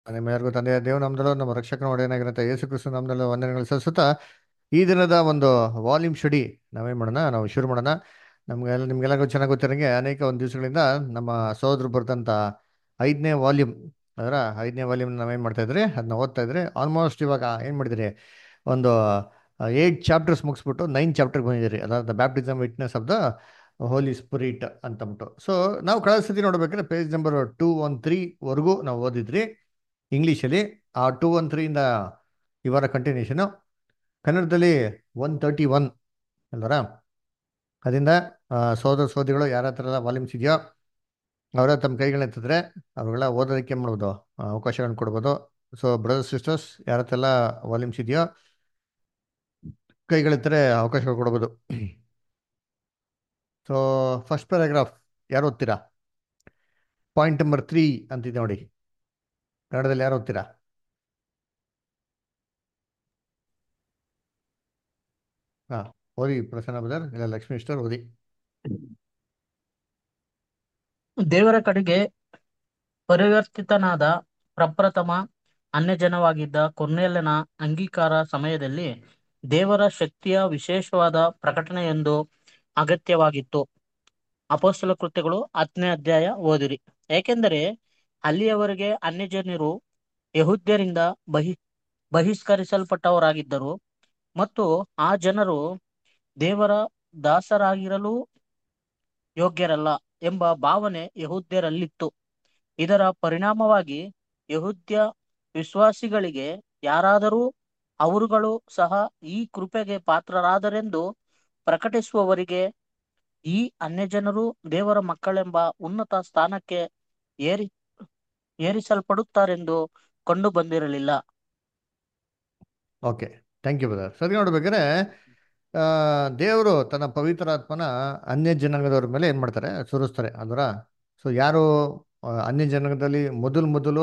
ನಿಮ್ಮೆಲ್ಲರಿಗೂ ತಂದೆಯ ದೇವ ನಮ್ದಲ್ಲೂ ನಮ್ಮ ರಕ್ಷಕನ ಒಡೆಯನಾಗಿರಂತ ಯೇಸು ಕ್ರಿಸ್ತು ನಮ್ದಲ್ಲೂ ವಂದನೆಗಳು ಸಲ್ಲಿಸುತ್ತಾ ಈ ದಿನದ ಒಂದು ವಾಲ್ಯೂಮ್ ಸ್ಟಡಿ ನಾವೇನ್ ಮಾಡೋಣ ನಾವು ಶುರು ಮಾಡೋಣ ನಮ್ಗೆಲ್ಲ ನಿಮ್ಗೆಲ್ಲರಿಗೂ ಚೆನ್ನಾಗಿ ಗೊತ್ತಿರಂಗೆ ಅನೇಕ ಒಂದು ದಿವಸಗಳಿಂದ ನಮ್ಮ ಸಹೋದರು ಬರೆದಂಥ ಐದನೇ ವಾಲ್ಯೂಮ್ ಅದರ ಐದನೇ ವಾಲ್ಯೂಮ್ ನಾವೇನು ಮಾಡ್ತಾ ಇದ್ರಿ ಅದನ್ನ ಓದ್ತಾ ಇದ್ರಿ ಆಲ್ಮೋಸ್ಟ್ ಇವಾಗ ಏನು ಮಾಡಿದಿರಿ ಒಂದು ಏಯ್ಟ್ ಚಾಪ್ಟರ್ಸ್ ಮುಗಿಸ್ಬಿಟ್ಟು ನೈನ್ ಚಾಪ್ಟರ್ಗೆ ಬಂದಿದ್ದೀರಿ ಅದಾದ baptism witness of the holy spirit ಅಂತಂದ್ಬಿಟ್ಟು ಸೊ ನಾವು ಕಳೆದ ಸತಿ ನೋಡ್ಬೇಕಾದ್ರೆ ಪೇಜ್ ನಂಬರ್ ಟೂ ಒನ್ ತ್ರೀವರೆಗೂ ನಾವು ಓದಿದ್ರಿ ಇಂಗ್ಲೀಷಲ್ಲಿ ಆ ಟೂ ಒನ್ ತ್ರೀಯಿಂದ ಇವರ ಕಂಟಿನ್ಯೂಷನು ಕನ್ನಡದಲ್ಲಿ ಒನ್ ತರ್ಟಿ ಒನ್ ಅಲ್ವರ ಅದರಿಂದ ಸೋದರ ಸೋದಿಗಳು ಯಾರ ಹತ್ರ ಎಲ್ಲ ವಾಲ್ಯೂಮ್ಸ್ ಇದೆಯೋ ಅವರ ತಮ್ಮ ಕೈಗಳನ್ನ ಎತ್ತಿದ್ರೆ ಅವ್ರಿಗೆಲ್ಲ ಓದೋದಕ್ಕೆ ಏನು ಮಾಡ್ಬೋದು ಆ, ಅವಕಾಶಗಳನ್ನ ಕೊಡ್ಬೋದು ಸೊ ಬ್ರದರ್ಸ್ ಸಿಸ್ಟರ್ಸ್ ಯಾರ ಹತ್ರ ಎಲ್ಲ ವಾಲ್ಯೂಮ್ಸ್ ಇದೆಯೋ ಕೈಗಳೆತ್ತರೆ ಅವಕಾಶಗಳು ಕೊಡ್ಬೋದು ಸೊ ಫಸ್ಟ್ ಪ್ಯಾರಾಗ್ರಾಫ್ ಯಾರು ಓದ್ತೀರಾ ಪಾಯಿಂಟ್ ನಂಬರ್ ತ್ರೀ ಅಂತಿದೆ ನೋಡಿ ಕನ್ನಡದಲ್ಲಿ ಯಾರು ಓದ್ತೀರಾ ಹಾ ಓದಿ ಪ್ರಸನ್ನ ಬದರ್ ಇಲ್ಲ ಲಕ್ಷ್ಮೀ ಇಷ್ಟರ್ ಓದಿ ದೇವರ ಕಡೆಗೆ ಪರಿವರ್ತಿತನಾದ ಪ್ರಪ್ರಥಮ ಅನ್ಯಜನವಾಗಿದ್ದ ಕೊರ್ನೇಲನ ಅಂಗೀಕಾರ ಸಮಯದಲ್ಲಿ ದೇವರ ಶಕ್ತಿಯ ವಿಶೇಷವಾದ ಪ್ರಕಟಣೆಯೊಂದು ಅಗತ್ಯವಾಗಿತ್ತು ಅಪೋಸ್ತಲ ಕೃತ್ಯಗಳು ಹತ್ತನೇ ಅಧ್ಯಾಯ ಓದಿರಿ ಏಕೆಂದರೆ ಅಲ್ಲಿಯವರೆಗೆ ಅನ್ಯಜನರು ಯಹೂದ್ಯರಿಂದ ಬಹಿ ಬಹಿಷ್ಕರಿಸಲ್ಪಟ್ಟವರಾಗಿದ್ದರು ಮತ್ತು ಆ ಜನರು ದೇವರ ದಾಸರಾಗಿರಲು ಯೋಗ್ಯರಲ್ಲ ಎಂಬ ಭಾವನೆ ಯಹೂದ್ಯರಲ್ಲಿತ್ತು ಇದರ ಪರಿಣಾಮವಾಗಿ ಯಹೂದ್ಯ ವಿಶ್ವಾಸಿಗಳಿಗೆ ಯಾರಾದರೂ ಅವರುಗಳು ಸಹ ಈ ಕೃಪೆಗೆ ಪಾತ್ರರಾದರೆಂದು ಪ್ರಕಟಿಸುವವರಿಗೆ ಈ ಅನ್ಯಜನರು ದೇವರ ಮಕ್ಕಳೆಂಬ ಉನ್ನತ ಸ್ಥಾನಕ್ಕೆ ಏರಿ ಏರಿಸಲ್ಪಡುತ್ತಾರೆಂದು ಕಂಡು ಬಂದಿರಲಿಲ್ಲ ಓಕೆ ಥ್ಯಾಂಕ್ ಯು ಬ್ರದರ್ ಸರಿ ನೋಡ್ಬೇಕಾದ್ರೆ ಆ, ದೇವರು ತನ್ನ ಪವಿತ್ರಾತ್ಮನ ಅನ್ಯ ಜನಾಂಗದವ್ರ ಮೇಲೆ ಏನು ಮಾಡ್ತಾರೆ ಸುರಿಸ್ತಾರೆ ಅದರ ಸೊ ಯಾರು ಆ, ಅನ್ಯ ಜನಾಂಗದಲ್ಲಿ ಮೊದಲು ಮೊದಲು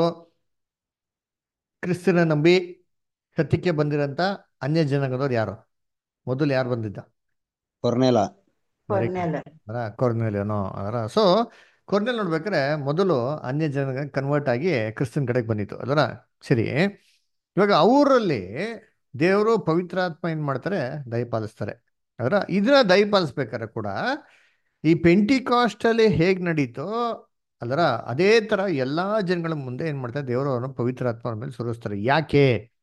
ಕ್ರಿಸ್ತನ ನಂಬಿ ಸತ್ಯಕ್ಕೆ ಬಂದಿರೋಂಥ ಅನ್ಯ ಜನಾಂಗದವ್ರು ಯಾರು ಮೊದಲು ಯಾರು ಬಂದಿದ್ದ ಕೊರ್ನೆಲ ವೆರಿ ಕೊರ್ನೆಲ ಅದರ ಕೊರ್ನೆಲಿಯನೋ ಅದರ ಸೊ ಕೊರ್ನೆಲ್ ನೋಡ್ಬೇಕಾದ್ರೆ ಮೊದಲು ಅನ್ಯ ಜನ ಕನ್ವರ್ಟ್ ಆಗಿ ಕ್ರಿಸ್ತನ್ ಕಡೆಗೆ ಬಂದಿತ್ತು ಅದರ ಸರಿ ಇವಾಗ ಅವರಲ್ಲಿ ದೇವರು ಪವಿತ್ರಾತ್ಮ ಏನು ಮಾಡ್ತಾರೆ ದಯಪಾಲಿಸ್ತಾರೆ ಅದರ ಇದನ್ನ ದಯಪಾಲಿಸ್ಬೇಕಾದ್ರೆ ಕೂಡ ಈ ಪೆಂಟಿಕಾಸ್ಟಲ್ಲಿ ಹೇಗೆ ನಡೀತೋ ಅದರ ಅದೇ ಥರ ಎಲ್ಲ ಜನಗಳ ಮುಂದೆ ಏನು ಮಾಡ್ತಾರೆ ದೇವರು ಅವರನ್ನು ಪವಿತ್ರಾತ್ಮ ಅವ್ರ ಮೇಲೆ ಸುರಿಸ್ತಾರೆ ಯಾಕೆ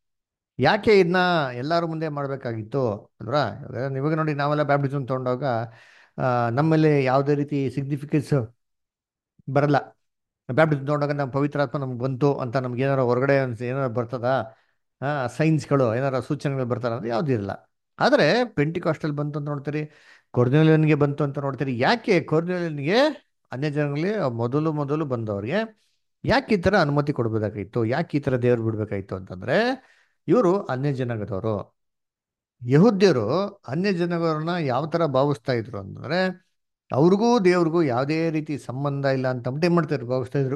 ಯಾಕೆ ಇದನ್ನ ಎಲ್ಲರ ಮುಂದೆ ಮಾಡಬೇಕಾಗಿತ್ತು ಅಲ್ವಾ ಇವಾಗ ನೋಡಿ ನಾವೆಲ್ಲ ಬ್ಯಾಪ್ಟಿಸಮ್ ತೊಗೊಂಡಾಗ ಆ, ನಮ್ಮಲ್ಲಿ ಯಾವುದೇ ರೀತಿ ಸಿಗ್ನಿಫಿಕೆನ್ಸ್ ಬರಲ್ಲ ಬ್ಯಾಪ್ಟಿಸಮ್ ತೊಗೊಂಡಾಗ ನಮ್ಮ ಪವಿತ್ರಾತ್ಮ ನಮ್ಗೆ ಬಂತು ಅಂತ ನಮ್ಗೆ ಏನಾರ ಹೊರಗಡೆ ಒಂದ್ ಏನಾರ ಬರ್ತದ ಸೈನ್ಸ್ಗಳು ಏನಾರ ಸೂಚನೆಗಳು ಬರ್ತಾರ ಅಂದ್ರೆ ಯಾವುದೂ ಇರಲ್ಲ ಆದರೆ ಪೆಂಟಿಕಾಸ್ಟಲ್ ಬಂತು ಅಂತ ನೋಡ್ತೀರಿ ಕೊರ್ನೆಲಿಯನ್ಗೆ ಬಂತು ಅಂತ ನೋಡ್ತೀರಿ ಯಾಕೆ ಕೊರ್ನೆಲಿಯನ್ಗೆ ಅನ್ಯ ಜನಗಳಲ್ಲಿ ಮೊದಲು ಮೊದಲು ಬಂದವ್ರಿಗೆ ಯಾಕೆ ಈ ಥರ ಅನುಮತಿ ಕೊಡ್ಬೇಕಾಗಿತ್ತು ಯಾಕೆ ಈ ಥರ ದೇವ್ರು ಬಿಡ್ಬೇಕಾಗಿತ್ತು ಅಂತಂದ್ರೆ ಇವರು ಅನ್ಯ ಜನಾಂಗದವರು ಯಹೂದ್ಯರು ಅನ್ಯ ಜನಗಳನ್ನ ಯಾವ ಥರ ಭಾವಿಸ್ತಾ ಇದ್ರು ಅಂತಂದ್ರೆ ಅವ್ರಿಗೂ ದೇವ್ರಿಗೂ ಯಾವುದೇ ರೀತಿ ಸಂಬಂಧ ಇಲ್ಲ ಅಂತ ಅಂದ್ಬಿಟ್ಟು ಏನ್ ಮಾಡ್ತಾ ಇದ್ರು ಭಾವಿಸ್ತಾ ಇದ್ರು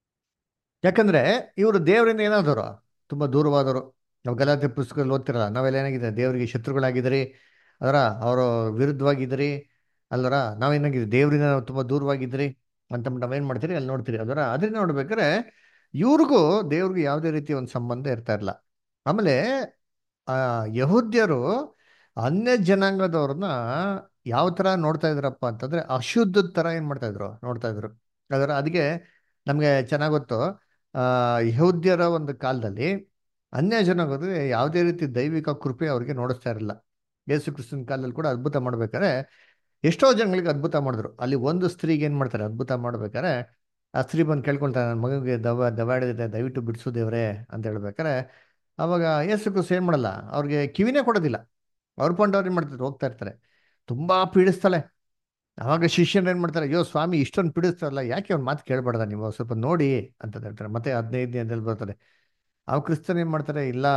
ಯಾಕಂದ್ರೆ ಇವರು ದೇವರಿಂದ ಏನಾದವರು ತುಂಬಾ ದೂರವಾದವರು ನಾವು ಗಲಾತೆ ಪುಸ್ತಕದಲ್ಲಿ ಓದ್ತಿರಲ್ಲ ನಾವೆಲ್ಲ ಏನಾಗಿದೆ ದೇವರಿಗೆ ಶತ್ರುಗಳಾಗಿದ್ದೀರಿ ಅದರ ಅವರು ವಿರುದ್ಧವಾಗಿದ್ದೀರಿ ಅಲ್ಲರ ನಾವೇನಾಗಿದ್ದೀವಿ ದೇವರಿಂದ ನಾವು ತುಂಬಾ ದೂರವಾಗಿದ್ದೀರಿ ಅಂತ ನಾವೇನ್ ಮಾಡ್ತೀರಿ ಅಲ್ಲಿ ನೋಡ್ತೀರಿ ಅದರ ಅದನ್ನ ನೋಡ್ಬೇಕಾದ್ರೆ ಇವ್ರಿಗೂ ದೇವ್ರಿಗೂ ಯಾವುದೇ ರೀತಿ ಒಂದು ಸಂಬಂಧ ಇರ್ತಾ ಇರಲ್ಲ ಆಮೇಲೆ ಆ ಯಹೂದ್ಯರು ಅನ್ಯ ಜನಾಂಗದವ್ರನ್ನ ಯಾವ ತರ ನೋಡ್ತಾ ಇದ್ರಪ್ಪ ಅಂತಂದ್ರೆ ಅಶುದ್ಧದ ತರ ಏನ್ ಮಾಡ್ತಾ ಇದ್ರು ನೋಡ್ತಾ ಇದ್ರು ಅದರ ಅದಕ್ಕೆ ನಮ್ಗೆ ಚೆನ್ನಾಗ್ ಗೊತ್ತು ಆ ಯಹೂದ್ಯರ ಒಂದು ಕಾಲದಲ್ಲಿ ಅನ್ಯ ಜನಾಂಗದಲ್ಲಿ ಯಾವುದೇ ರೀತಿ ದೈವಿಕ ಕೃಪೆ ಅವ್ರಿಗೆ ನೋಡಿಸ್ತಾ ಇರಲಿಲ್ಲ ಯೇಸು ಕ್ರಿಸ್ತನ ಕಾಲದಲ್ಲಿ ಕೂಡ ಅದ್ಭುತ ಮಾಡ್ಬೇಕಾದ್ರೆ ಎಷ್ಟೋ ಜನಗಳಿಗೆ ಅದ್ಭುತ ಮಾಡಿದ್ರು ಅಲ್ಲಿ ಒಂದು ಸ್ತ್ರೀಗೆ ಏನ್ ಮಾಡ್ತಾರೆ ಅದ್ಭುತ ಮಾಡ್ಬೇಕಾದ್ರೆ ಆ ಸ್ತ್ರೀ ಬಂದು ಕೇಳ್ಕೊಳ್ತಾರೆ ನನ್ನ ಮಗನಿಗೆ ದವ ದವಾಡಿದೆ ದಯವಿಟ್ಟು ಬಿಡಿಸು ದೇವ್ರೆ ಅಂತ ಹೇಳ್ಬೇಕಾರೆ ಅವಾಗ ಯೇಸು ಕ್ರಿಸ್ತ ಏನ್ ಮಾಡಲ್ಲ ಅವ್ರಿಗೆ ಕಿವಿನೇ ಕೊಡೋದಿಲ್ಲ ಅವ್ರ ಪಾಯಿಂಟ್ ಅವ್ರು ಏನ್ ಮಾಡ್ತಾರೆ ಹೋಗ್ತಾ ಇರ್ತಾರೆ ತುಂಬಾ ಪೀಡಿಸ್ತಾಳೆ ಅವಾಗ ಶಿಷ್ಯರು ಏನ್ ಮಾಡ್ತಾರೆ ಅಯ್ಯೋ ಸ್ವಾಮಿ ಇಷ್ಟೊಂದು ಪೀಡಿಸ್ತಾರಲ್ಲ ಯಾಕೆ ಅವ್ನ ಮಾತು ಕೇಳ್ಬಾರ್ದ ನೀವು ಸ್ವಲ್ಪ ನೋಡಿ ಅಂತ ಹೇಳ್ತಾರೆ ಮತ್ತೆ ಹದಿನೈದನೇ ಅಂತೇಳಿ ಬರ್ತದೆ ಅವ್ ಕ್ರಿಸ್ತನ್ ಏನ್ ಮಾಡ್ತಾರೆ ಇಲ್ಲ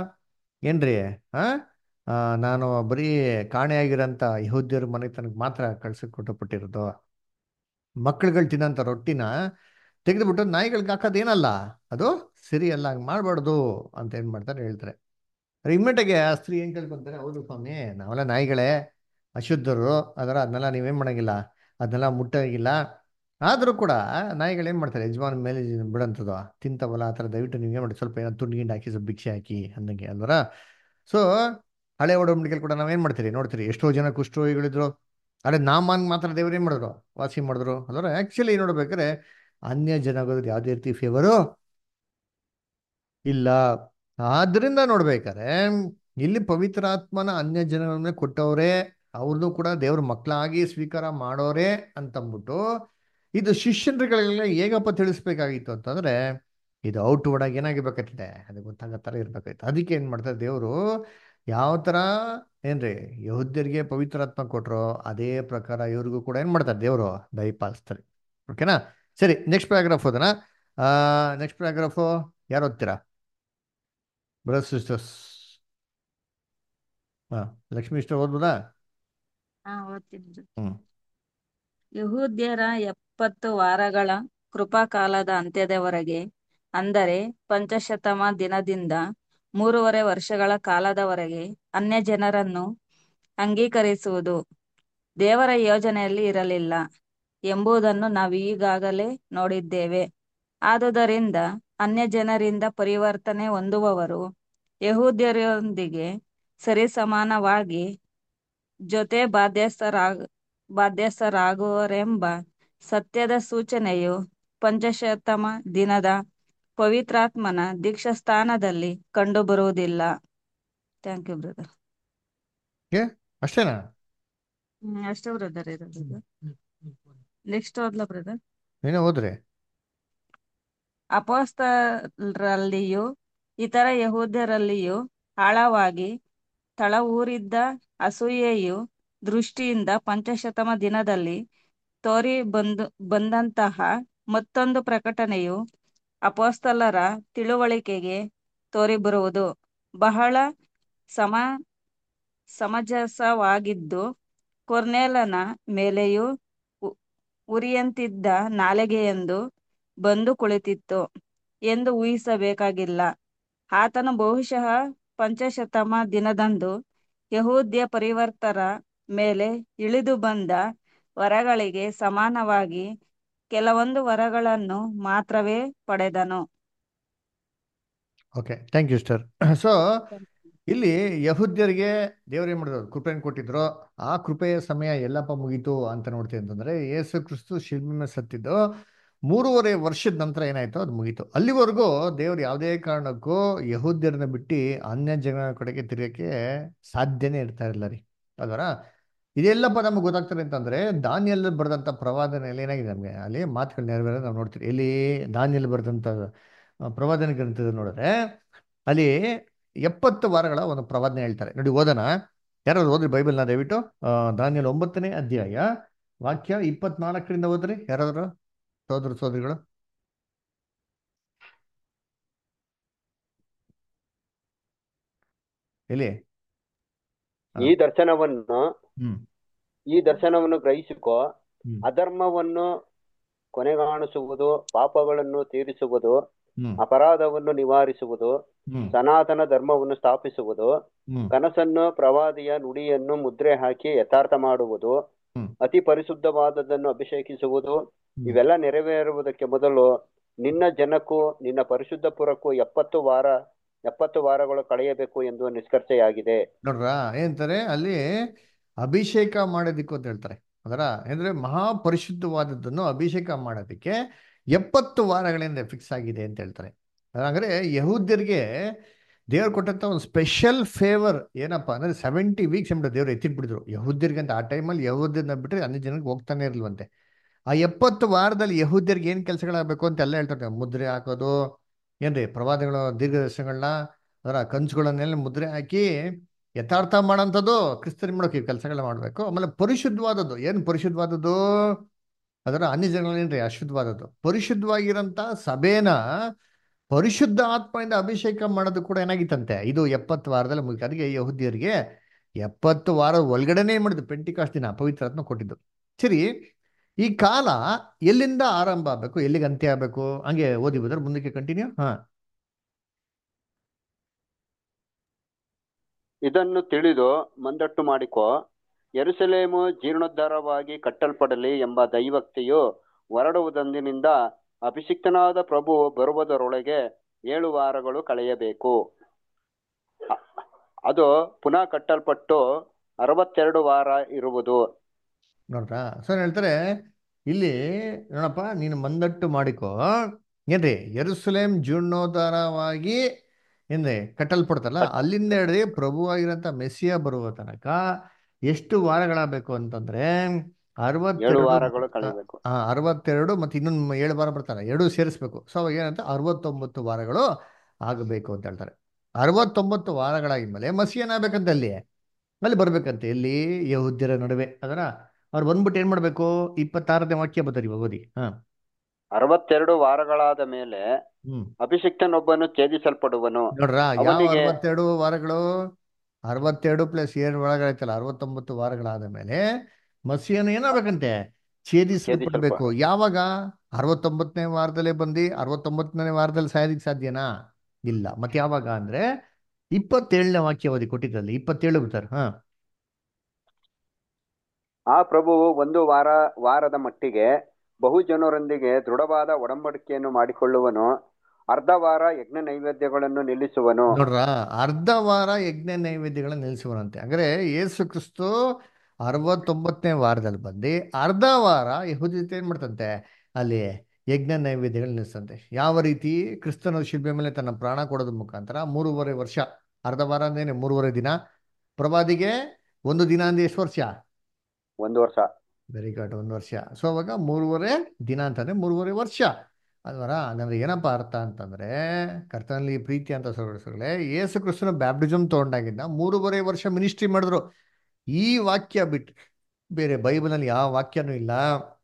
ಏನ್ರಿ ಆ ಆ, ನಾನು ಬರೀ ಕಾಣೆಯಾಗಿರೋಂಥ ಯಹೂದ್ಯರ ಮನೆ ತನಕ ಮಾತ್ರ ಕಳ್ಸಕ್ ಕೊಟ್ಟುಪಟ್ಟಿರೋದು ಮಕ್ಳುಗಳು ತಿನ್ನಂತ ರೊಟ್ಟಿನ ತೆಗೆದುಬಿಟ್ಟು ನಾಯಿಗಳಿಗೆ ಹಾಕೋದೇನಲ್ಲ ಅದು ಸರಿ ಅಲ್ಲ ಹಂಗೆ ಮಾಡಬಾರ್ದು ಅಂತ ಏನ್ ಮಾಡ್ತಾರೆ ಹೇಳ್ತಾರೆ ಇಮ್ಮಿಡಿಯಾಗೆ ಆ ಸ್ತ್ರೀ ಏನ್ ಕೇಳ್ಕೊಂತಾರೆ ಹೌದು ಸ್ವಾಮಿ ನಾವೆಲ್ಲ ನಾಯಿಗಳೇ ಅಶುದ್ಧರು ಅದರ ಅದನ್ನೆಲ್ಲ ನೀವೇನ್ ಮಾಡಂಗಿಲ್ಲ ಅದನ್ನೆಲ್ಲ ಮುಟ್ಟಂಗಿಲ್ಲ ಆದರೂ ಕೂಡ ನಾಯಿಗಳು ಏನು ಮಾಡ್ತಾರೆ ಯಜಮಾನ ಮೇಲೆ ಬಿಡಂಥದ್ದು ತಿಂತವಲ್ಲ ಆ ಥರ ದಯವಿಟ್ಟು ನೀವು ಏನು ಮಾಡಿ ಸ್ವಲ್ಪ ಏನೋ ತುಂಡು ಗಿಂಡು ಹಾಕಿ ಸ್ವಲ್ಪ ಭಿಕ್ಷೆ ಹಾಕಿ ಅಂದಂಗೆ ಅಲ್ವರ ಸೊ ಹಳೆ ಒಡಂಬಡಿಕೆಲ್ ಕೂಡ ನಾವೇನು ಮಾಡ್ತೀರಿ ನೋಡ್ತೀರಿ ಎಷ್ಟೋ ಜನ ಕುಷ್ಠರೋಗಿಗಳಿದ್ರು ಅದೇ ನಾಮನ್ ಮಾತ್ರ ದೇವ್ರು ಏನು ಮಾಡಿದ್ರು ವಾಸಿ ಮಾಡಿದ್ರು ಅಲ್ವರ ಆ್ಯಕ್ಚುಲಿ ನೋಡ್ಬೇಕಾದ್ರೆ ಅನ್ಯ ಜನಾಗೋದು ಯಾವುದೇ ರೀತಿ ಫೇವರು ಇಲ್ಲ ಆದ್ರಿಂದ ನೋಡ್ಬೇಕಾದ್ರೆ ಇಲ್ಲಿ ಪವಿತ್ರಾತ್ಮನ ಅನ್ಯ ಜನಗಳ ಮೇಲೆ ಕೊಟ್ಟವ್ರೆ ಅವ್ರನ್ನೂ ಕೂಡ ದೇವ್ರ ಮಕ್ಕಳಾಗಿ ಸ್ವೀಕಾರ ಮಾಡೋರೆ ಅಂತಂದ್ಬಿಟ್ಟು ಇದು ಶಿಷ್ಯರುಗಳಿಗೆಲ್ಲ ಹೇಗಪ್ಪ ತಿಳಿಸ್ಬೇಕಾಗಿತ್ತು ಅಂತಂದ್ರೆ ಇದು ಔಟ್ ವರ್ಡ್ ಆಗಿ ಏನಾಗಿರ್ಬೇಕಾಗ್ತದೆ ಅದು ಗೊತ್ತಾಗೋ ಥರ ಇರ್ಬೇಕಾಯ್ತು ಅದಕ್ಕೆ ಏನು ಮಾಡ್ತಾರೆ ದೇವರು ಯಾವ ಥರ ಏನ್ರಿ ಯಹುದ್ಯರಿಗೆ ಪವಿತ್ರಾತ್ಮ ಕೊಟ್ರೋ ಅದೇ ಪ್ರಕಾರ ಇವ್ರಿಗೂ ಕೂಡ ಏನು ಮಾಡ್ತಾರೆ ದೇವರು ದಯಪಾಲಿಸ್ತಾರೆ ಓಕೆನಾ ಸರಿ ನೆಕ್ಸ್ಟ್ ಪ್ಯಾರಾಗ್ರಾಫ್ ಓದೋಣ ನೆಕ್ಸ್ಟ್ ಪ್ಯಾರಾಗ್ರಾಫು ಯಾರು ಓದ್ತೀರಾ ಬ್ರದರ್ ಸಿಸ್ಟರ್ಸ್ ಹಾಂ ಲಕ್ಷ್ಮೀ ಇಷ್ಟ ಓದ್ಬೋದಾ ಹಾ ಓದ್ತೀನಿ ಹ್ಮ್ ಯಹೂದ್ಯರ ಎಪ್ಪತ್ತು ವಾರಗಳ ಕೃಪಾಕಾಲದ ಅಂತ್ಯದವರೆಗೆ ಅಂದರೆ ಪಂಚಶತಮ ದಿನದಿಂದ ಮೂರುವರೆ ವರ್ಷಗಳ ಕಾಲದವರೆಗೆ ಅನ್ಯ ಜನರನ್ನು ಅಂಗೀಕರಿಸುವುದು ದೇವರ ಯೋಜನೆಯಲ್ಲಿ ಇರಲಿಲ್ಲ ಎಂಬುದನ್ನು ನಾವು ಈಗಾಗಲೇ ನೋಡಿದ್ದೇವೆ ಆದುದರಿಂದ ಅನ್ಯ ಜನರಿಂದ ಪರಿವರ್ತನೆ ಹೊಂದುವವರು ಯಹೂದ್ಯರೊಂದಿಗೆ ಸರಿಸಮಾನವಾಗಿ ಜೊತೆ ಬಾಧ್ಯಸ್ಥರಾಗ ಬಾಧ್ಯಸ್ಥರಾಗುವರೆಂಬ ಸತ್ಯದ ಸೂಚನೆಯು ಪಂಚಶತಮ ದಿನದ ಪವಿತ್ರಾತ್ಮನ ದೀಕ್ಷಾಸ್ಥಾನದಲ್ಲಿ ಕಂಡುಬರುವುದಿಲ್ಲ ಥ್ಯಾಂಕ್ ಯು ಬ್ರದರ್ ಏ ಅಷ್ಟೇನಾ ಹ್ಮ್ ಅಷ್ಟೇ ಬ್ರದರ್ ಇರೋದು ನೆಕ್ಸ್ಟ್ ಓದ್ಲಾ ಬ್ರದರ್ ನೀನೇ ಓದ್ರಿ ಅಪೋಸ್ತಲರಲ್ಲಿಯೂ ಇತರ ಯಹೂದ್ಯರಲ್ಲಿಯೂ ಆಳವಾಗಿ ತಳವೂರಿದ್ದ ಅಸೂಯೆಯು ದೃಷ್ಟಿಯಿಂದ ಪಂಚಶತಮ ದಿನದಲ್ಲಿ ತೋರಿ ಬಂದು ಬಂದಂತಹ ಮತ್ತೊಂದು ಪ್ರಕಟಣೆಯು ಅಪೋಸ್ತಲರ ತಿಳುವಳಿಕೆಗೆ ತೋರಿಬರುವುದು ಬಹಳ ಸಮ ಸಮಂಜಸವಾಗಿದ್ದು ಕೊರ್ನೇಲನ ಮೇಲೆಯೂ ಉ- ಉರಿಯಂತಿದ್ದ ನಾಲಿಗೆಯೆಂದು ಬಂದು ಕುಳಿತಿತ್ತು ಎಂದು ಊಹಿಸಬೇಕಾಗಿಲ್ಲ ಆತನು ಬಹುಶಃ ಪಂಚಶತಮ ದಿನದಂದು ಯಹೂದ್ಯ ಪರಿವರ್ತರ ಮೇಲೆ ಇಳಿದು ಬಂದ ವರಗಳಿಗೆ ಸಮಾನವಾಗಿ ಕೆಲವೊಂದು ವರಗಳನ್ನು ಮಾತ್ರವೇ ಪಡೆದನು okay thank you sister so ಇಲ್ಲಿ ಯಹುದ್ಯರಿಗೆ ದೇವ್ರು ಏನು ಮಾಡಿದ್ರು ಕೃಪೆಯನ್ನು ಕೊಟ್ಟಿದ್ರು ಆ ಕೃಪೆಯ ಸಮಯ ಎಲ್ಲಪ್ಪ ಮುಗೀತು ಅಂತ ನೋಡ್ತೀವಿ ಅಂತಂದ್ರೆ ಯೇಸು ಕ್ರಿಸ್ತು ಶಿಲ್ಮೆ ಮೇಲೆ ಸತ್ತಿದ್ದು ಮೂರುವರೆ ವರ್ಷದ ನಂತರ ಏನಾಯ್ತು ಅದು ಮುಗೀತು ಅಲ್ಲಿವರೆಗೂ ದೇವ್ರು ಯಾವುದೇ ಕಾರಣಕ್ಕೂ ಯಹೂದ್ಯರನ್ನ ಬಿಟ್ಟು ಅನ್ಯ ಜನ ಕಡೆಗೆ ತಿರುಗಕ್ಕೆ ಸಾಧ್ಯನೇ ಇರ್ತಾ ಇರಲಿಲ್ಲ ರೀ ಅಲ್ವರ ಇದೆಲ್ಲಪ್ಪ ನಮಗೆ ಗೊತ್ತಾಗ್ತದೆ ಅಂತಂದ್ರೆ ದಾನಿಯಲ್ಲಿ ಬರೆದಂಥ ಪ್ರವಾದನೆಯಲ್ಲಿ ಏನಾಗಿದೆ ನಮಗೆ ಅಲ್ಲಿ ಮಾತುಗಳು ನೆರವೇರೋದು ನಾವು ನೋಡ್ತೀವಿ ಇಲ್ಲಿ ದಾನಿಯಲ್ಲಿ ಬರೆದಂಥ ಪ್ರವಾದನೆ ಗ್ರಂಥದ ನೋಡಿದ್ರೆ ಅಲ್ಲಿ ಎಪ್ಪತ್ತು ವಾರಗಳ ಒಂದು ಪ್ರವಾದನೆ ಹೇಳ್ತಾರೆ ನೋಡಿ ಓದೋಣ ಯಾರಾದ್ರು ಓದ್ರಿ ಬೈಬಲ್ನ ದಯವಿಟ್ಟು ದಾನಿಯಲ್ಲಿ ಒಂಬತ್ತನೇ ಅಧ್ಯಾಯ ವಾಕ್ಯ ಇಪ್ಪತ್ನಾಲ್ಕರಿಂದ ಓದ್ರಿ ಯಾರಾದ್ರು ಸೋದರ ಸೋದರಿಗಳು ಎಲ್ಲಿ ಈ ದರ್ಶನವನ್ನು ಹ್ಮ್ ಈ ದರ್ಶನವನ್ನು ಗ್ರಹಿಸಿಕೊ ಹ್ಮ್. ಅಧರ್ಮವನ್ನು ಕೊನೆಗಾಣಿಸುವುದು ಪಾಪಗಳನ್ನು ತೀರಿಸುವುದು ಹ್ಮ್ ಅಪರಾಧವನ್ನು ನಿವಾರಿಸುವುದು ಹ್ಮ್ ಸನಾತನ ಧರ್ಮವನ್ನು ಸ್ಥಾಪಿಸುವುದು ಹ್ಮ್ ಕನಸನ್ನು ಪ್ರವಾದಿಯ ನುಡಿಯನ್ನು ಮುದ್ರೆ ಹಾಕಿ ಯಥಾರ್ಥ ಮಾಡುವುದು ಹ್ಮ್. ಅತಿ ಪರಿಶುದ್ಧವಾದದ್ದನ್ನು ಅಭಿಷೇಕಿಸುವುದು ಹ್ಮ್. ಇವೆಲ್ಲ ನೆರವೇರುವುದಕ್ಕೆ ಮೊದಲು ನಿನ್ನ ಜನಕ್ಕೂ ನಿನ್ನ ಪರಿಶುದ್ಧ ಪುರಕ್ಕೂ ಎಪ್ಪತ್ತು ವಾರ ಎಪ್ಪತ್ತು ವಾರಗಳು ಕಳೆಯಬೇಕು ಎಂದು ನಿಷ್ಕರ್ಷೆಯಾಗಿದೆ ನೋಡ್ರ ಏನಂತಾರೆ ಅಲ್ಲಿ ಅಭಿಷೇಕ ಮಾಡೋದಿಕ್ಕು ಅಂತ ಹೇಳ್ತಾರೆ ಅದರ ಅಂದ್ರೆ ಮಹಾಪರಿಶುದ್ಧವಾದದ್ದನ್ನು ಅಭಿಷೇಕ ಮಾಡೋದಕ್ಕೆ ಎಪ್ಪತ್ತು ವಾರಗಳಿಂದ ಫಿಕ್ಸ್ ಆಗಿದೆ ಅಂತ ಹೇಳ್ತಾರೆ ಹಾಗಾದ್ರೆ ಯಹೂದ್ಯರಿಗೆ ದೇವ್ರು ಕೊಟ್ಟಂತ ಒಂದು ಸ್ಪೆಷಲ್ ಫೇವರ್ ಏನಪ್ಪ ಅಂದ್ರೆ ಸೆವೆಂಟಿ ವೀಕ್ಸ್ ಎಂಬ ದೇವ್ರು ಎತ್ತಿಟ್ಬಿಡಿದ್ರು ಯಹೂದ್ಯರಿಗೆ ಅಂತ ಆ ಟೈಮಲ್ಲಿ ಯಹೂದ್ಯರನ್ನ ಬಿಟ್ಟರೆ ಅನ್ಯ ಜನಕ್ಕೆ ಹೋಗ್ತಾನೆ ಇರ್ಲಿಲ್ವಂತೆ ಆ ಎಪ್ಪತ್ತು ವಾರದಲ್ಲಿ ಯಹೂದ್ಯರಿಗೆ ಏನು ಕೆಲಸಗಳಾಗಬೇಕು ಅಂತ ಎಲ್ಲ ಹೇಳ್ತಾರೆ ಮುದ್ರೆ ಹಾಕೋದು ಏನ್ರಿ ಪ್ರವಾದಗಳ ದೀರ್ಘದರ್ಶನಗಳನ್ನ ಅದರ ಕಂಚುಗಳನ್ನೆಲ್ಲ ಮುದ್ರೆ ಹಾಕಿ ಯಥಾರ್ಥ ಮಾಡೋಂಥದ್ದು ಕ್ರಿಸ್ತರಿ ಮಾಡೋಕೆ ಕೆಲಸಗಳ ಮಾಡಬೇಕು ಆಮೇಲೆ ಪರಿಶುದ್ಧವಾದದ್ದು ಏನು ಪರಿಶುದ್ಧವಾದದ್ದು ಅದರ ಅನ್ಯ ಜನಗಳೇನ್ರಿ ಅಶುದ್ಧವಾದದ್ದು ಪರಿಶುದ್ಧವಾಗಿರೋಂಥ ಸಭೆನ ಪರಿಶುದ್ಧ ಆತ್ಮದಿಂದ ಅಭಿಷೇಕ ಮಾಡೋದು ಕೂಡ ಏನಾಗಿತ್ತಂತೆ ಇದು ಎಪ್ಪತ್ತು ವಾರದಲ್ಲಿ ಮುಗಿತು ಅದಕ್ಕೆ ಯಹೂದ್ಯರಿಗೆ ಎಪ್ಪತ್ತು ವಾರ ಒಳಗಡೆನೇ ಮಾಡಿದ್ದು ಪೆಂಟಿಕಾಸ್ಟ್ ದಿನ ಪವಿತ್ರ ಆತ್ಮ ಕೊಟ್ಟಿದ್ದು ಸರಿ ಈ ಕಾಲ ಎಲ್ಲಿಂದ ಆರಂಭ ಆಗಬೇಕು ಎಲ್ಲಿಗೆ ಅಂತ್ಯ ಆಗಬೇಕು ಹಂಗೆ ಓದಿ ಹೋದ್ರೆ ಮುಂದಕ್ಕೆ ಕಂಟಿನ್ಯೂ ಹಾ ಇದನ್ನು ತಿಳಿದು ಮಂದಟ್ಟು ಮಾಡಿಕೊ ಯೆರೂಸಲೇಮು ಜೀರ್ಣೋದ್ಧಾರವಾಗಿ ಕಟ್ಟಲ್ಪಡಲಿ ಎಂಬ ದೈವಕ್ತಿಯು ಹೊರಡುವುದಂದಿನಿಂದ ಅಭಿಷಿಕ್ತನಾದ ಪ್ರಭು ಬರುವುದರೊಳಗೆ ಏಳು ವಾರಗಳು ಕಳೆಯಬೇಕು ಅ- ಅದು ಪುನಃ ಕಟ್ಟಲ್ಪಟ್ಟು ಅರವತ್ತೆರಡು ವಾರ ಇರುವುದು ನೋಡ್ರಾ ಸರ್ ಹೇಳ್ತಾರೆ ಇಲ್ಲಿ ನೋಡಪ್ಪ ನೀನು ಮಂದಟ್ಟು ಮಾಡಿಕೋ ಏನ್ರಿ ಯೆರೂಸಲೇಮ್ ಜೀರ್ಣೋದ್ಧಾರವಾಗಿ ಏನ್ರಿ ಕಟ್ಟಲ್ಪಡ್ತಲ್ಲ ಅಲ್ಲಿಂದ ಹಿಡಿದು ಪ್ರಭುವಾಗಿರೋಂಥ ಮೆಸ್ಸಿಯ ಬರುವ ತನಕ ಎಷ್ಟು ವಾರಗಳಾಗಬೇಕು ಅಂತಂದ್ರೆ ಏಳು ಅರವತ್ತೆರಡು ವಾರಗಳು ಕಳೆಯಬೇಕು ಆ, ಅರವತ್ತೆರಡು ಮತ್ತು ಇನ್ನೊಂದು ಏಳು ವಾರ ಬರ್ತಾರೆ ಎರಡು ಸೇರಿಸ್ಬೇಕು ಸೊ ಅವಾಗ ಏನಂತ ಅರವತ್ತೊಂಬತ್ತು ವಾರಗಳು ಆಗಬೇಕು ಅಂತ ಹೇಳ್ತಾರೆ ಅರವತ್ತೊಂಬತ್ತು ವಾರಗಳಾಗಿದ್ಮೇಲೆ ಮಸಿ ಏನಾಗಬೇಕಂತ ಅಲ್ಲಿ ಅಲ್ಲಿ ಬರ್ಬೇಕಂತೆ ಎಲ್ಲಿ ಯಹೂದ್ಯರ ನಡುವೆ ಅದರ ಅವ್ರು ಬಂದ್ಬಿಟ್ಟು ಏನ್ ಮಾಡ್ಬೇಕು ಇಪ್ಪತ್ತಾರನೇ ವಾಕ್ಯ ಬರ್ತಾರೆ ಇವಾಗ ಓದಿ ಹಾ ಅರವತ್ತೆರಡು ವಾರಗಳಾದ ಮೇಲೆ ಹ್ಮ್ ಅಭಿಷಿಕ್ತನೊಬ್ಬನು ಛೇದಿಸಲ್ಪಡುವನು ನೋಡ್ರ ಯಾವ ಅವನಿಗೆ- ಅರವತ್ತೆರಡು ವಾರಗಳು ಅರವತ್ತೆರಡು ಪ್ಲಸ್ ಏಳು ಒಳಗಾಯ್ತಲ್ಲ ಅರವತ್ತೊಂಬತ್ತು ವಾರಗಳಾದ ಮೇಲೆ ಮಸಿಯನ್ನು ಏನಾಗಬೇಕಂತೆ ಛೇದಿಸಲ್ಪಡ್ಬೇಕು ಯಾವಾಗ ಅರವತ್ತೊಂಬತ್ತನೇ ವಾರದಲ್ಲೇ ಬಂದು ಅರವತ್ತೊಂಬತ್ತನೇ ವಾರದಲ್ಲಿ ಸಾಯೋದಿಕ್ ಸಾಧ್ಯನಾ ಇಲ್ಲ ಮತ್ತೆ ಯಾವಾಗ ಅಂದ್ರೆ ಇಪ್ಪತ್ತೇಳನೇ ವಾಕ್ಯವಧಿ ಕೊಟ್ಟಿದ್ರಲ್ಲಿ ಇಪ್ಪತ್ತೇಳು ಬಿಡ್ತಾರೆ ಹಾ ಆ ಪ್ರಭುವು ಒಂದು ವಾರ ವಾರದ ಮಟ್ಟಿಗೆ ಬಹು ಜನರೊಂದಿಗೆ ದೃಢವಾದ ಒಡಂಬಡಿಕೆಯನ್ನು ಮಾಡಿಕೊಳ್ಳುವನು ಅರ್ಧ ವಾರ ಯಜ್ಞ ನೈವೇದ್ಯಗಳನ್ನು ನಿಲ್ಲಿಸುವನು ನೋಡ್ರ ಅರ್ಧ ವಾರ ಯಜ್ಞ ನೈವೇದ್ಯಗಳನ್ನ ನಿಲ್ಲಿಸುವನಂತೆ ಅಂದ್ರೆ ಯೇಸು ಕ್ರಿಸ್ತು ಅರವತ್ತೊಂಬತ್ತನೇ ವಾರದಲ್ಲಿ ಬಂದು ಅರ್ಧ ವಾರ ಯಹೂದಿ ಜೊತೆ ಏನ್ ಮಾಡ್ತಂತೆ ಅಲ್ಲಿ ಯಜ್ಞ ನೈವೇದ್ಯಗಳು ನಿಲ್ಲಿಸ್ತಂತೆ ಯಾವ ರೀತಿ ಕ್ರಿಸ್ತನು ಶಿಲ್ಬೆ ಮೇಲೆ ತನ್ನ ಪ್ರಾಣ ಕೊಡೋದ್ರ ಮುಖಾಂತರ ಮೂರುವರೆ ವರ್ಷ ಅರ್ಧ ವಾರ ಅಂದೇನೆ ಮೂರುವರೆ ದಿನ ಪ್ರವಾದಿಗೆ ಒಂದು ದಿನ ಅಂದ್ರೆ ಎಷ್ಟು ವರ್ಷ ಒಂದು ವರ್ಷ ವೆರಿ ಗುಡ್ ಒಂದು ವರ್ಷ ಸೊ ಅವಾಗ ಮೂರುವರೆ ದಿನ ಅಂತಂದ್ರೆ ಮೂರುವರೆ ವರ್ಷ ಅಲ್ವರ ಹಂಗಂದ್ರೆ ಏನಪ್ಪ ಅರ್ಥ ಅಂತಂದ್ರೆ ಕರ್ತನಲ್ಲಿ ಪ್ರೀತಿ ಅಂತ ಸೊಗಸಗಳೇ ಯೇಸು ಕ್ರಿಸ್ತನ ಬ್ಯಾಪ್ಟಿಸಮ್ ತಗೊಂಡಾಗಿಂದ ಮೂರುವರೆ ವರ್ಷ ಮಿನಿಸ್ಟ್ರಿ ಮಾಡಿದ್ರು ಈ ವಾಕ್ಯ ಬಿಟ್ಟು ಬೇರೆ ಬೈಬಲ್ನಲ್ಲಿ ಯಾವ ವಾಕ್ಯನೂ ಇಲ್ಲ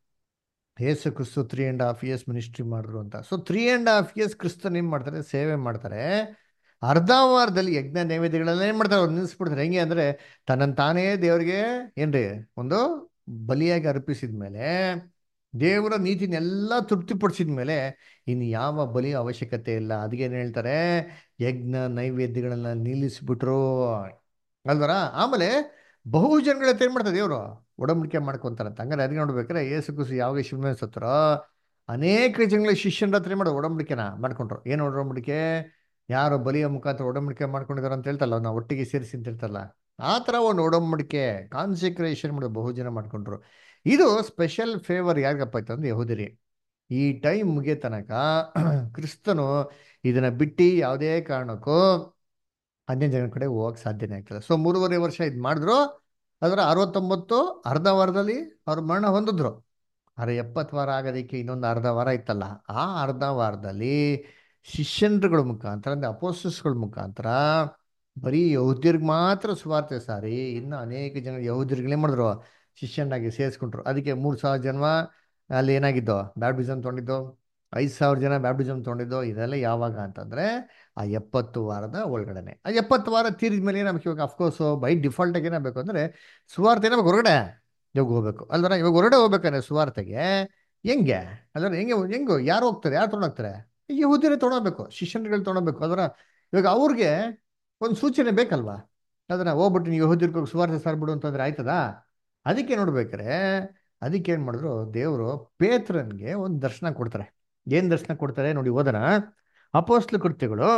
ಯೇಸು ಕ್ರಿಸ್ತು three and half years ministry ಮಾಡಿದ್ರು ಅಂತ so three and half years ಕ್ರಿಸ್ತನ್ ಏನು ಮಾಡ್ತಾರೆ ಸೇವೆ ಮಾಡ್ತಾರೆ ಅರ್ಧ ವಾರದಲ್ಲಿ ಯಜ್ಞ ನೈವೇದ್ಯಗಳೆಲ್ಲ ಏನು ಮಾಡ್ತಾರೆ ಅವ್ರು ನಿಲ್ಲಿಸ್ಬಿಡ್ತಾರೆ ಹೆಂಗೆ ಅಂದರೆ ತನ್ನನ್ನು ತಾನೇ ದೇವರಿಗೆ ಏನ್ರಿ ಒಂದು ಬಲಿಯಾಗಿ ಅರ್ಪಿಸಿದ ಮೇಲೆ ದೇವರ ನೀತಿನೆಲ್ಲ ತೃಪ್ತಿಪಡಿಸಿದ ಮೇಲೆ ಇನ್ನು ಯಾವ ಬಲಿಯ ಅವಶ್ಯಕತೆ ಇಲ್ಲ ಅದಕ್ಕೇನು ಹೇಳ್ತಾರೆ ಯಜ್ಞ ನೈವೇದ್ಯಗಳನ್ನ ನಿಲ್ಲಿಸ್ಬಿಟ್ರು ಅಲ್ವರ ಆಮೇಲೆ ಬಹು ಜನಗಳ ಹತ್ರ ಏನ್ ಮಾಡ್ತಾರೆ ದೇವರು ಒಡಂಬಡಿಕೆ ಮಾಡ್ಕೊಂತಾರಂತ ಹಂಗಾರೆ ಅದಕ್ಕೆ ನೋಡ್ಬೇಕಾರೆ ಏಸು ಕುಸು ಯಾವಾಗ ಶಿವನ ಸತ್ತರೋ ಅನೇಕ ಜನಗಳ ಶಿಷ್ಯನ ಹತ್ರ ಏನ್ ಮಾಡೋ ಒಡಂಬಡಿಕೆನ ಮಾಡ್ಕೊಂಡ್ರು ಏನು ಒಡಂಬಡಿಕೆ ಯಾರು ಬಲಿಯ ಮುಖಾಂತರ ಒಡಂಬಡಿಕೆ ಮಾಡ್ಕೊಂಡಿದಾರೆ ಅಂತ ಹೇಳ್ತಲ್ಲ ನಾವು ಒಟ್ಟಿಗೆ ಸೇರಿಸಿ ಅಂತ ಹೇಳ್ತಲ್ಲ ಆ ಥರ ಒಂದು ಒಡಂಬಡಿಕೆ ಕಾನ್ಸಿಕ್ರೇಷನ್ ಮಾಡೋ ಬಹು ಜನ ಮಾಡ್ಕೊಂಡ್ರು ಇದು ಸ್ಪೆಷಲ್ ಫೇವರ್ ಯಾರಿಗಪ್ಪ ಆಯ್ತು ಅಂದ್ರೆ ಯಹೂದಿರಿ ಈ ಟೈಮ್ ಮುಗಿಯೋ ತನಕ ಕ್ರಿಸ್ತನು ಇದನ್ನ ಬಿಟ್ಟು ಯಾವುದೇ ಕಾರಣಕ್ಕೂ ಅನ್ಯ ಜನ ಕಡೆ ಹೋಗಕ್ಕೆ ಸಾಧ್ಯನೇ ಆಗ್ತಿಲ್ಲ ಸೊ ಮೂರುವರೆ ವರ್ಷ ಇದು ಮಾಡಿದ್ರು ಅದರ ಅರವತ್ತೊಂಬತ್ತು ಅರ್ಧ ವಾರದಲ್ಲಿ ಅವ್ರು ಮರಣ ಹೊಂದಿದ್ರು ಅರೆ ಎಪ್ಪತ್ತು ವಾರ ಆಗೋದಕ್ಕೆ ಇನ್ನೊಂದು ಅರ್ಧ ವಾರ ಇತ್ತಲ್ಲ ಆ ಅರ್ಧ ವಾರದಲ್ಲಿ ಶಿಷ್ಯನ್ರುಗಳ ಮುಖಾಂತರ ಅಂದರೆ ಅಪೋಸ್ಟಸ್ಗಳ ಮುಖಾಂತರ ಬರೀ ಯಹೂದ್ಯರಿಗೆ ಮಾತ್ರ ಸುವಾರ್ತೆ ಸಾರಿ ಇನ್ನು ಅನೇಕ ಜನ ಯಹೂದ್ಯರುಗಳೇ ಮಾಡಿದ್ರು ಶಿಷ್ಯನಾಗಿ ಸೇರಿಸ್ಕೊಂಡ್ರು ಅದಕ್ಕೆ ಮೂರು ಸಾವಿರ ಜನ ಅಲ್ಲಿ ಏನಾಗಿದ್ದು ಬ್ಯಾಪ್ಟಿಸಮ್ ತೊಗೊಂಡಿದ್ದು ಐದು ಸಾವಿರ ಜನ ಬ್ಯಾಪ್ಟಿಸಮ್ ತೊಗೊಂಡಿದ್ದು ಇದೆಲ್ಲ ಯಾವಾಗ ಅಂತಂದರೆ ಆ ಎಪ್ಪತ್ತು ವಾರದ ಒಳಗಡೆನೆ ಆ ಎಪ್ಪತ್ತು ವಾರ ತೀರಿದ ಮೇಲೆ ಏನಾಗಬೇಕು ಇವಾಗ ಅಫ್ಕೋರ್ಸು ಬೈ ಡಿಫಾಲ್ಟಾಗಿ ಏನಾಗಬೇಕು ಅಂದರೆ ಸುವಾರ್ತೆ ಏನಾಗಬೇಕು ಹೊರಗಡೆ ಇವಾಗ ಹೋಗ್ಬೇಕು ಅಲ್ವರ ಇವಾಗ ಹೊರಗಡೆ ಹೋಗ್ಬೇಕಾದ್ರೆ ಸುವಾರ್ತೆಗೆ ಹೆಂಗೆ ಅಲ್ವರ ಹೆಂಗೆ ಹೆಂಗು ಯಾರು ಹೋಗ್ತಾರೆ ಯಾರು ತೊಗೊಂಡೋಗ್ತಾರೆ ಯಹೂದ್ಯರೇ ತೊಗೊಳ್ಬೇಕು ಶಿಷ್ಯನ್ಗಳು ತೊಗೊಳ್ಬೇಕು ಅದರ ಇವಾಗ ಅವ್ರಿಗೆ ಒಂದು ಸೂಚನೆ ಬೇಕಲ್ವಾ ಅದನ್ನ ಹೋಗ್ಬಿಟ್ಟು ನೀವು ಯಹೂದ್ಯರಿಗೆ ಹೋಗಿ ಸುವಾರ್ತೆ ಸಾರ್ಬಿಡು ಅಂತಂದ್ರೆ ಆಯ್ತದಾ ಅದಕ್ಕೆ ನೋಡ್ಬೇಕಾರೆ ಅದಕ್ಕೆ ಏನು ಮಾಡಿದ್ರು ದೇವರು ಪೇತ್ರನ್ಗೆ ಒಂದು ದರ್ಶನ ಕೊಡ್ತಾರೆ ಏನು ದರ್ಶನ ಕೊಡ್ತಾರೆ ನೋಡಿ ಓದೋಣ ಅಪೋಸ್ಲ ಕೃತ್ಯಗಳು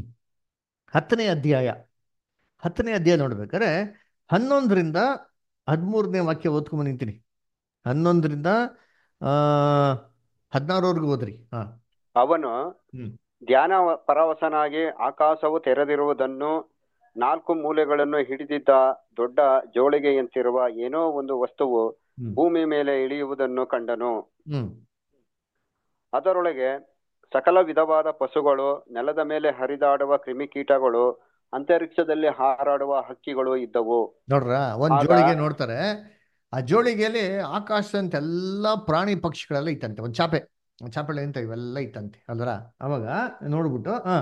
ಹತ್ತನೇ ಅಧ್ಯಾಯ ಹತ್ತನೇ ಅಧ್ಯಾಯ ನೋಡ್ಬೇಕಾದ್ರೆ ಹನ್ನೊಂದರಿಂದ ಹದಿಮೂರನೇ ವಾಕ್ಯ ಓದ್ಕೊಂಡ್ ನಿಂತೀನಿ ಹನ್ನೊಂದರಿಂದ ಆ ಹದಿನಾರವರೆಗೂ ಓದ್ರಿ ಹಾ ಅವನು ಹ್ಮ್. ಧ್ಯಾನ ಪರವಶನಾಗಿ ಆಕಾಶವು ತೆರೆದಿರುವುದನ್ನು ನಾಲ್ಕು ಮೂಲೆಗಳನ್ನು ಹಿಡಿದಿದ್ದ ದೊಡ್ಡ ಜೋಳಿಗೆಯಂತಿರುವ ಏನೋ ಒಂದು ವಸ್ತುವು ಹ್ಮ್. ಭೂಮಿ ಮೇಲೆ ಇಳಿಯುವುದನ್ನು ಕಂಡನು ಹ್ಮ್ ಅದರೊಳಗೆ ಸಕಲ ವಿಧವಾದ ಪಶುಗಳು ನೆಲದ ಮೇಲೆ ಹರಿದಾಡುವ ಕ್ರಿಮಿಕೀಟಗಳು ಅಂತರಿಕ್ಷದಲ್ಲಿ ಹಾರಾಡುವ ಹಕ್ಕಿಗಳು ಇದ್ದವು ನೋಡ್ರ ಒಂದ್ ಆಗ- ಜೋಳಿಗೆ ನೋಡ್ತಾರೆ ಆ ಜೋಳಿಗೆಯಲ್ಲಿ ಆಕಾಶದಂತೆ ಎಲ್ಲ ಪ್ರಾಣಿ ಪಕ್ಷಿಗಳೆಲ್ಲ ಇತ್ತಂತೆ ಒಂದ್ ಚಾಪೆ ಒಂದ್ ಚಾಪೆ ಎಂತ ಇವೆಲ್ಲ ಇತ್ತಂತೆ ಅಲ್ವರ ಅವಾಗ ನೋಡ್ಬಿಟ್ಟು ಹಾ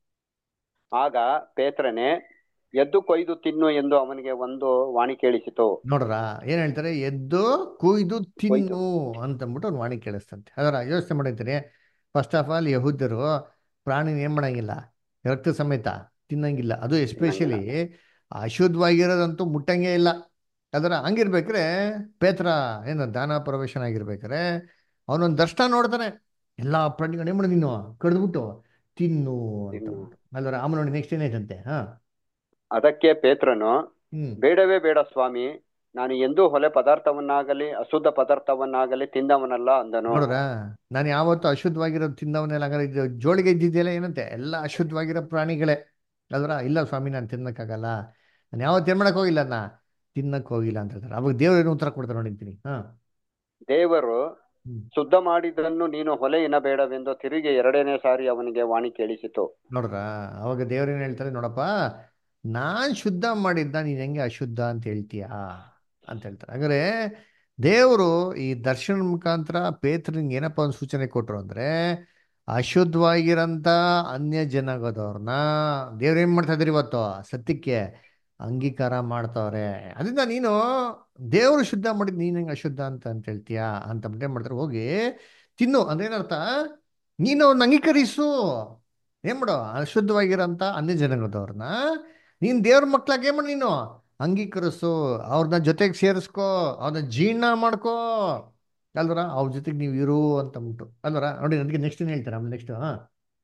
ಆಗ ಪೇತ್ರನೆ ಎದ್ದು ಕೊಯ್ದು ತಿನ್ನು ಎಂದು ಅವನಿಗೆ ಒಂದು ವಾಣಿ ಕೇಳಿಸಿತು ನೋಡ್ರ ಏನ್ ಹೇಳ್ತಾರೆ ಎದ್ದು ಕುಯ್ದು ತಿನ್ನು ಅಂತಂದ್ಬಿಟ್ಟು ಒಂದು ವಾಣಿ ಕೇಳಿಸ್ತಂತೆ ಅದರ ಯೋಚನೆ ಮಾಡಿರ್ತೀನಿ ಫಸ್ಟ್ ಆಫ್ ಆಲ್ ಯಹೂದ್ಯರು ಪ್ರಾಣಿನ ಏನ್ ಮಾಡಂಗಿಲ್ಲ ರಕ್ತ ಸಮೇತ ತಿನ್ನಂಗಿಲ್ಲ ಅದು ಎಸ್ಪೆಷಲಿ ಅಶುದ್ಧವಾಗಿರೋದಂತೂ ಮುಟ್ಟಂಗೇ ಇಲ್ಲ ಅದರ ಹಂಗಿರ್ಬೇಕ್ರೆ ಪೇತ್ರ ಏನು ದಾನ ಪ್ರವೇಶನ ಆಗಿರ್ಬೇಕಾರೆ ಅವನೊಂದು ದರ್ಶನ ನೋಡ್ತಾನೆ ಎಲ್ಲ ಪ್ರಾಣಿಗಳು ಏನ್ ಮಾಡು ನೀನು ಕಡ್ದ್ಬಿಟ್ಟು ತಿನ್ನು ಅಂತ ತಿನ್ನು. ಅಂದ್ಬಿಟ್ಟು. ಅಲ್ವರ ಆಮೇಲೆ ನೋಡಿ ನೆಕ್ಸ್ಟ್ ಏನಾಯ್ತಂತೆ ಹಾ ಅದಕ್ಕೆ ಪೇತ್ರನು ಹ್ಮ್ ಬೇಡವೇ ಬೇಡ ಸ್ವಾಮಿ ನಾನು ಎಂದೂ ಹೊಲೆ ಪದಾರ್ಥವನ್ನಾಗಲಿ ಅಶುದ್ಧ ಪದಾರ್ಥವನ್ನಾಗಲಿ ತಿಂದವನಲ್ಲ ಅಂದನು ನೋಡ್ರ ನಾನು ಯಾವತ್ತು ಅಶುದ್ಧವಾಗಿರೋದು ತಿಂದವನ್ನೆಲ್ಲ ಹಂಗಾರೆ ಇದು ಜೋಳಿಗೆ ಇದ್ದಿದ್ದೆಲ್ಲ ಏನಂತೆ ಎಲ್ಲ ಅಶುದ್ಧವಾಗಿರೋ ಪ್ರಾಣಿಗಳೇ ಅಲ್ವರ ಇಲ್ಲ ಸ್ವಾಮಿ ನಾನು ತಿನ್ನಕ್ಕಾಗಲ್ಲ ನಾನು ಯಾವತ್ತು ಏನ್ ಮಾಡಕ್ ಹೋಗಿಲ್ಲ ನಾ ತಿನ್ನಕ್ ಹೋಗಿಲ್ಲ ಅಂತ ಹೇಳ್ತಾರೆ ಅವಾಗ ದೇವ್ರು ಏನು ಉತ್ತರ ಕೊಡ್ತಾರೆ ನೋಡಿರ್ತೀನಿ ಹಾ ದೇವರು ಹ್ಮ್. ಶುದ್ಧ ಮಾಡಿದ್ದನ್ನು ನೀನು ಹೊಲೆ ಎನ್ನಬೇಡವೆಂದು ತಿರುಗಿ ಎರಡನೇ ಸಾರಿ ಅವನಿಗೆ ವಾಣಿ ಕೇಳಿಸಿತು ನೋಡ್ರ ಅವಾಗ ದೇವ್ರು ಏನ್ ಹೇಳ್ತಾರೆ ನೋಡಪ್ಪ ನಾನ್ ಶುದ್ಧ ಮಾಡಿದ್ದ ನೀನ್ ಹೆಂಗೆ ಅಶುದ್ಧ ಅಂತ ಹೇಳ್ತೀಯಾ ಅಂತ ಹೇಳ್ತಾರೆ ಹಾಗಾದ್ರೆ ದೇವರು ಈ ದರ್ಶನ ಮುಖಾಂತರ ಪೇತ್ರನಿಗೆ ಏನಪ್ಪ ಒಂದು ಸೂಚನೆ ಕೊಟ್ರು ಅಂದ್ರೆ ಅಶುದ್ಧವಾಗಿರಂತ ಅನ್ಯ ಜನಾಂಗದವ್ರನ್ನ ದೇವ್ರು ಏನ್ ಮಾಡ್ತಾ ಇದ್ರಿ ಇವತ್ತು ಸತ್ಯಕ್ಕೆ ಅಂಗೀಕಾರ ಮಾಡ್ತಾವ್ರೆ ಅದರಿಂದ ನೀನು ದೇವರು ಶುದ್ಧ ಮಾಡಿದ್ ನೀನ್ ಹೆಂಗೆ ಅಶುದ್ಧ ಅಂತ ಅಂತ ಹೇಳ್ತೀಯಾ ಅಂತ ಏನ್ ಮಾಡ್ತಾರೆ ಹೋಗಿ ತಿನ್ನು ಅಂದ್ರೆ ಏನರ್ಥ ನೀನು ಅವ್ರನ್ನ ಅಂಗೀಕರಿಸು ಏನ್ ಮಾಡು ಅಶುದ್ಧವಾಗಿರೋಂಥ ಅನ್ಯ ಜನಾಂಗದವ್ರನ್ನ ನೀನ್ ದೇವ್ರ ಮಕ್ಳಾಗ ಏನ್ ಮಾಡು ನೀನು ಅಂಗೀಕರಿಸು ಅವ್ರನ್ನ ಜೊತೆಗೆ ಸೇರಿಸ್ಕೋ ಅವ್ರನ್ನ ಜೀರ್ಣ ಮಾಡ್ಕೋ ಅಲ್ವರ ಅವ್ರ ಜೊತೆಗೆ ನೀವು ಇರು ಅಂತ ಅಂದ್ಬಿಟ್ಟು ಅಲ್ವರ ನೋಡಿ ಅದಕ್ಕೆ ನೆಕ್ಸ್ಟ್ ಏನ್ ಹೇಳ್ತಾರೆ ಆಮೇಲೆ ನೆಕ್ಸ್ಟ್ ಹಾ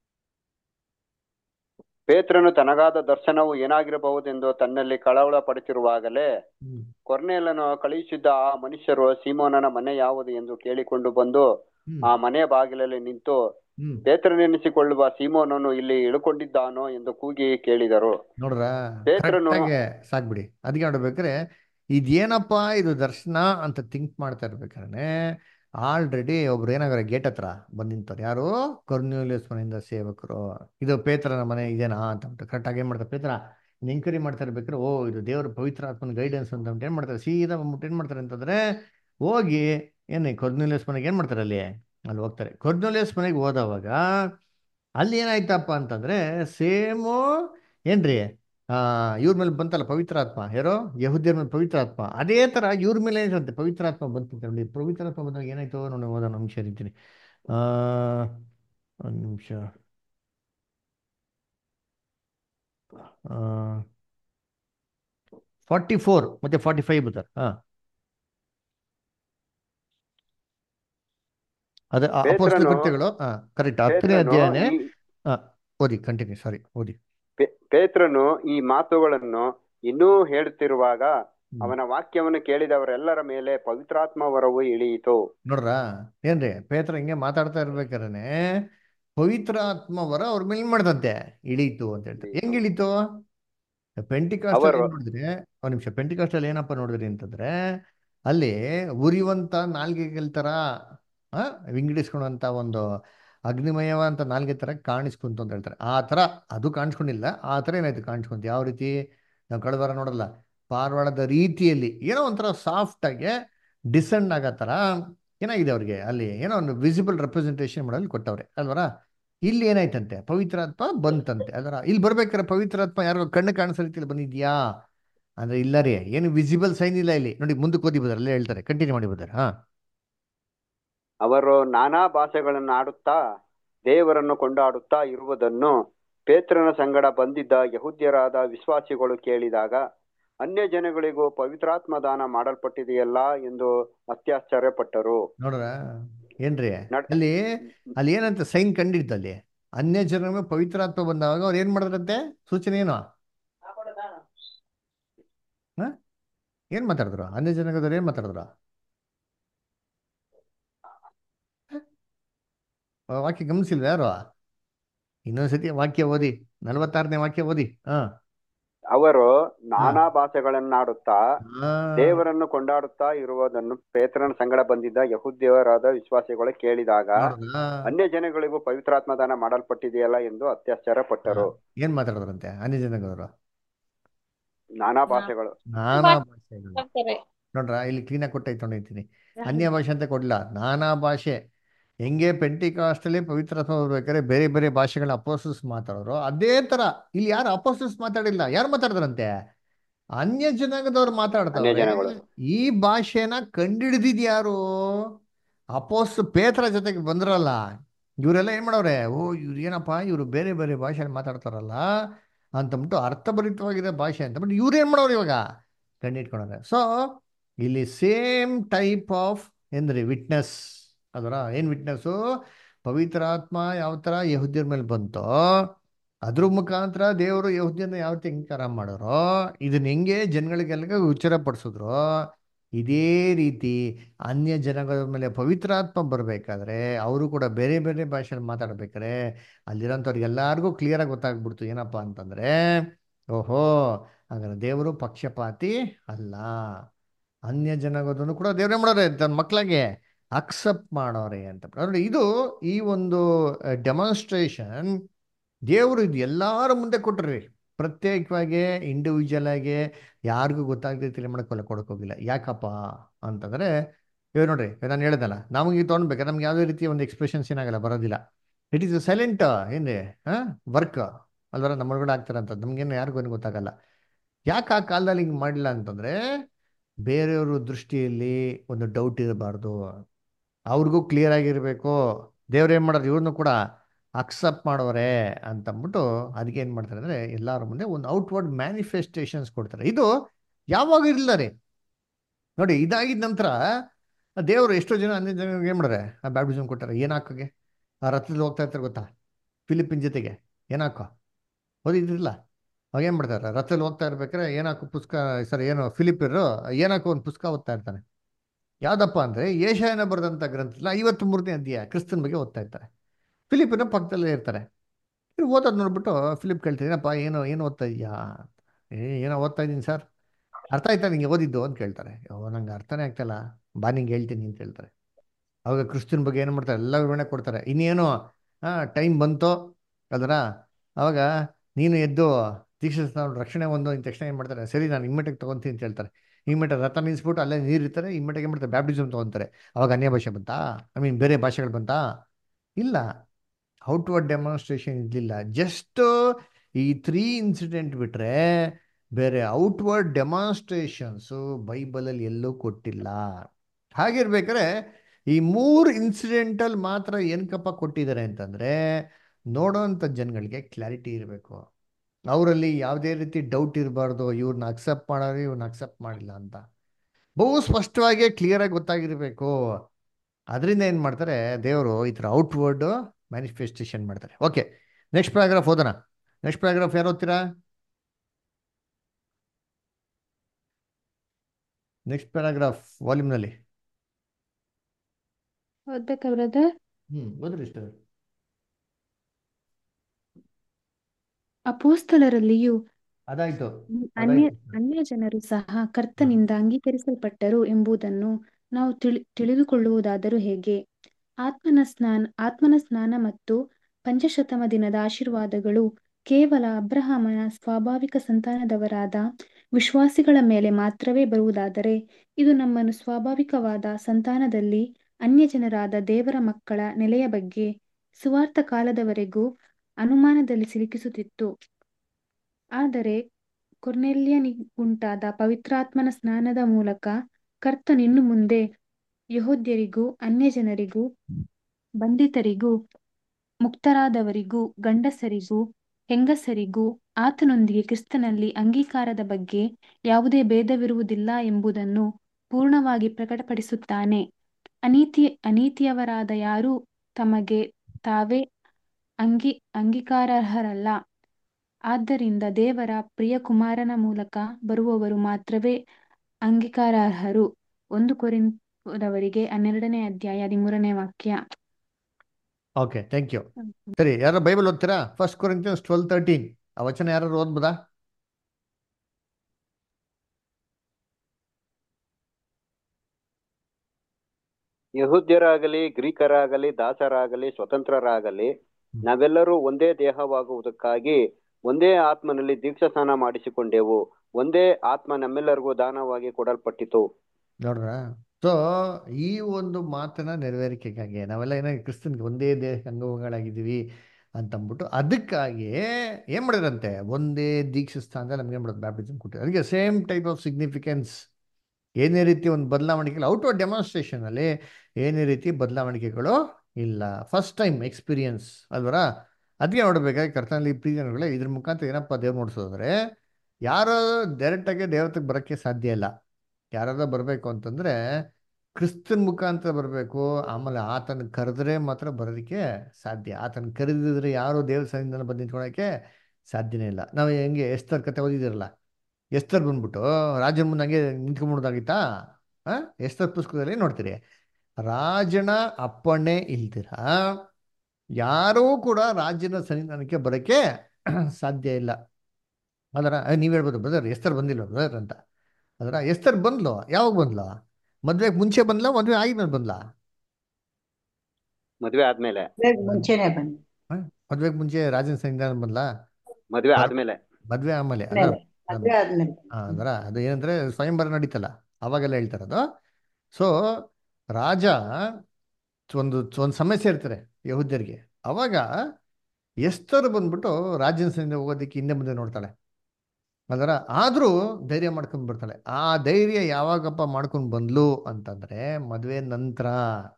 ಪೇತ್ರನು ತನಗಾದ ದರ್ಶನವು ಏನಾಗಿರಬಹುದೆಂದು ತನ್ನಲ್ಲಿ ಕಳವಳ ಪಡುತ್ತಿರುವಾಗಲೇ ಹ್ಮ್ ಕೊರ್ನೇಲನು ಕಳುಹಿಸಿದ್ದ ಆ ಮನುಷ್ಯರು ಸೀಮೋನನ ಮನೆ ಯಾವುದು ಎಂದು ಕೇಳಿಕೊಂಡು ಬಂದು ಹ್ಮ್ ಆ ಮನೆ ಬಾಗಿಲಲ್ಲಿ ನಿಂತು ಹ್ಮ್ ಪೇತ್ರನೆನಿಸಿಕೊಳ್ಳುವ ಸೀಮೋನನು ಇಲ್ಲಿ ಇಳುಕೊಂಡಿದ್ದಾನೋ ಎಂದು ಕೂಗಿ ಕೇಳಿದರು ನೋಡ್ರ ಪೇತ್ರನು- ಕರೆಕ್ಟಾಗೆ ಸಾಕ್ಬಿಡಿ ಅದಕ್ಕೆ ನೋಡ್ಬೇಕಾದ್ರೆ ಇದೇನಪ್ಪ ಇದು ದರ್ಶನ ಅಂತ ಥಿಂಕ್ ಮಾಡ್ತಾ ಇರ್ಬೇಕಾದ್ರೆ ಆಲ್ರೆಡಿ ಒಬ್ರು ಏನಾಗಾರೆ ಗೇಟ್ ಹತ್ರ ಬಂದ್ ನಿಂತವ್ರು ಯಾರು ಕೊರ್ನ್ಯೂಲಿಯಸ್ ಮನೆಯಿಂದ ಸೇವಕರು ಇದು ಪೇತ್ರನ ಮನೆ ಇದೇನಾ ಅಂತ ಅಂದ್ಬಿಟ್ಟು ಕರೆಕ್ಟಾಗಿ ಏನ್ ಮಾಡ್ತಾರೆ ಪೇತ್ರ ಎಂಕ್ವೈರಿ ಮಾಡ್ತಾ ಇರ್ಬೇಕಾದ್ರೆ ಓ ಇದು ದೇವ್ರ ಪವಿತ್ರ ಆತ್ಮನ ಗೈಡೆನ್ಸ್ ಅಂತ ಅಂದ್ಬಿಟ್ಟು ಏನ್ ಮಾಡ್ತಾರೆ ಸೀದಾ ಬಂದ್ಬಿಟ್ಟು ಏನ್ ಮಾಡ್ತಾರೆ ಅಂತಂದ್ರೆ ಹೋಗಿ ಏನೇ ಕೊರ್ನ್ಯೂಲಿಯಸ್ ಮನೆಗೆ ಏನ್ ಮಾಡ್ತಾರೆ ಅಲ್ಲಿ ಅಲ್ಲಿ ಹೋಗ್ತಾರೆ ಕೊರ್ನ್ಯೂಲಿಯಸ್ ಮನೆಗೆ ಹೋದವಾಗ ಅಲ್ಲಿ ಏನಾಯ್ತಪ್ಪ ಅಂತಂದ್ರೆ ಸೇಮು ಏನ್ರಿ ಆ ಇವ್ರ ಮೇಲೆ ಬಂತಲ್ಲ ಪವಿತ್ರಾತ್ಮ ಯಾರೋ ಯಹುದ್ಯರ ಮೇಲೆ ಪವಿತ್ರಾತ್ಮ ಅದೇ ತರ ಇವ್ರ ಮೇಲೆ ಏನಿರುತ್ತೆ ಪವಿತ್ರಾತ್ಮ ಬಂತು ನೋಡಿ ಪವಿತ್ರಾತ್ಮ ಬಂದಾಗ ಏನಾಯ್ತು ನೋಡಿ ಓದೋ ನಿಮಿಷ ಇರ್ತೀನಿ ಆ ಒಂದು ನಿಮಿಷ ಫಾರ್ಟಿ ಫೋರ್ ಮತ್ತೆ ಫಾರ್ಟಿ ಫೈವ್ ಬರ್ತಾರೆ ಹಾ ಅದೇ ಆ ಅಪೊಸ್ತಲ ಪೇತ್ರನು- ಕೃತ್ಯಗಳು ಹಾ ಕರೆಕ್ಟ್ ಹತ್ತನೇ ಪೇತ್ರನು ಅಧ್ಯಾಯನೇ ಈ- ಹಾ ಓದಿ ಕಂಟಿನ್ಯೂ ಸಾರಿ ಓದಿ ಪೇ- ಪೇತ್ರನು ಈ ಮಾತುಗಳನ್ನು ಇನ್ನೂ ಹೇಳುತ್ತಿರುವಾಗ ಹ್ಮ್. ಅವನ ವಾಕ್ಯವನ್ನು ಕೇಳಿದವರೆಲ್ಲರ ಮೇಲೆ ಪವಿತ್ರಾತ್ಮ ವರವು ಇಳಿಯಿತು ನೋಡ್ರ ಏನ್ರಿ ಪೇತ್ರ ಹಿಂಗೆ ಮಾತಾಡ್ತಾ ಇರ್ಬೇಕಾದ್ರೆ ಪವಿತ್ರ ಆತ್ಮ ವರ ಅವ್ರ ಮೇಲೆ ಏನ್ ಮಾಡ್ದಂತೆ ಇಳೀತು ಅಂತ ಹೇಳ್ತಾರೆ ಇಳೀತು. ಹೆಂಗ್ ಇಳೀತು ಪೆಂಟಿಕಾಸ್ಟ್ ಅವರು- ಏನ್ ನೋಡಿದ್ರಿ ಒಂದ್ ನಿಮಿಷ ಪೆಂಟಿಕಾಸ್ಟ್ ಅಲ್ಲಿ ಏನಪ್ಪ ನೋಡಿದ್ರಿ ಅಂತಂದ್ರೆ ಅಲ್ಲಿ ಉರಿಯುವಂತ ನಾಲ್ಗೆಗಳ ತರ ಆ ವಿಂಗಡಿಸ್ಕೊಂಡಂತ ಒಂದು ಅಗ್ನಿಮಯವಂತ ನಾಲ್ಗೆ ತರ ಕಾಣಿಸ್ಕೊಂತು ಅಂತ ಹೇಳ್ತಾರೆ ಆ ತರ ಅದು ಕಾಣಿಸ್ಕೊಂಡಿಲ್ಲ ಆ ತರ ಏನಾಯ್ತು ಕಾಣಿಸ್ಕೊಂತ ಯಾವ ರೀತಿ ನಾವು ಕಳೆದ ನೋಡಲ್ಲ ಪಾರವಾಳದ ರೀತಿಯಲ್ಲಿ ಏನೋ ಒಂಥರ ಸಾಫ್ಟ್ ಆಗಿ ಡಿಸೆಂಡ್ ಆಗೋ ಥರ ಏನಾಗಿದೆ ಅವ್ರಿಗೆ ಅಲ್ಲಿ ಏನೋ ಒಂದು ವಿಸಿಬಲ್ ರೆಪ್ರೆಸೆಂಟೇಷನ್ ಮಾಡಲು ಕೊಟ್ಟವ್ರೆ ಅಲ್ವರ ಇಲ್ಲಿ ಏನಾಯ್ತಂತೆ ಪವಿತ್ರಾತ್ಮ ಬಂತಂತೆ ಅದರ ಇಲ್ಲಿ ಬರ್ಬೇಕಾದ್ರೆ ಪವಿತ್ರಾತ್ಮ ಯಾರಿಗೋ ಕಣ್ಣು ಕಾಣಿಸೋ ರೀತಿಯಲ್ಲಿ ಬಂದಿದ್ಯಾ ಅಂದ್ರೆ ಇಲ್ಲ ರೀ ಏನು ವಿಸಿಬಲ್ ಸೈನ್ ಇಲ್ಲ ಇಲ್ಲಿ ನೋಡಿ ಮುಂದಕ್ಕೆ ಓದಿ ಬದಾರೆ ಅಲ್ಲೇ ಹೇಳ್ತಾರೆ ಕಂಟಿನ್ಯೂ ಮಾಡಿ ಬದಾರೆ ಹಾ ಅವರು ನಾನಾ ಭಾಷೆಗಳನ್ನು ಆಡುತ್ತಾ ದೇವರನ್ನು ಕೊಂಡಾಡುತ್ತಾ ಇರುವುದನ್ನು ಪೇತ್ರನ ಸಂಗಡ ಬಂದಿದ್ದ ಯಹೂದ್ಯರಾದ ವಿಶ್ವಾಸಿಗಳು ಕೇಳಿದಾಗ ಅನ್ಯ ಜನಗಳಿಗೂ ಪವಿತ್ರಾತ್ಮ ದಾನ ಮಾಡಲ್ಪಟ್ಟಿದೆಯಲ್ಲ ಎಂದು ಅತ್ಯಾಶ್ಚರ್ಯಪಟ್ಟರು ನೋಡ್ರ ಏನ್ರಿ ನಡ್- ಅಲ್ಲಿ ಅಲ್ಲಿ ಏನಂತ ಸೈನ್ ಕಂಡಿಡ್ತು ಅಲ್ಲಿ ಅನ್ಯ ಜನ ಪವಿತ್ರಾತ್ಮ ಬಂದಾಗ ಅವ್ರು ಏನ್ ಮಾಡಿದ್ರಂತೆ ಸೂಚನೆ ಏನು ಹ? ಏನ್ ಮಾತಾಡಿದ್ರು ಅನ್ಯ ಜನಾಂಗದವ್ರು ಏನ್ ಮಾತಾಡಿದ್ರು ಆ ವಾಕ್ಯ ಗಮನಿಸಿಲ್ವ ಯಾರು ಇನ್ನೊಂದ್ಸತಿ ವಾಕ್ಯ ಓದಿ ನಲವತ್ತಾರನೇ ವಾಕ್ಯ ಓದಿ ಹಾ ಅವರು ನಾನಾ ಭಾಷೆಗಳನ್ನಾಡುತ್ತಾ ಆ, ದೇವರನ್ನು ಕೊಂಡಾಡುತ್ತಾ ಇರುವುದನ್ನು ಪೇತ್ರನ ಸಂಗಡ ಬಂದಿದ್ದ ಯಹೂದ್ಯರಾದ ವಿಶ್ವಾಸಿಗಳು ಕೇಳಿದಾಗ ನೋಡಿದ್ರಾ? ಅನ್ಯ ಜನಗಳಿಗೂ ಪವಿತ್ರಾತ್ಮ ದಾನ ಮಾಡಲ್ಪಟ್ಟಿದೆಯಲ್ಲ ಎಂದು ಅತ್ಯಾಶ್ಚರ್ಯಪಟ್ಟರು ಏನ್ ಮಾತಾಡಿದ್ರಂತೆ ಅನ್ಯ ಜನಾಂಗದವರು ನಾನಾ ಭಾಷೆಗಳು ನಾನಾ ಭಾಷೆಗಳು ಬರ್ತಾರೆ ನೋಡ್ರ ಇಲ್ಲಿ ಕ್ಲೀನಾಗಿ ಕೊಟ್ಟೈತೆ ನೋಡಿರ್ತೀನಿ ಅನ್ಯ ಭಾಷೆ ಅಂತ ಕೊಡ್ಲಿಲ್ಲ ನಾನಾ ಭಾಷೆ ಹೆಂಗೆ ಪೆಂಟಿಕಾಸ್ಟಲ್ಲಿ ಪವಿತ್ರಾತ್ಮ ಬರ್ಬೇಕಾದ್ರೆ ಬೇರೆ ಬೇರೆ ಭಾಷೆಗಳ ಅಪೋಸಸ್ ಮಾತಾಡೋರು ಅದೇ ತರ ಇಲ್ಲಿ ಯಾರು ಅಪೋಸಸ್ ಮಾತಾಡಿಲ್ಲ ಯಾರು ಮಾತಾಡಿದ್ರಂತೆ ಅನ್ಯ ಜನಾಂಗದವ್ರು ಅನ್ಯ ಮಾತಾಡ್ತಾರೆ ಜನಗಳು. ಈ ಭಾಷೆನ ಕಂಡಿಡಿದಿದ್ ಯಾರು ಅಪೋಸ್ ಪೇತ್ರ ಜೊತೆಗೆ ಬಂದ್ರಲ್ಲ ಇವರೆಲ್ಲ ಏನ್ ಮಾಡವ್ರೆ ಓ ಇವ್ರು ಏನಪ್ಪ ಇವರು ಬೇರೆ ಬೇರೆ ಭಾಷೆಯಲ್ಲಿ ಮಾತಾಡ್ತಾರಲ್ಲ ಅಂತಂದ್ಬಿಟ್ಟು ಅರ್ಥಭರಿತವಾಗಿದೆ ಭಾಷೆ ಅಂತ ಬಟ್ ಇವ್ರು ಏನ್ ಮಾಡೋರು ಇವಾಗ ಕಂಡಿಟ್ಕೊಂಡ್ರೆ ಸೊ ಇಲ್ಲಿ ಸೇಮ್ ಟೈಪ್ ಆಫ್ ಏನ್ರಿ ವಿಟ್ನೆಸ್ ಅದರ ಏನು ವಿಟ್ನೆಸ್ಸು ಪವಿತ್ರಾತ್ಮ ಯಾವ ಥರ ಯಹುದ್ಯರ ಮೇಲೆ ಬಂತೋ ಅದ್ರ ಮುಖಾಂತರ ದೇವರು ಯಹುದ್ಯನ ಯಾವ ರೀತಿ ಅಂಗೀಕಾರ ಮಾಡೋರೋ ಇದನ್ನ ಹೆಂಗೆ ಜನಗಳಿಗೆಲ್ಲ ಉಚ್ಚರ ಪಡಿಸಿದ್ರು ಇದೇ ರೀತಿ ಅನ್ಯ ಜನಗಳ ಮೇಲೆ ಪವಿತ್ರಾತ್ಮ ಬರಬೇಕಾದ್ರೆ ಅವರು ಕೂಡ ಬೇರೆ ಬೇರೆ ಭಾಷೆಯಲ್ಲಿ ಮಾತಾಡ್ಬೇಕಾದ್ರೆ ಅಲ್ಲಿರೋಂಥವ್ರಿಗೆ ಎಲ್ಲರಿಗೂ ಕ್ಲಿಯರಾಗಿ ಗೊತ್ತಾಗ್ಬಿಡ್ತು ಏನಪ್ಪ ಅಂತಂದ್ರೆ ಓಹೋ ಹಾಗಾದ್ರೆ ದೇವರು ಪಕ್ಷಪಾತಿ ಅಲ್ಲ ಅನ್ಯ ಜನಗೋದನ್ನು ಕೂಡ ದೇವರೇ ಮಾಡೋರೆ ತನ್ನ ಮಕ್ಕಳಿಗೆ ಅಕ್ಸೆಪ್ಟ್ ಮಾಡೋರೆ ಅಂತ ಅಂದ್ರೆ ಇದು ಈ ಒಂದು ಡೆಮಾನ್ಸ್ಟ್ರೇಷನ್ ದೇವರು ಇದು ಎಲ್ಲರ ಮುಂದೆ ಕೊಟ್ರಿ ಪ್ರತ್ಯೇಕವಾಗಿ ಇಂಡಿವಿಜುವಲ್ ಆಗಿ ಯಾರಿಗೂ ಗೊತ್ತಾಗದೆ ತಿಳಿ ಮಾಡಕ್ಕೆ ಕೊಡಕ್ಕೆ ಹೋಗಿಲ್ಲ ಯಾಕಪ್ಪ ಅಂತಂದ್ರೆ ಇವಾಗ ನೋಡ್ರಿ ನಾನು ಹೇಳ್ದಲ್ಲ ನಮಗೆ ತೊಗೊಳ್ಬೇಕಾದ್ರೆ ನಮ್ಗೆ ಯಾವುದೇ ರೀತಿಯ ಒಂದು ಎಕ್ಸ್ಪ್ರೆಷನ್ಸ್ ಏನಾಗಲ್ಲ ಬರೋದಿಲ್ಲ ಇಟ್ ಈಸ್ ಸೈಲೆಂಟ್ ಏನ್ರಿ ಹಾಂ ವರ್ಕ್ ಅಲ್ವರ ನಮ್ಮ ಒಳಗಡೆ ಆಗ್ತಾರೆ ಅಂತ ನಮ್ಗೇನು ಯಾರಿಗೂ ಏನು ಗೊತ್ತಾಗಲ್ಲ ಯಾಕೆ ಆ ಕಾಲದಲ್ಲಿ ಹಿಂಗೆ ಮಾಡಿಲ್ಲ ಅಂತಂದ್ರೆ ಬೇರೆಯವ್ರ ದೃಷ್ಟಿಯಲ್ಲಿ ಒಂದು ಡೌಟ್ ಇರಬಾರ್ದು ಅವ್ರಿಗೂ ಕ್ಲಿಯರ್ ಆಗಿರಬೇಕು ದೇವ್ರು ಏನು ಮಾಡೋದು ಇವ್ರನ್ನೂ ಕೂಡ ಅಕ್ಸೆಪ್ಟ್ ಮಾಡೋರೆ ಅಂತಂದ್ಬಿಟ್ಟು ಅದಕ್ಕೆ ಏನು ಮಾಡ್ತಾರೆ ಅಂದರೆ ಎಲ್ಲರ ಮುಂದೆ ಒಂದು ಔಟ್ವರ್ಡ್ ಮ್ಯಾನಿಫೆಸ್ಟೇಷನ್ಸ್ ಕೊಡ್ತಾರೆ ಇದು ಯಾವಾಗ ಇರಲಿಲ್ಲ ರೀ ನೋಡಿ ಇದಾಗಿದ ನಂತರ ದೇವರು ಎಷ್ಟೋ ಜನ ಅನ್ಯ ಜನರಿಗೆ ಏನು ಮಾಡ್ತಾರೆ ಆ ಬ್ಯಾಪ್ಟಿಸಮ್ ಕೊಟ್ಟಾರೆ ಏನು ಹಾಕೋಗೆ ಆ ರಥದಲ್ಲಿ ಹೋಗ್ತಾ ಇರ್ತಾರೆ ಗೊತ್ತಾ ಫಿಲಿಪಿನ್ ಜೊತೆಗೆ ಏನಾಕೋ ಓದಿದ್ರಿಲ್ಲ ಅವಾಗ ಏನು ಮಾಡ್ತಾರೆ ರಥದಲ್ಲಿ ಹೋಗ್ತಾ ಇರ್ಬೇಕಾದ್ರೆ ಏನಾಕೋ ಪುಸ್ತಕ ಸರ್ ಏನು ಫಿಲಿಪಿರು ಏನಾಕೋ ಒಂದು ಪುಸ್ತಕ ಓದ್ತಾ ಇರ್ತಾನೆ ಯಾವ್ದಪ್ಪ ಅಂದರೆ ಏಷಾಯನ ಬರೆದಂಥ ಗ್ರಂಥದಲ್ಲಿ ಐವತ್ತು ಮೂರನೇ ಅಧ್ಯಾಯ ಕ್ರಿಸ್ತನ ಬಗ್ಗೆ ಓದ್ತಾ ಇರ್ತಾರೆ ಫಿಲಿಪಿನ ಪಕ್ಕದಲ್ಲೇ ಇರ್ತಾರೆ ಇವ್ರು ಓದೋದು ನೋಡ್ಬಿಟ್ಟು ಫಿಲಿಪ್ ಕೇಳ್ತೀನಿ ಏನಪ್ಪ ಏನು ಏನು ಓದ್ತಾ ಇದೆಯಾ ಏ ಏನೋ ಓದ್ತಾ ಇದ್ದೀನಿ ಸರ್ ಅರ್ಥ ಆಯ್ತಾ ನಿಂಗೆ ಓದಿದ್ದು ಅಂತ ಕೇಳ್ತಾರೆ ಓ ನಂಗೆ ಅರ್ಥನೇ ಆಗ್ತಾಯಿಲ್ಲ ಬಾ ನಿಂಗೆ ಹೇಳ್ತೀನಿ ಅಂತ ಹೇಳ್ತಾರೆ ಅವಾಗ ಕ್ರಿಸ್ತನ ಬಗ್ಗೆ ಏನು ಮಾಡ್ತಾರೆ ಎಲ್ಲ ವಿವರಣೆ ಕೊಡ್ತಾರೆ ಇನ್ನೇನು ಹಾಂ ಟೈಮ್ ಬಂತೋ ಅದರ ಅವಾಗ ನೀನು ಎದ್ದು ದೀಕ್ಷಿಸ್ತಾ ರಕ್ಷಣೆ ಒಂದು ಇಂದ ತಕ್ಷಣ ಏನು ಮಾಡ್ತಾರೆ ಸರಿ ನಾನು ಇಮ್ಮಿಡಿಯೇಟ್ ತೊಗೊತೀನಿ ಅಂತ ಹೇಳ್ತಾರೆ ಇಮ್ಮಿಡಿಯೇಟ್ ರಥ ನಿಲ್ಲಿಸ್ಬಿಟ್ಟು ಅಲ್ಲೇ ನೀರು ಇರ್ತಾರೆ ಇಮ್ಮಿಡಿಯೇಟ್ ಏನು ಮಾಡ್ತಾರೆ ಬ್ಯಾಪ್ಟಿಸಮ್ ತೊಗೊತಾರೆ ಅವಾಗ ಅನ್ಯ ಭಾಷೆ ಬಂತಾ ಐ ಮೀನ್ ಬೇರೆ ಭಾಷೆಗಳು ಬಂತಾ ಇಲ್ಲ ಔಟ್ವರ್ಡ್ ಡೆಮಾನ್ಸ್ಟ್ರೇಷನ್ ಇರಲಿಲ್ಲ ಜಸ್ಟ್ ಈ ತ್ರೀ ಇನ್ಸಿಡೆಂಟ್ ಬಿಟ್ಟರೆ ಬೇರೆ ಔಟ್ವರ್ಡ್ ಡೆಮಾನ್ಸ್ಟ್ರೇಷನ್ಸು ಬೈಬಲಲ್ಲಿ ಎಲ್ಲೂ ಕೊಟ್ಟಿಲ್ಲ ಹಾಗಿರ್ಬೇಕಾದ್ರೆ ಈ ಮೂರು ಇನ್ಸಿಡೆಂಟಲ್ಲಿ ಮಾತ್ರ ಏನಕ್ಕಪ್ಪ ಕೊಟ್ಟಿದ್ದಾರೆ ಅಂತಂದರೆ ನೋಡೋವಂಥ ಜನಗಳಿಗೆ ಕ್ಲಾರಿಟಿ ಇರಬೇಕು ಅವರಲ್ಲಿ ಯಾವುದೇ ರೀತಿ ಡೌಟ್ ಇರಬಾರ್ದು ಇವ್ರನ್ನ ಅಕ್ಸೆಪ್ಟ್ ಮಾಡೋರು ಇವ್ರನ್ನ ಅಕ್ಸೆಪ್ಟ್ ಮಾಡಿಲ್ಲ ಅಂತ ಬಹು ಸ್ಪಷ್ಟವಾಗಿ ಕ್ಲಿಯರಾಗಿ ಗೊತ್ತಾಗಿರಬೇಕು ಅದರಿಂದ ಏನು ಮಾಡ್ತಾರೆ ದೇವರು ಈ ಥರ ಔಟ್ವರ್ಡ್ ಮ್ಯಾನಿಫೆಸ್ಟೇಷನ್ ಮಾಡ್ತಾರೆ ಓಕೆ ನೆಕ್ಸ್ಟ್ ಪ್ಯಾರಾಗ್ರಾಫ್ ಓದೋಣ ನೆಕ್ಸ್ಟ್ ಪ್ಯಾರಾಗ್ರಾಫ್ ಯಾರು ಓದ್ತೀರಾ ನೆಕ್ಸ್ಟ್ ಪ್ಯಾರಾಗ್ರಾಫ್ ವಾಲ್ಯೂಮ್ನಲ್ಲಿ ಓದ್ಬೇಕಾ ಬ್ರದರ್ ಹ್ಞೂ ಓದ್ರಿ ಇಷ್ಟ ಅಪೋಸ್ತಲರಲ್ಲಿಯೂ ಅದಾಯ್ತು ಅನ್ಯ ಅದಾಯ್ತು ಅನ್ಯ ಜನರು ಸಹ ಕರ್ತನಿಂದ ಅಂಗೀಕರಿಸಲ್ಪಟ್ಟರು ಎಂಬುದನ್ನು ನಾವು ತಿಳಿ ತಿಳಿದುಕೊಳ್ಳುವುದಾದರೂ ಹೇಗೆ ಆತ್ಮನ ಸ್ನಾನ ಆತ್ಮನ ಸ್ನಾನ ಮತ್ತು ಪಂಚಶತಮ ದಿನದ ಆಶೀರ್ವಾದಗಳು ಕೇವಲ ಅಬ್ರಹಾಮನ ಸ್ವಾಭಾವಿಕ ಸಂತಾನದವರಾದ ವಿಶ್ವಾಸಿಗಳ ಮೇಲೆ ಮಾತ್ರವೇ ಬರುವುದಾದರೆ ಇದು ನಮ್ಮನ್ನು ಸ್ವಾಭಾವಿಕವಾದ ಸಂತಾನದಲ್ಲಿ ಅನ್ಯಜನರಾದ ದೇವರ ಮಕ್ಕಳ ನೆಲೆಯ ಬಗ್ಗೆ ಸುವಾರ್ಥ ಕಾಲದವರೆಗೂ ಅನುಮಾನದಲ್ಲಿ ಸಿಲುಕಿಸುತ್ತಿತ್ತು ಆದರೆ ಕೊರ್ನೆಲ್ಯನಿಗುಂಟಾದ ಪವಿತ್ರಾತ್ಮನ ಸ್ನಾನದ ಮೂಲಕ ಕರ್ತನಿನ್ನು ಮುಂದೆ ಯಹೂದ್ಯರಿಗೂ ಅನ್ಯಜನರಿಗೂ ಬಂಧಿತರಿಗೂ ಮುಕ್ತರಾದವರಿಗೂ ಗಂಡಸರಿಗೂ ಹೆಂಗಸರಿಗೂ ಆತನೊಂದಿಗೆ ಕ್ರಿಸ್ತನಲ್ಲಿ ಅಂಗೀಕಾರದ ಬಗ್ಗೆ ಯಾವುದೇ ಭೇದವಿರುವುದಿಲ್ಲ ಎಂಬುದನ್ನು ಪೂರ್ಣವಾಗಿ ಪ್ರಕಟಪಡಿಸುತ್ತಾನೆ ಅನೀತಿ ಅನೀತಿಯವರಾದ ಯಾರೂ ತಮಗೆ ತಾವೇ ಅಂಗಿ ಅಂಗೀಕಾರಾರ್ಹರಲ್ಲ ಆದ್ದರಿಂದ ದೇವರ ಪ್ರಿಯ ಕುಮಾರನ ಮೂಲಕ ಬರುವವರು ಮಾತ್ರವೇ ಅಂಗೀಕಾರಾರ್ಹರು ಒಂದು ಕೊರಿಂಥದವರಿಗೆ ಹನ್ನೆರಡನೇ ಅಧ್ಯಾಯ ಹದಿಮೂರನೇ ವಾಕ್ಯ ಓಕೆ ಥ್ಯಾಂಕ್ ಯು ಸರಿ ಯಾರು ಬೈಬಲ್ ಓದ್ತೀರಾ ಫಸ್ಟ್ ಕೊರಿಂತಿಯನ್ಸ್ ಟ್ವೆಲ್ ತರ್ಟೀನ್ ಆ ವಚನ ಯಾರು ಓದ್ಬೋದಾ ಯಹೂದ್ಯರಾಗಲಿ ಗ್ರೀಕರಾಗಲಿ ದಾಸರಾಗಲಿ ಸ್ವತಂತ್ರರಾಗಲಿ ನಾವೆಲ್ಲರೂ ಒಂದೇ ದೇಹವಾಗುವುದಕ್ಕಾಗಿ ಒಂದೇ ಆತ್ಮನಲ್ಲಿ ದೀಕ್ಷಾಸ್ನಾನ ಮಾಡಿಸಿಕೊಂಡೆವು ಒಂದೇ ಆತ್ಮ ನಮ್ಮೆಲ್ಲರಿಗೂ ದಾನವಾಗಿ ಕೊಡಲ್ಪಟ್ಟಿತು ನೋಡ್ರ ಸೊ ಈ ಒಂದು ಮಾತನ್ನ ನೆರವೇರಿಕೆಗಾಗಿ ನಾವೆಲ್ಲ ಏನೋ ಕ್ರಿಸ್ತನ್ಗೆ ಒಂದೇ ದೇಹ ಅಂಗಗಳಾಗಿದ್ದೀವಿ ಅಂತಂದ್ಬಿಟ್ಟು ಅದಕ್ಕಾಗಿ ಏನು ಮಾಡಿದ್ರಂತೆ ಒಂದೇ ದೀಕ್ಷಾ ಸ್ಥಾನದಲ್ಲಿ ನಮ್ಗೆ ಏನು ಮಾಡೋದು ಬ್ಯಾಪ್ಟಿಸಮ್ ಕೊಟ್ಟಿದ್ದಾರೆ ಅದಕ್ಕೆ ಸೇಮ್ ಟೈಪ್ ಆಫ್ ಸಿಗ್ನಿಫಿಕೆನ್ಸ್ ಏನೇ ರೀತಿ ಒಂದು ಬದಲಾವಣೆಗಳು ಔಟ್ ಆಫ್ ಡೆಮಾನ್ಸ್ಟ್ರೇಷನಲ್ಲಿ ಏನೇ ರೀತಿ ಬದಲಾವಣೆಗಳು ಇಲ್ಲ ಫಸ್ಟ್ ಟೈಮ್ ಎಕ್ಸ್ಪೀರಿಯನ್ಸ್ ಅಲ್ವರ ಅದಕ್ಕೆ ನೋಡ್ಬೇಕಾದ್ರೆ ಕರ್ತನಲ್ಲಿ ಪ್ರೀತಿಗಳೇ ಇದ್ರ ಮುಖಾಂತರ ಏನಪ್ಪ ದೇವ್ರು ನೋಡ್ಸೋದ್ರೆ ಯಾರು ಡೈರೆಕ್ಟಾಗಿ ದೇವತೆಗೆ ಬರೋಕ್ಕೆ ಸಾಧ್ಯ ಇಲ್ಲ ಯಾರಾದ್ರೂ ಬರಬೇಕು ಅಂತಂದರೆ ಕ್ರಿಸ್ತನ್ ಮುಖಾಂತರ ಬರಬೇಕು ಆಮೇಲೆ ಆತನ ಕರೆದ್ರೆ ಮಾತ್ರ ಬರೋದಕ್ಕೆ ಸಾಧ್ಯ ಆತನ ಕರೆದಿದ್ರೆ ಯಾರು ದೇವ್ರ ಸನ್ನಿಧಾನ ಬಂದು ನಿಂತ್ಕೊಳಕ್ಕೆ ಸಾಧ್ಯನೇ ಇಲ್ಲ ನಾವು ಹೆಂಗೆ ಎಸ್ತರ್ ಕತೆ ಓದಿದಿರಲ್ಲ ಎಸ್ತರ್ ಬಂದ್ಬಿಟ್ಟು ರಾಜನ ಮುಂದೆ ಹಂಗೆ ನಿಂತ್ಕೊಂಡ್ಬಿಡೋದಾಗಿತ್ತಾ ಹಾಂ ಎಸ್ತರ್ ಪುಸ್ತಕದಲ್ಲಿ ನೋಡ್ತೀರಿ ರಾಜನ ಅಪ್ಪಣೆ ಇಲ್ದಿರ ಯಾರೂ ಕೂಡ ರಾಜನ ಸನ್ನಿಧಾನಕ್ಕೆ ಬರೋಕ್ಕೆ ಸಾಧ್ಯ ಇಲ್ಲ ಅದರ ನೀವು ಹೇಳ್ಬೋದು ಬ್ರದರ್ ಎಸ್ತರ್ ಬಂದಿಲ್ಲ ಬ್ರದರ್ ಅಂತ ಅದರ ಎಸ್ತರ್ ಬಂದ್ಲು ಯಾವಾಗ ಬಂದ್ಲು ಮದ್ವೆಗೆ ಮುಂಚೆ ಬಂದ್ಲ ಮದ್ವೆ ಆಗಿದ್ಮೇಲೆ ಬಂದ್ಲ ಮದ್ವೆ ಆದ್ಮೇಲೆ ಮುಂಚೆನೆ ಬನ್ನಿ ಮದ್ವೆಗೆ ಮುಂಚೆ ರಾಜನ ಸನ್ನಿಧಾನ ಬಂದ್ಲ ಮದ್ವೆ ಆದ್ಮೇಲೆ ಮದ್ವೆ ಆಮೇಲೆ ಅದರ ಮದ್ವೆ ಆದ್ಮೇಲೆ ಅದರ ಅದು ಏನಂದ್ರೆ ಸ್ವಯಂವರ ನಡೀತಲ್ಲ ಅವಾಗೆಲ್ಲ ಹೇಳ್ತಾರದು ಸೊ ರಾಜ ಒಂದು ಒಂದು ಸಮಸ್ಯೆ ಇರ್ತಾರೆ ಯಹೂದ್ಯರಿಗೆ ಅವಾಗ ಎಸ್ತರು ಬಂದ್ಬಿಟ್ಟು ರಾಜನ ಸನ್ನಿಧಾನ ಹೋಗೋದಕ್ಕೆ ಹಿಂದೆ ಮುಂದೆ ನೋಡ್ತಾಳೆ ಅದರ ಆದರೂ ಧೈರ್ಯ ಮಾಡ್ಕೊಂಡು ಬರ್ತಾಳೆ ಆ ಧೈರ್ಯ ಯಾವಾಗಪ್ಪ ಮಾಡ್ಕೊಂಡು ಬಂದ್ಲು ಅಂತಂದ್ರೆ ಮದುವೆ ನಂತರ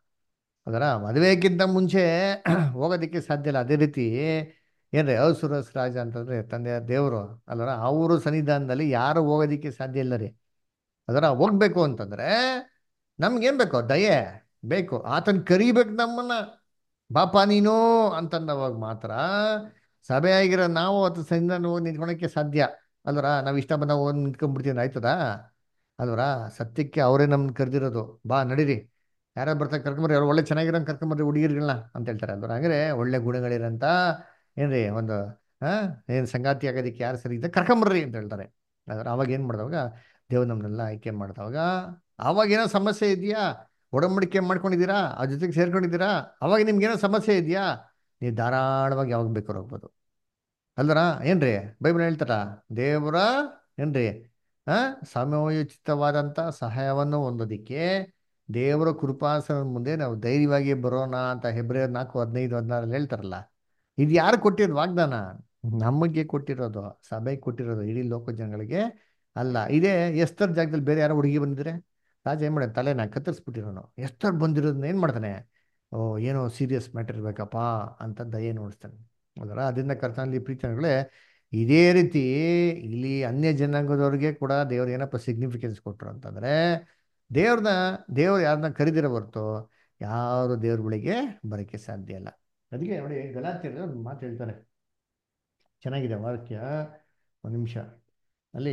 ಅದರ ಮದುವೆಗಿಂತ ಮುಂಚೆ ಹೋಗೋದಕ್ಕೆ ಸಾಧ್ಯ ಇಲ್ಲ ಅದೇ ರೀತಿ ಏನ್ರಿ ಅಸುರಸ್ ರಾಜ ಅಂತಂದ್ರೆ ತಂದೆ ದೇವರು ಅಲ್ವರ ಅವರು ಸನ್ನಿಧಾನದಲ್ಲಿ ಯಾರು ಹೋಗೋದಕ್ಕೆ ಸಾಧ್ಯ ಇಲ್ಲ ರೀ ಅದರ ಹೋಗ್ಬೇಕು ಅಂತಂದ್ರೆ ನಮ್ಗೇನ್ ಬೇಕು ದಯೆ ಬೇಕು ಆತನ ಕರಿಬೇಕು ನಮ್ಮನ್ನ ಬಾಪ ನೀನು ಅಂತಂದವಾಗ ಮಾತ್ರ ಸಭೆ ಆಗಿರೋ ನಾವು ಆತ ಸನ್ನಿಧಾನ ಹೋಗಿ ನಿಂತ್ಕೊಳಕ್ಕೆ ಸಾಧ್ಯ ಅಲ್ವರ ನಾವು ಇಷ್ಟ ಬಂದ ಹೋಗಿ ನಿಂತ್ಕೊಂಡ್ಬಿಡ್ತೀವಿ ಆಯ್ತದ ಅಲ್ವರ ಸತ್ಯಕ್ಕೆ ಅವರೇ ನಮ್ಮನ್ನ ಕರೆದಿರೋದು ಬಾ ನಡೀರಿ ಯಾರು ಬರ್ತಾರೆ ಕರ್ಕೊಂಬರ್ರಿ ಅವ್ರು ಒಳ್ಳೆ ಚೆನ್ನಾಗಿರೋ ಕರ್ಕೊಂಬರ್ರಿ ಹುಡುಗಿರ್ಗಳನ್ನ ಅಂತ ಹೇಳ್ತಾರೆ ಅಂದ್ರೆ ಹಂಗಾರೆ ಒಳ್ಳೆ ಗುಣಗಳಿರಂತ ಏನ್ರಿ ಒಂದು ಹಾ ಏನು ಸಂಗಾತಿ ಆಗೋದಕ್ಕೆ ಯಾರು ಸರಿ ಇದೆ ಕರ್ಕೊಂಬರ್ರಿ ಅಂತ ಹೇಳ್ತಾರೆ ಆದ್ರೆ ಅವಾಗ ಏನು ಮಾಡಿದವಾಗ ದೇವ್ರು ನಮ್ಮನ್ನೆಲ್ಲ ಆಯ್ಕೆ ಮಾಡಿದವಾಗ ಅವಾಗ ಏನೋ ಸಮಸ್ಯೆ ಇದೆಯಾ ಒಡಂಬಡಿಕೆ ಮಾಡ್ಕೊಂಡಿದ್ದೀರಾ ಆ ಜೊತೆಗೆ ಸೇರ್ಕೊಂಡಿದ್ದೀರಾ ಅವಾಗ ನಿಮ್ಗೇನೋ ಸಮಸ್ಯೆ ಇದೆಯಾ ನೀವು ಧಾರಾಳವಾಗಿ ಯಾವಾಗ ಬೇಕಾದ್ರೂ ಹೋಗ್ಬೋದು ಅಲ್ದರ ಏನ್ರಿ ಬೈಬಲ್ ಹೇಳ್ತಾರ ದೇವರ ಏನ್ರಿ ಆ ಸಮಯೋಚಿತವಾದಂಥ ಸಹಾಯವನ್ನು ಹೊಂದೋದಿಕ್ಕೆ ದೇವರ ಕೃಪಾಸನ ಮುಂದೆ ನಾವು ಧೈರ್ಯವಾಗಿ ಬರೋಣ ಅಂತ ಹೆಬ್ರಿಯರ್ ನಾಲ್ಕು ಹದಿನೈದು ಹದಿನಾರಲ್ಲಿ ಹೇಳ್ತಾರಲ್ಲ ಇದು ಯಾರು ಕೊಟ್ಟಿರೋದು ವಾಗ್ದಾನ ನಮಗೆ ಕೊಟ್ಟಿರೋದು ಸಭೆಗೆ ಕೊಟ್ಟಿರೋದು ಇಡೀ ಲೋಕ ಜನಗಳಿಗೆ ಅಲ್ಲ ಇದೇ ಎಷ್ಟರ ಜಾಗದಲ್ಲಿ ಬೇರೆ ಯಾರೋ ಹುಡುಗಿ ಬಂದಿದ್ರೆ ರಾಜ ಏನು ಮಾಡ್ಯಾನ ತಲೆನ ಕತ್ತರಿಸ್ಬಿಟ್ಟಿರೋನು ಎಷ್ಟರ್ ಬಂದಿರೋದನ್ನ ಏನು ಮಾಡ್ತಾನೆ ಓ ಏನೋ ಸೀರಿಯಸ್ ಮ್ಯಾಟರ್ ಇರ್ಬೇಕಪ್ಪ ಅಂತ ದಯೆ ನೋಡಿಸ್ತಾನೆ ಅದರ ಅದರಿಂದ ಕರ್ತನಲ್ಲಿ ಪ್ರೀತಿಗಳೇ ಇದೇ ರೀತಿ ಇಲ್ಲಿ ಅನ್ಯ ಜನಾಂಗದವ್ರಿಗೆ ಕೂಡ ದೇವ್ರು ಏನಪ್ಪ ಸಿಗ್ನಿಫಿಕೆನ್ಸ್ ಕೊಟ್ಟರು ಅಂತಂದ್ರೆ ದೇವ್ರನ್ನ ದೇವ್ರು ಯಾರನ್ನ ಕರೀದಿರೋ ಹೊರ್ತು ಯಾರು ದೇವ್ರ ಬಳಿಗೆ ಬರೋಕ್ಕೆ ಸಾಧ್ಯ ಇಲ್ಲ ಅದಕ್ಕೆ ನೋಡಿ ಗಲಾತ್ಯರು ಒಂದು ಮಾತು ಹೇಳ್ತಾರೆ ಚೆನ್ನಾಗಿದೆ ವಾಕ್ಯ ಒಂದು ನಿಮಿಷ ಅಲ್ಲಿ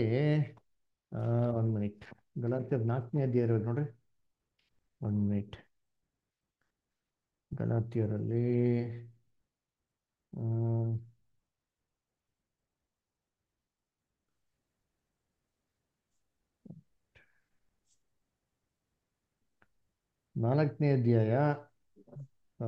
ಒಂದು ಮಿನಿಟ್ ಗಲಾತ್ಯರ್ ನಾಲ್ಕನೇ ಅಧ್ಯಾಯ ಇರೋದು ನೋಡ್ರಿ ಒಂದು ಮಿನಿಟ್ ಗಲಾತ್ಯರಲ್ಲಿ ಆ, ನಾಲ್ಕನೇ ಅಧ್ಯಾಯ ಆ,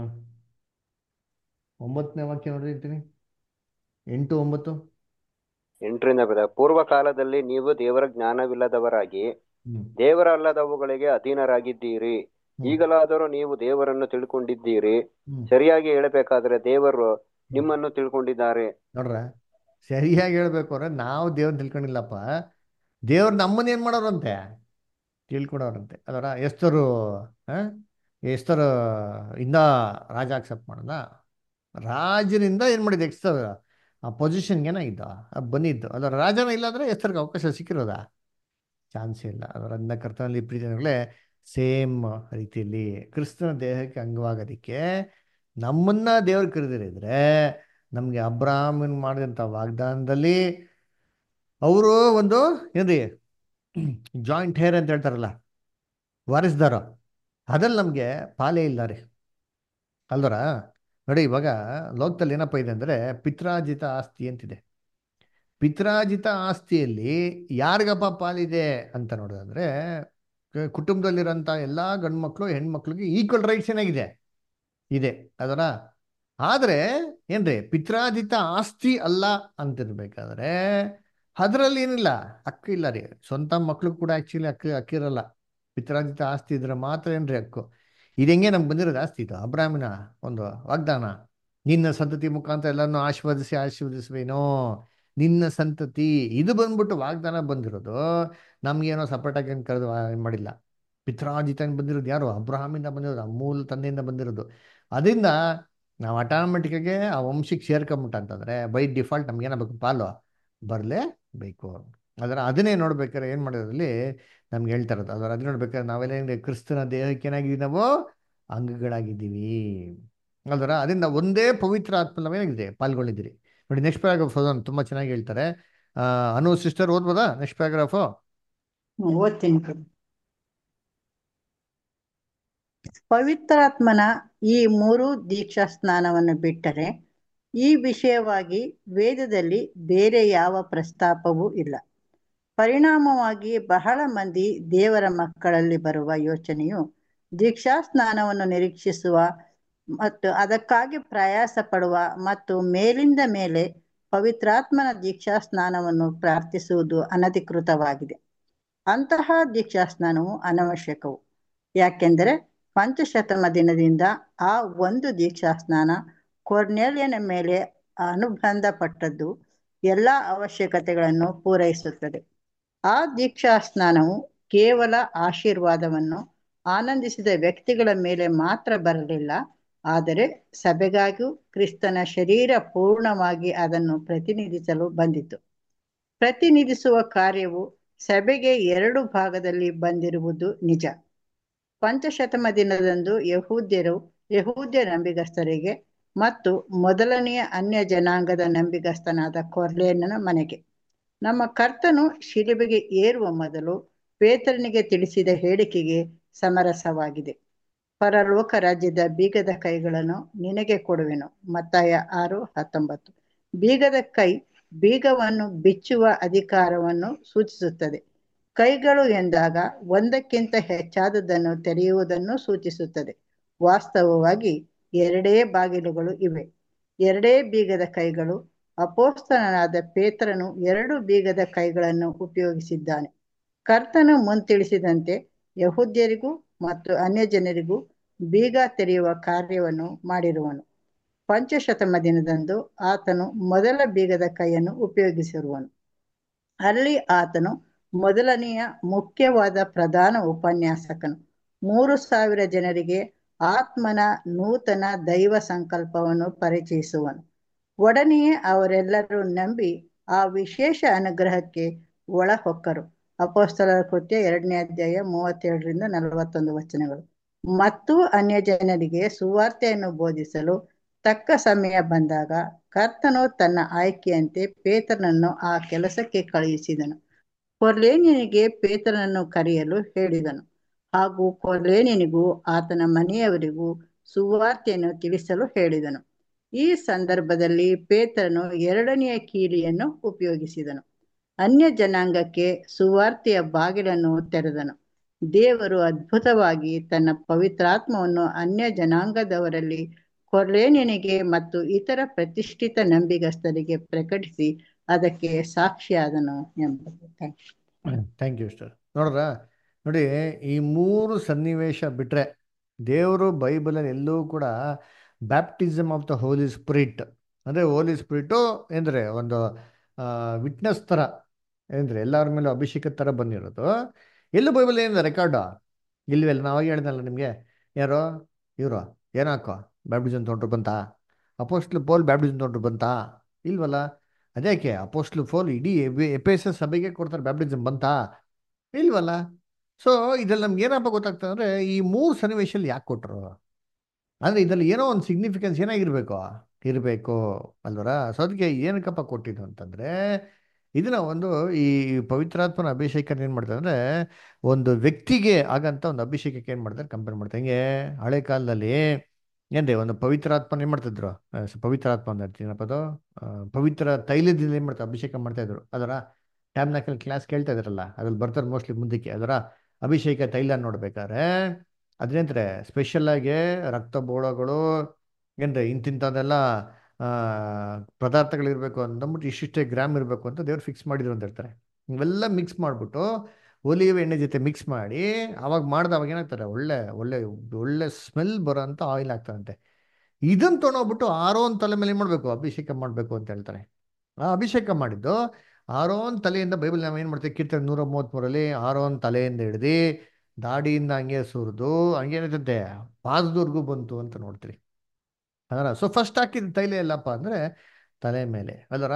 ಒಂಬತ್ತನೇ ವಾಕ್ಯ ನೋಡ್ರಿ ಇರ್ತೀನಿ ಎಂಟು ಒಂಬತ್ತು ಎಂಟರಿಂದ ಬರ ಪೂರ್ವ ಕಾಲದಲ್ಲಿ ನೀವು ದೇವರ ಜ್ಞಾನವಿಲ್ಲದವರಾಗಿ ಹ್ಮ್ ದೇವರ ಅಲ್ಲದವುಗಳಿಗೆ ಅಧೀನರಾಗಿದ್ದೀರಿ ಹ್ಮ್. ಈಗಲಾದರೂ ನೀವು ದೇವರನ್ನು ತಿಳ್ಕೊಂಡಿದ್ದೀರಿ ಹ್ಮ್ ಸರಿಯಾಗಿ ಹೇಳಬೇಕಾದ್ರೆ ದೇವರು ನಿಮ್ಮನ್ನು ತಿಳ್ಕೊಂಡಿದ್ದಾರೆ ನೋಡ್ರ ಸರಿಯಾಗಿ ಹೇಳ್ಬೇಕು ಅಂದ್ರೆ ನಾವು ದೇವ್ರ ತಿಳ್ಕೊಂಡಿಲ್ಲಪ್ಪ ದೇವ್ರು ನಮ್ಮನ್ನ ಏನ್ ಮಾಡೋರಂತೆ ತಿಳ್ಕೊಡೋರಂತೆ ಅದರ ಎಷ್ಟರು ಎಷ್ಟರು ಇಂದ ರಾಜ ಅಕ್ಸೆಪ್ಟ್ ಮಾಡದ ರಾಜನಿಂದ ಏನ್ ಮಾಡಿದ ಎಕ್ಸ್ಟರ್ ಆ ಪೊಸಿಷನ್ಗೆ ಏನಾಗಿದ್ದ ಆ ಬಂದಿದ್ದು ಅದರ ರಾಜನ ಇಲ್ಲಾಂದ್ರೆ ಎಷ್ಟರ್ಗೆ ಅವಕಾಶ ಸಿಕ್ಕಿರೋದಾ ಚಾನ್ಸೇ ಇಲ್ಲ ಅದರಿಂದ ಕರ್ತನಲ್ಲಿ ಪ್ರೀತಿಗಳೇ ಸೇಮ್ ರೀತಿಯಲ್ಲಿ ಕ್ರಿಸ್ತನ ದೇಹಕ್ಕೆ ಅಂಗವಾಗೋದಕ್ಕೆ ನಮ್ಮನ್ನ ದೇವ್ರು ಕರೆದಿರಿದ್ರೆ ನಮಗೆ ಅಬ್ರಾಹ್ಮನ್ ಮಾಡಿದಂಥ ವಾಗ್ದಾನದಲ್ಲಿ ಅವರು ಒಂದು ಏನ್ರಿ ಜಾಯಿಂಟ್ ಹೇರ್ ಅಂತ ಹೇಳ್ತಾರಲ್ಲ ವಾರಿಸ್ದಾರ ಅದ್ರಲ್ಲಿ ನಮಗೆ ಪಾಲೇ ಇಲ್ಲ ರೀ ಅಲ್ದರ ನೋಡಿ ಇವಾಗ ಲೋಕದಲ್ಲಿ ಏನಪ್ಪ ಇದೆ ಅಂದರೆ ಪಿತ್ರಾಜಿತ ಆಸ್ತಿ ಅಂತಿದೆ ಪಿತ್ರಾಜಿತ ಆಸ್ತಿಯಲ್ಲಿ ಯಾರಿಗಪ್ಪ ಪಾಲಿದೆ ಅಂತ ನೋಡೋದಂದ್ರೆ ಕ- ಕುಟುಂಬದಲ್ಲಿರೋಂಥ ಎಲ್ಲ ಗಂಡು ಮಕ್ಕಳು ಹೆಣ್ಮಕ್ಳಿಗೆ ಈಕ್ವಲ್ ರೈಟ್ಸ್ ಏನಾಗಿದೆ ಇದೆ ಅದರ ಆದರೆ ಏನ್ರಿ ಪಿತ್ರಾಜಿತ ಆಸ್ತಿ ಅಲ್ಲ ಅಂತಿರ್ಬೇಕಾದ್ರೆ ಅದರಲ್ಲಿ ಏನಿಲ್ಲ ಹಕ್ಕು ಇಲ್ಲ ರೀ ಸ್ವಂತ ಮಕ್ಳು ಕೂಡ ಆ್ಯಕ್ಚುಲಿ ಹಕ್ಕು ಹಕ್ಕಿರಲ್ಲ ಪಿತ್ರಾಜಿತ ಆಸ್ತಿ ಇದ್ರೆ ಮಾತ್ರ ಏನ್ರಿ ಹಕ್ಕು ಇದು ಹೆಂಗೆ ನಮ್ಗೆ ಬಂದಿರೋದು ಆಸ್ತಿ ಇದು ಅಬ್ರಾಹ್ಮಣ ಒಂದು ವಾಗ್ದಾನ ನಿನ್ನ ಸಂತತಿ ಮುಖಾಂತರ ಎಲ್ಲರನ್ನು ಆಶೀರ್ವದಿಸಿ ಆಶೀರ್ವದಿಸುವೇನೋ ನಿನ್ನ ಸಂತತಿ ಇದು ಬಂದ್ಬಿಟ್ಟು ವಾಗ್ದಾನ ಬಂದಿರೋದು ನಮ್ಗೇನೋ ಸಪರೇಟಾಗಿ ಏನು ಕರೆದು ಏನು ಮಾಡಿಲ್ಲ ಪಿತ್ರಾಜಿತ ಬಂದಿರೋದು ಯಾರು ಅಬ್ರಹಾಮಿಂದ ಬಂದಿರೋದು ಅಮೂಲ್ ತಂದೆಯಿಂದ ಬಂದಿರೋದು ಅದರಿಂದ ನಾವು ಆಟೋಮೆಟಿಕ್ಕಾಗಿ ಆ ವಂಶಕ್ಕೆ ಸೇರ್ಕೊಂಬಿಟ್ಟ ಅಂತಂದ್ರೆ ಬೈ ಡಿಫಾಲ್ಟ್ ನಮ್ಗೆ ಏನಾಗಬೇಕು ಪಾಲು ಬರಲೇಬೇಕು ಅದರ ಅದನ್ನೇ ನೋಡ್ಬೇಕಾದ್ರೆ ಏನು ಮಾಡೋದ್ರಲ್ಲಿ ನಮ್ಗೆ ಹೇಳ್ತಾ ಇರೋದು ಅದರ ಅದು ನೋಡ್ಬೇಕಾದ್ರೆ ನಾವೆಲ್ಲ ಹೆಂಗೆ ಕ್ರಿಸ್ತನ ದೇಹಕ್ಕೆ ಏನಾಗಿದ್ದೀವಿ ನಾವು ಅಂಗಗಳಾಗಿದ್ದೀವಿ ಅದರ ಅದರಿಂದ ಒಂದೇ ಪವಿತ್ರ ಆತ್ಮ ನಾವೇನಾಗಿದೆ ಪಾಲ್ಗೊಂಡಿದ್ದೀರಿ ನೋಡಿ ನೆಕ್ಸ್ಟ್ ಪ್ಯಾರಾಗ್ರಾಫ್ ಓದೋಣ ತುಂಬ ಚೆನ್ನಾಗಿ ಹೇಳ್ತಾರೆ ಆ, ಅನು ಸಿಸ್ಟರ್ ಓದ್ಬೋದಾ ನೆಕ್ಸ್ಟ್ ಪ್ಯಾರಾಗ್ರಾಫು ಹ್ಮ್, ಓದ್ತೀನಿ ಬಿಡಿ. ಪವಿತ್ರಾತ್ಮನ ಈ ಮೂರು ದೀಕ್ಷಾ ಸ್ನಾನವನ್ನು ಬಿಟ್ಟರೆ ಈ ವಿಷಯವಾಗಿ ವೇದದಲ್ಲಿ ಬೇರೆ ಯಾವ ಪ್ರಸ್ತಾಪವೂ ಇಲ್ಲ ಪರಿಣಾಮವಾಗಿ ಬಹಳ ಮಂದಿ ದೇವರ ಮಕ್ಕಳಲ್ಲಿ ಬರುವ ಯೋಚನೆಯು ದೀಕ್ಷಾ ಸ್ನಾನವನ್ನು ನಿರೀಕ್ಷಿಸುವ ಮತ್ತು ಅದಕ್ಕಾಗಿ ಪ್ರಯಾಸ ಪಡುವ ಮತ್ತು ಮೇಲಿಂದ ಮೇಲೆ ಪವಿತ್ರಾತ್ಮನ ದೀಕ್ಷಾ ಸ್ನಾನವನ್ನು ಪ್ರಾರ್ಥಿಸುವುದು ಅನಧಿಕೃತವಾಗಿದೆ ಅಂತಹ ದೀಕ್ಷಾ ಸ್ನಾನವು ಅನವಶ್ಯಕವು ಯಾಕೆಂದರೆ ಪಂಚಶತಮ ದಿನದಿಂದ ಆ ಒಂದು ದೀಕ್ಷಾ ಸ್ನಾನ ಕೊರ್ನೆಲಿಯನ ಮೇಲೆ ಅನುಬಂಧಪಟ್ಟದ್ದು ಎಲ್ಲ ಅವಶ್ಯಕತೆಗಳನ್ನು ಪೂರೈಸುತ್ತದೆ ಆ ದೀಕ್ಷಾ ಸ್ನಾನವು ಕೇವಲ ಆಶೀರ್ವಾದವನ್ನು ಆನಂದಿಸಿದ ವ್ಯಕ್ತಿಗಳ ಮೇಲೆ ಮಾತ್ರ ಬರಲಿಲ್ಲ ಆದರೆ ಸಭೆಗಾಗಿಯೂ ಕ್ರಿಸ್ತನ ಶರೀರ ಪೂರ್ಣವಾಗಿ ಅದನ್ನು ಪ್ರತಿನಿಧಿಸಲು ಬಂದಿತು ಪ್ರತಿನಿಧಿಸುವ ಕಾರ್ಯವು ಸಭೆಗೆ ಎರಡು ಭಾಗದಲ್ಲಿ ಬಂದಿರುವುದು ನಿಜ ಪಂಚಶತಮ ದಿನದಂದು ಯಹೂದ್ಯರು ಯಹೂದ್ಯ ನಂಬಿಗಸ್ತರಿಗೆ ಮತ್ತು ಮೊದಲನೆಯ ಅನ್ಯ ಜನಾಂಗದ ನಂಬಿಗಸ್ತನಾದ ಕೊರ್ಲೇನನ ಮನೆಗೆ ನಮ್ಮ ಕರ್ತನು ಶಿಲುಬೆಗೆ ಏರುವ ಮೊದಲು ಪೇತ್ರನಿಗೆ ತಿಳಿಸಿದ ಹೇಳಿಕೆಗೆ ಸಮರಸವಾಗಿದೆ ಪರಲೋಕ ರಾಜ್ಯದ ಬೀಗದ ಕೈಗಳನ್ನು ನಿನಗೆ ಕೊಡುವೆನು ಮತ್ತಾಯ ಆರು ಹತ್ತೊಂಬತ್ತು ಬೀಗದ ಕೈ ಬೀಗವನ್ನು ಬಿಚ್ಚುವ ಅಧಿಕಾರವನ್ನು ಸೂಚಿಸುತ್ತದೆ ಕೈಗಳು ಎಂದಾಗ ಒಂದಕ್ಕಿಂತ ಹೆಚ್ಚಾದದನ್ನು ತೆರೆಯುವುದನ್ನು ಸೂಚಿಸುತ್ತದೆ ವಾಸ್ತವವಾಗಿ ಎರಡೇ ಬಾಗಿಲುಗಳು ಇವೆ ಎರಡೇ ಬೀಗದ ಕೈಗಳು ಅಪೋಸ್ತಲನಾದ ಪೇತ್ರನು ಎರಡು ಬೀಗದ ಕೈಗಳನ್ನು ಉಪಯೋಗಿಸಿದ್ದಾನೆ ಕರ್ತನು ಮುಂತಿಳಿಸಿದಂತೆ ಯಹೂದ್ಯರಿಗೂ ಮತ್ತು ಅನ್ಯ ಜನರಿಗೂ ಬೀಗ ತೆರೆಯುವ ಕಾರ್ಯವನ್ನು ಮಾಡಿರುವನು ಪಂಚಶತಮ ದಿನದಂದು ಆತನು ಮೊದಲ ಬೀಗದ ಕೈಯನ್ನು ಉಪಯೋಗಿಸಿರುವನು ಅಲ್ಲಿ ಆತನು ಮೊದಲನೆಯ ಮುಖ್ಯವಾದ ಪ್ರಧಾನ ಉಪನ್ಯಾಸಕನು ಮೂರು ಸಾವಿರ ಜನರಿಗೆ ಆತ್ಮನ ನೂತನ ದೈವ ಸಂಕಲ್ಪವನ್ನು ಪರಿಚಯಿಸುವನು ಒಡನೆಯೇ ಅವರೆಲ್ಲರೂ ನಂಬಿ ಆ ವಿಶೇಷ ಅನುಗ್ರಹಕ್ಕೆ ಒಳ ಹೊಕ್ಕರು ಅಪೋಸ್ತಲರ ಕೃತ್ಯ ಎರಡನೇ ಅಧ್ಯಾಯ ಮೂವತ್ತೇಳರಿಂದ ನಲವತ್ತೊಂದು ವಚನಗಳು ಮತ್ತು ಅನ್ಯ ಜನರಿಗೆ ಸುವಾರ್ತೆಯನ್ನು ಬೋಧಿಸಲು ತಕ್ಕ ಸಮಯ ಬಂದಾಗ ಕರ್ತನು ತನ್ನ ಆಯ್ಕೆಯಂತೆ ಪೇತ್ರನನ್ನು ಆ ಕೆಲಸಕ್ಕೆ ಕಳುಹಿಸಿದನು ಕೊರ್ಲೇನಿನಿಗೆ ಪೇತ್ರನನ್ನು ಕರೆಯಲು ಹೇಳಿದನು ಹಾಗೂ ಕೊರ್ಲೇನಿನಿಗೂ ಆತನ ಮನೆಯವರಿಗೂ ಸುವಾರ್ತೆಯನ್ನು ತಿಳಿಸಲು ಹೇಳಿದನು ಈ ಸಂದರ್ಭದಲ್ಲಿ ಪೇತ್ರನು ಎರಡನೆಯ ಕೀಲಿಯನ್ನು ಉಪಯೋಗಿಸಿದನು ಅನ್ಯ ಜನಾಂಗಕ್ಕೆ ಸುವಾರ್ತೆಯ ಬಾಗಿಲನ್ನು ತೆರೆದನು ದೇವರು ಅದ್ಭುತವಾಗಿ ತನ್ನ ಪವಿತ್ರಾತ್ಮವನ್ನು ಅನ್ಯ ಜನಾಂಗದವರಲ್ಲಿ ಕೊರ್ಲೇನಿನಿಗೆ ಮತ್ತು ಇತರ ಪ್ರತಿಷ್ಠಿತ ನಂಬಿಗಸ್ತರಿಗೆ ಪ್ರಕಟಿಸಿ ಅದಕ್ಕೆ ಸಾಕ್ಷಿಯಾದನು ಎಂಬುದು thank you thank you sir ನೋಡ್ರ ನೋಡಿ ಈ ಮೂರು ಸನ್ನಿವೇಶ ಬಿಟ್ರೆ ದೇವರು ಬೈಬಲಲ್ಲಿ ಎಲ್ಲೂ ಕೂಡ baptism of the holy spirit ಅಂದರೆ ಹೋಲಿ ಸ್ಪಿರಿಟು ಅಂದರೆ ಒಂದು ವಿಟ್ನೆಸ್ ಥರ ಅಂದರೆ ಎಲ್ಲರ ಮೇಲೂ ಅಭಿಷೇಕ ಥರ ಬಂದಿರೋದು ಎಲ್ಲೂ ಬೈಬಲ್ ಏನಿದೆ ರೆಕಾರ್ಡು ಇಲ್ವಲ್ಲ ನಾವಾಗ ಹೇಳ್ದಲ್ಲ ನಿಮಗೆ ಯಾರೋ ಇವರು ಏನಾಕೋ ಬ್ಯಾಪ್ಟಿಸಮ್ ತೊಗೊಂಡ್ರು ಬಂತಾ ಅಪೋಸ್ಟ್ಲು ಪೋಲ್ ಬ್ಯಾಪ್ಟಿಸಮ್ ತೊಗೊಂಡ್ರು ಬಂತಾ ಇಲ್ವಲ್ಲ ಅದೇಕೆ ಅಪೋಸ್ಟ್ಲು ಫೋಲ್ ಇಡೀ ಎಪೇಸ ಸಭೆಗೆ ಕೊಡ್ತಾರೆ ಬ್ಯಾಪ್ಟಿಸಮ್ ಬಂತಾ ಇಲ್ವಲ್ಲ ಸೊ ಇದ್ರಲ್ಲಿ ನಮ್ಗೆ ಏನಪ್ಪ ಗೊತ್ತಾಗ್ತದೆ ಅಂದರೆ ಈ ಮೂರು ಸನ್ನಿವೇಶಲ್ಲಿ ಯಾಕೆ ಕೊಟ್ಟರು ಅಂದರೆ ಇದರಲ್ಲಿ ಏನೋ ಒಂದು ಸಿಗ್ನಿಫಿಕೆನ್ಸ್ ಏನಾಗಿರಬೇಕು ಇರಬೇಕು ಅಲ್ವರ ಸೊ ಅದಕ್ಕೆ ಏನಕ್ಕಪ್ಪ ಕೊಟ್ಟಿದ್ದು ಅಂತಂದರೆ ಇದನ್ನ ಒಂದು ಈ ಪವಿತ್ರಾತ್ಮನ ಅಭಿಷೇಕನ ಏನು ಮಾಡ್ತಾರೆ ಅಂದರೆ ಒಂದು ವ್ಯಕ್ತಿಗೆ ಆಗಂತ ಒಂದು ಅಭಿಷೇಕಕ್ಕೆ ಏನು ಮಾಡ್ತಾರೆ ಕಂಪೇರ್ ಮಾಡ್ತಾರೆ ಹಿಂಗೆ ಹಳೆ ಕಾಲದಲ್ಲಿ ಏನ್ರಿ ಒಂದು ಪವಿತ್ರಾತ್ಮನ ಏನು ಮಾಡ್ತಿದ್ರು ಆ, ಸ- ಪವಿತ್ರಾತ್ಮ ಅಂತ ಏನಪ್ಪ ಅದು ಆ, ಪವಿತ್ರ ತೈಲದಿಂದ ಏನು ಮಾಡ್ತಾರೆ ಅಭಿಷೇಕ ಮಾಡ್ತಾ ಇದ್ರು ಅದರ ಟ್ಯಾಬ್ನಾಕಲ್ ಕ್ಲಾಸ್ ಕೇಳ್ತಾ ಇದ್ರಲ್ಲ ಅದ್ರಲ್ಲಿ ಬರ್ತಾರೆ ಮೋಸ್ಟ್ಲಿ ಮುಂದಕ್ಕೆ ಅದರ ಅಭಿಷೇಕ ತೈಲ ನೋಡ್ಬೇಕಾದ್ರೆ ಅದೇನಂತಾರೆ ಸ್ಪೆಷಲ್ ಆಗಿ ರಕ್ತ ಬೋಳಗಳು ಏನ್ರಿ ಇಂತಿಂಥದ್ದೆಲ್ಲ ಆ, ಪದಾರ್ಥಗಳಿರ್ಬೇಕು ಅಂದ್ಬಿಟ್ಟು ಇಷ್ಟಿಷ್ಟೇ ಗ್ರಾಮ್ ಇರಬೇಕು ಅಂತ ದೇವ್ರು ಫಿಕ್ಸ್ ಮಾಡಿದ್ರು ಅಂತ ಹೇಳ್ತಾರೆ ಇವೆಲ್ಲ ಮಿಕ್ಸ್ ಮಾಡಿಬಿಟ್ಟು ಒಲಿವ್ ಎಣ್ಣೆ ಜೊತೆ ಮಿಕ್ಸ್ ಮಾಡಿ ಅವಾಗ ಮಾಡ್ದೆ ಅವಾಗ ಏನಾಗ್ತಾರೆ ಒಳ್ಳೆ ಒಳ್ಳೆ ಒಳ್ಳೆ ಸ್ಮೆಲ್ ಬರೋ ಅಂತ ಆಯಿಲ್ ಆಗ್ತಾರಂತೆ ಇದನ್ನ ತೊಗೊಂಡೋಗ್ಬಿಟ್ಟು ಆರೋನ್ ತಲೆ ಮೇಲೆ ಏನು ಮಾಡಬೇಕು ಅಭಿಷೇಕ ಮಾಡಬೇಕು ಅಂತ ಹೇಳ್ತಾರೆ ಆ ಅಭಿಷೇಕ ಮಾಡಿದ್ದು ಆರೋನ್ ತಲೆಯಿಂದ ಬೈಬಲ್ ನಾವು ಏನು ಮಾಡ್ತೀವಿ ಕೀರ್ತನೆ ನೂರ ಮೂವತ್ತ್ಮೂರಲ್ಲಿ ಆರೋನ್ ತಲೆಯಿಂದ ಹಿಡ್ದು ದಾಡಿಯಿಂದ ಹಂಗೆ ಸುರಿದು ಹಂಗೇನಿರ್ತಂತೆ ಪಾದದವರೆಗೂ ಬಂತು ಅಂತ ನೋಡ್ತೀರಿ ಅದರ ಸೊ ಫಸ್ಟ್ ಹಾಕಿದ ತೈಲ ಎಲ್ಲಪ್ಪ ಅಂದರೆ ತಲೆ ಮೇಲೆ ಅದರ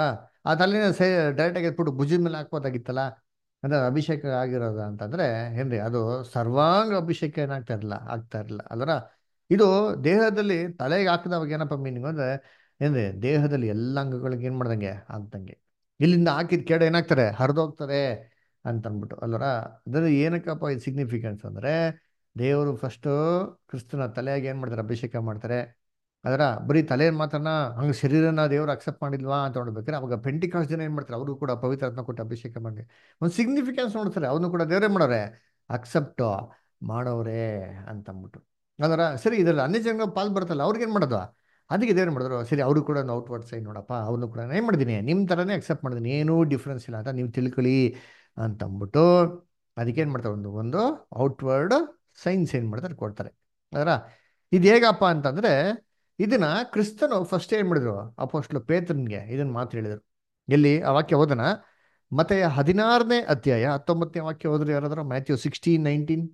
ಆ ತಲೆನ ಸೇ ಡೈರೆಕ್ಟಾಗಿ ಎತ್ಬಿಟ್ಟು ಭುಜದ ಮೇಲೆ ಹಾಕ್ಬೋದಾಗಿತ್ತಲ್ಲ ಅಂದ್ರೆ ಅಭಿಷೇಕ ಆಗಿರೋದ ಅಂತಂದ್ರೆ ಏನ್ರಿ ಅದು ಸರ್ವಾಂಗ ಅಭಿಷೇಕ ಏನಾಗ್ತಾ ಇರಲಿಲ್ಲ ಆಗ್ತಾ ಇರಲಿಲ್ಲ ಅದರ ಇದು ದೇಹದಲ್ಲಿ ತಲೆಗೆ ಹಾಕಿದವಾಗ ಏನಪ್ಪ ಮೀನಿಂಗ್ ಅಂದ್ರೆ ಏನ್ರಿ ದೇಹದಲ್ಲಿ ಎಲ್ಲ ಅಂಗಗಳಿಗೆ ಏನು ಮಾಡ್ದಂಗೆ ಆಗ್ದಂಗೆ ಇಲ್ಲಿಂದ ಹಾಕಿದ ಕೆಡ ಏನಾಗ್ತಾರೆ ಹರಿದೋಗ್ತಾರೆ ಅಂತ ಅಂದ್ಬಿಟ್ಟು ಅಲ್ವರ ಅದ್ರ ಏನಕ್ಕಪ್ಪ ಇದು ಸಿಗ್ನಿಫಿಕೆನ್ಸ್ ಅಂದ್ರೆ ದೇವರು ಫಸ್ಟು ಕ್ರಿಸ್ತನ ತಲೆಯಾಗಿ ಏನು ಮಾಡ್ತಾರೆ ಅಭಿಷೇಕ ಮಾಡ್ತಾರೆ ಅದರ ಬರೀ ತಲೆ ಮಾತ್ರನ ಹಂಗೆ ಶರೀರನ ದೇವರು ಅಕ್ಸೆಪ್ಟ್ ಮಾಡಿಲ್ವಾ ಅಂತ ನೋಡ್ಬೇಕಾದ್ರೆ ಅವಾಗ ಪೆಂಟಿಕಾಸ್ ಜನ ಏನು ಮಾಡ್ತಾರೆ ಅವರು ಕೂಡ ಪವಿತ್ರಾತ್ಮ ಕೊಟ್ಟು ಅಭಿಷೇಕ ಮಾಡಿ ಒಂದು ಸಿಗ್ನಿಫಿಕೆನ್ಸ್ ನೋಡ್ತಾರೆ ಅವನು ಕೂಡ ದೇವರೇ ಮಾಡೋರೆ ಅಕ್ಸೆಪ್ಟ್ ಮಾಡೋರೆ ಅಂತ ಅಂದ್ಬಿಟ್ಟು ಅದರ ಸರಿ ಇದರಲ್ಲಿ ಅನ್ಯ ಜನ ಪಾಲ್ ಬರ್ತಲ್ಲ ಅವ್ರಿಗೆ ಏನು ಮಾಡೋದು ಅದಕ್ಕೆ ದೇವ್ರು ಮಾಡಿದ್ರು ಸರಿ ಅವರು ಕೂಡ ಔಟ್ವರ್ಡ್ ಸೈಡ್ ನೋಡಪ್ಪ ಅವನು ಕೂಡ ಏನು ಮಾಡಿದ್ದೀನಿ ನಿಮ್ಮ ಥರನೇ ಅಕ್ಸೆಪ್ಟ್ ಮಾಡಿದ್ದೀನಿ ಏನೂ ಡಿಫ್ರೆನ್ಸ್ ಇಲ್ಲ ಅಂತ ನೀವು ತಿಳ್ಕೊಳ್ಳಿ ಅಂತ ಅಂದ್ಬಿಟ್ಟು ಅದಕ್ಕೇನು ಮಾಡ್ತಾರೆ ಒಂದು ಒಂದು ಔಟ್ವರ್ಡ್ ಸೈನ್ಸ್ ಏನು ಮಾಡ್ತಾರೆ ಕೊಡ್ತಾರೆ ಅದರ ಇದು ಹೇಗಪ್ಪ ಅಂತಂದರೆ ಇದನ್ನ ಕ್ರಿಸ್ತನು ಫಸ್ಟ್ ಏನು ಮಾಡಿದ್ರು ಅಪೋಸ್ಟ್ಲು ಪೇತ್ರನ್ಗೆ ಇದನ್ನ ಮಾತು ಹೇಳಿದರು ಎಲ್ಲಿ ಆ ವಾಕ್ಯ ಓದನ ಮತ್ತೆ ಹದಿನಾರನೇ ಅಧ್ಯಾಯ ಹತ್ತೊಂಬತ್ತನೇ ವಾಕ್ಯ ಹೋದ್ರೆ ಯಾರಾದ್ರೂ ಮ್ಯಾಥ್ಯೂ ಸಿಕ್ಸ್ಟೀನ್ ನೈನ್ಟೀನ್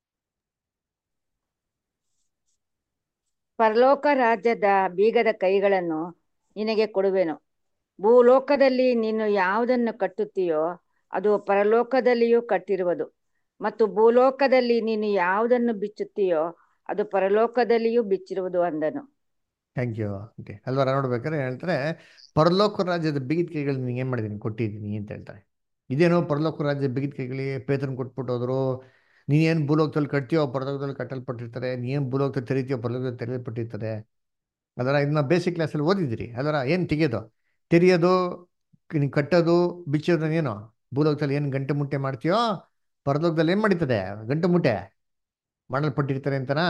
ಪರಲೋಕ ರಾಜ್ಯದ ಬೀಗದ ಕೈಗಳನ್ನು ನಿನಗೆ ಕೊಡುವೆನು ಭೂಲೋಕದಲ್ಲಿ ನೀನು ಯಾವುದನ್ನು ಕಟ್ಟುತ್ತೀಯೋ ಅದು ಪರಲೋಕದಲ್ಲಿಯೂ ಕಟ್ಟಿರುವುದು ಮತ್ತು ಭೂಲೋಕದಲ್ಲಿ ನೀನು ಯಾವುದನ್ನು ಬಿಚ್ಚುತ್ತೀಯೋ ಅದು ಪರಲೋಕದಲ್ಲಿಯೂ ಬಿಚ್ಚಿರುವುದು ಅಂದನು ಥ್ಯಾಂಕ್ ಯು ಓಕೆ ಅಲ್ವರ ನೋಡ್ಬೇಕಾದ್ರೆ ಹೇಳ್ತಾರೆ ಪರಲೋಕ ರಾಜ್ಯದ ಬಿಗಿದ ಕೈಗಳು ನಿಂಗೆ ಏನು ಮಾಡಿದ್ದೀನಿ ಕೊಟ್ಟಿದ್ದೀನಿ ಅಂತ ಹೇಳ್ತಾರೆ ಇದೇನೋ ಪರಲೋಕ ರಾಜ್ಯದ ಬಿಗಿದ ಕೈಗಳಿಗೆ ಪೇತ್ರನ್ ಕೊಟ್ಬಿಟ್ಟು ಹೋದ್ರು ನೀನೇನು ಭೂಲೋಕದಲ್ಲಿ ಕಟ್ತೀಯೋ ಪರಲೋಕದಲ್ಲಿ ಕಟ್ಟಲ್ಪಟ್ಟಿರ್ತಾರೆ ನೀನು ಭೂಲೋಕದಲ್ಲಿ ತೆರಿತೀಯೋ ಪರಲೋಕದಲ್ಲಿ ತೆರೆಯಲ್ಪಟ್ಟಿರ್ತಾರೆ ಅದರ ಇದನ್ನ ಬೇಸಿಕ್ ಕ್ಲಾಸಲ್ಲಿ ಓದಿದಿರಿ ಅದರ ಏನು ತೆಗೆಯೋದು ತೆರೆಯೋದು ನೀನು ಕಟ್ಟೋದು ಬಿಚ್ಚೋದು ಏನು ಭೂಲೋಕದಲ್ಲಿ ಏನು ಗಂಟೆ ಮುಟ್ಟೆ ಮಾಡ್ತೀಯೋ ಪರಲೋಕದಲ್ಲಿ ಏನು ಮಾಡೀತದೆ ಗಂಟು ಮುಟ್ಟೆ ಮಾಡಲ್ಪಟ್ಟಿರ್ತಾರೆ ಅಂತನಾ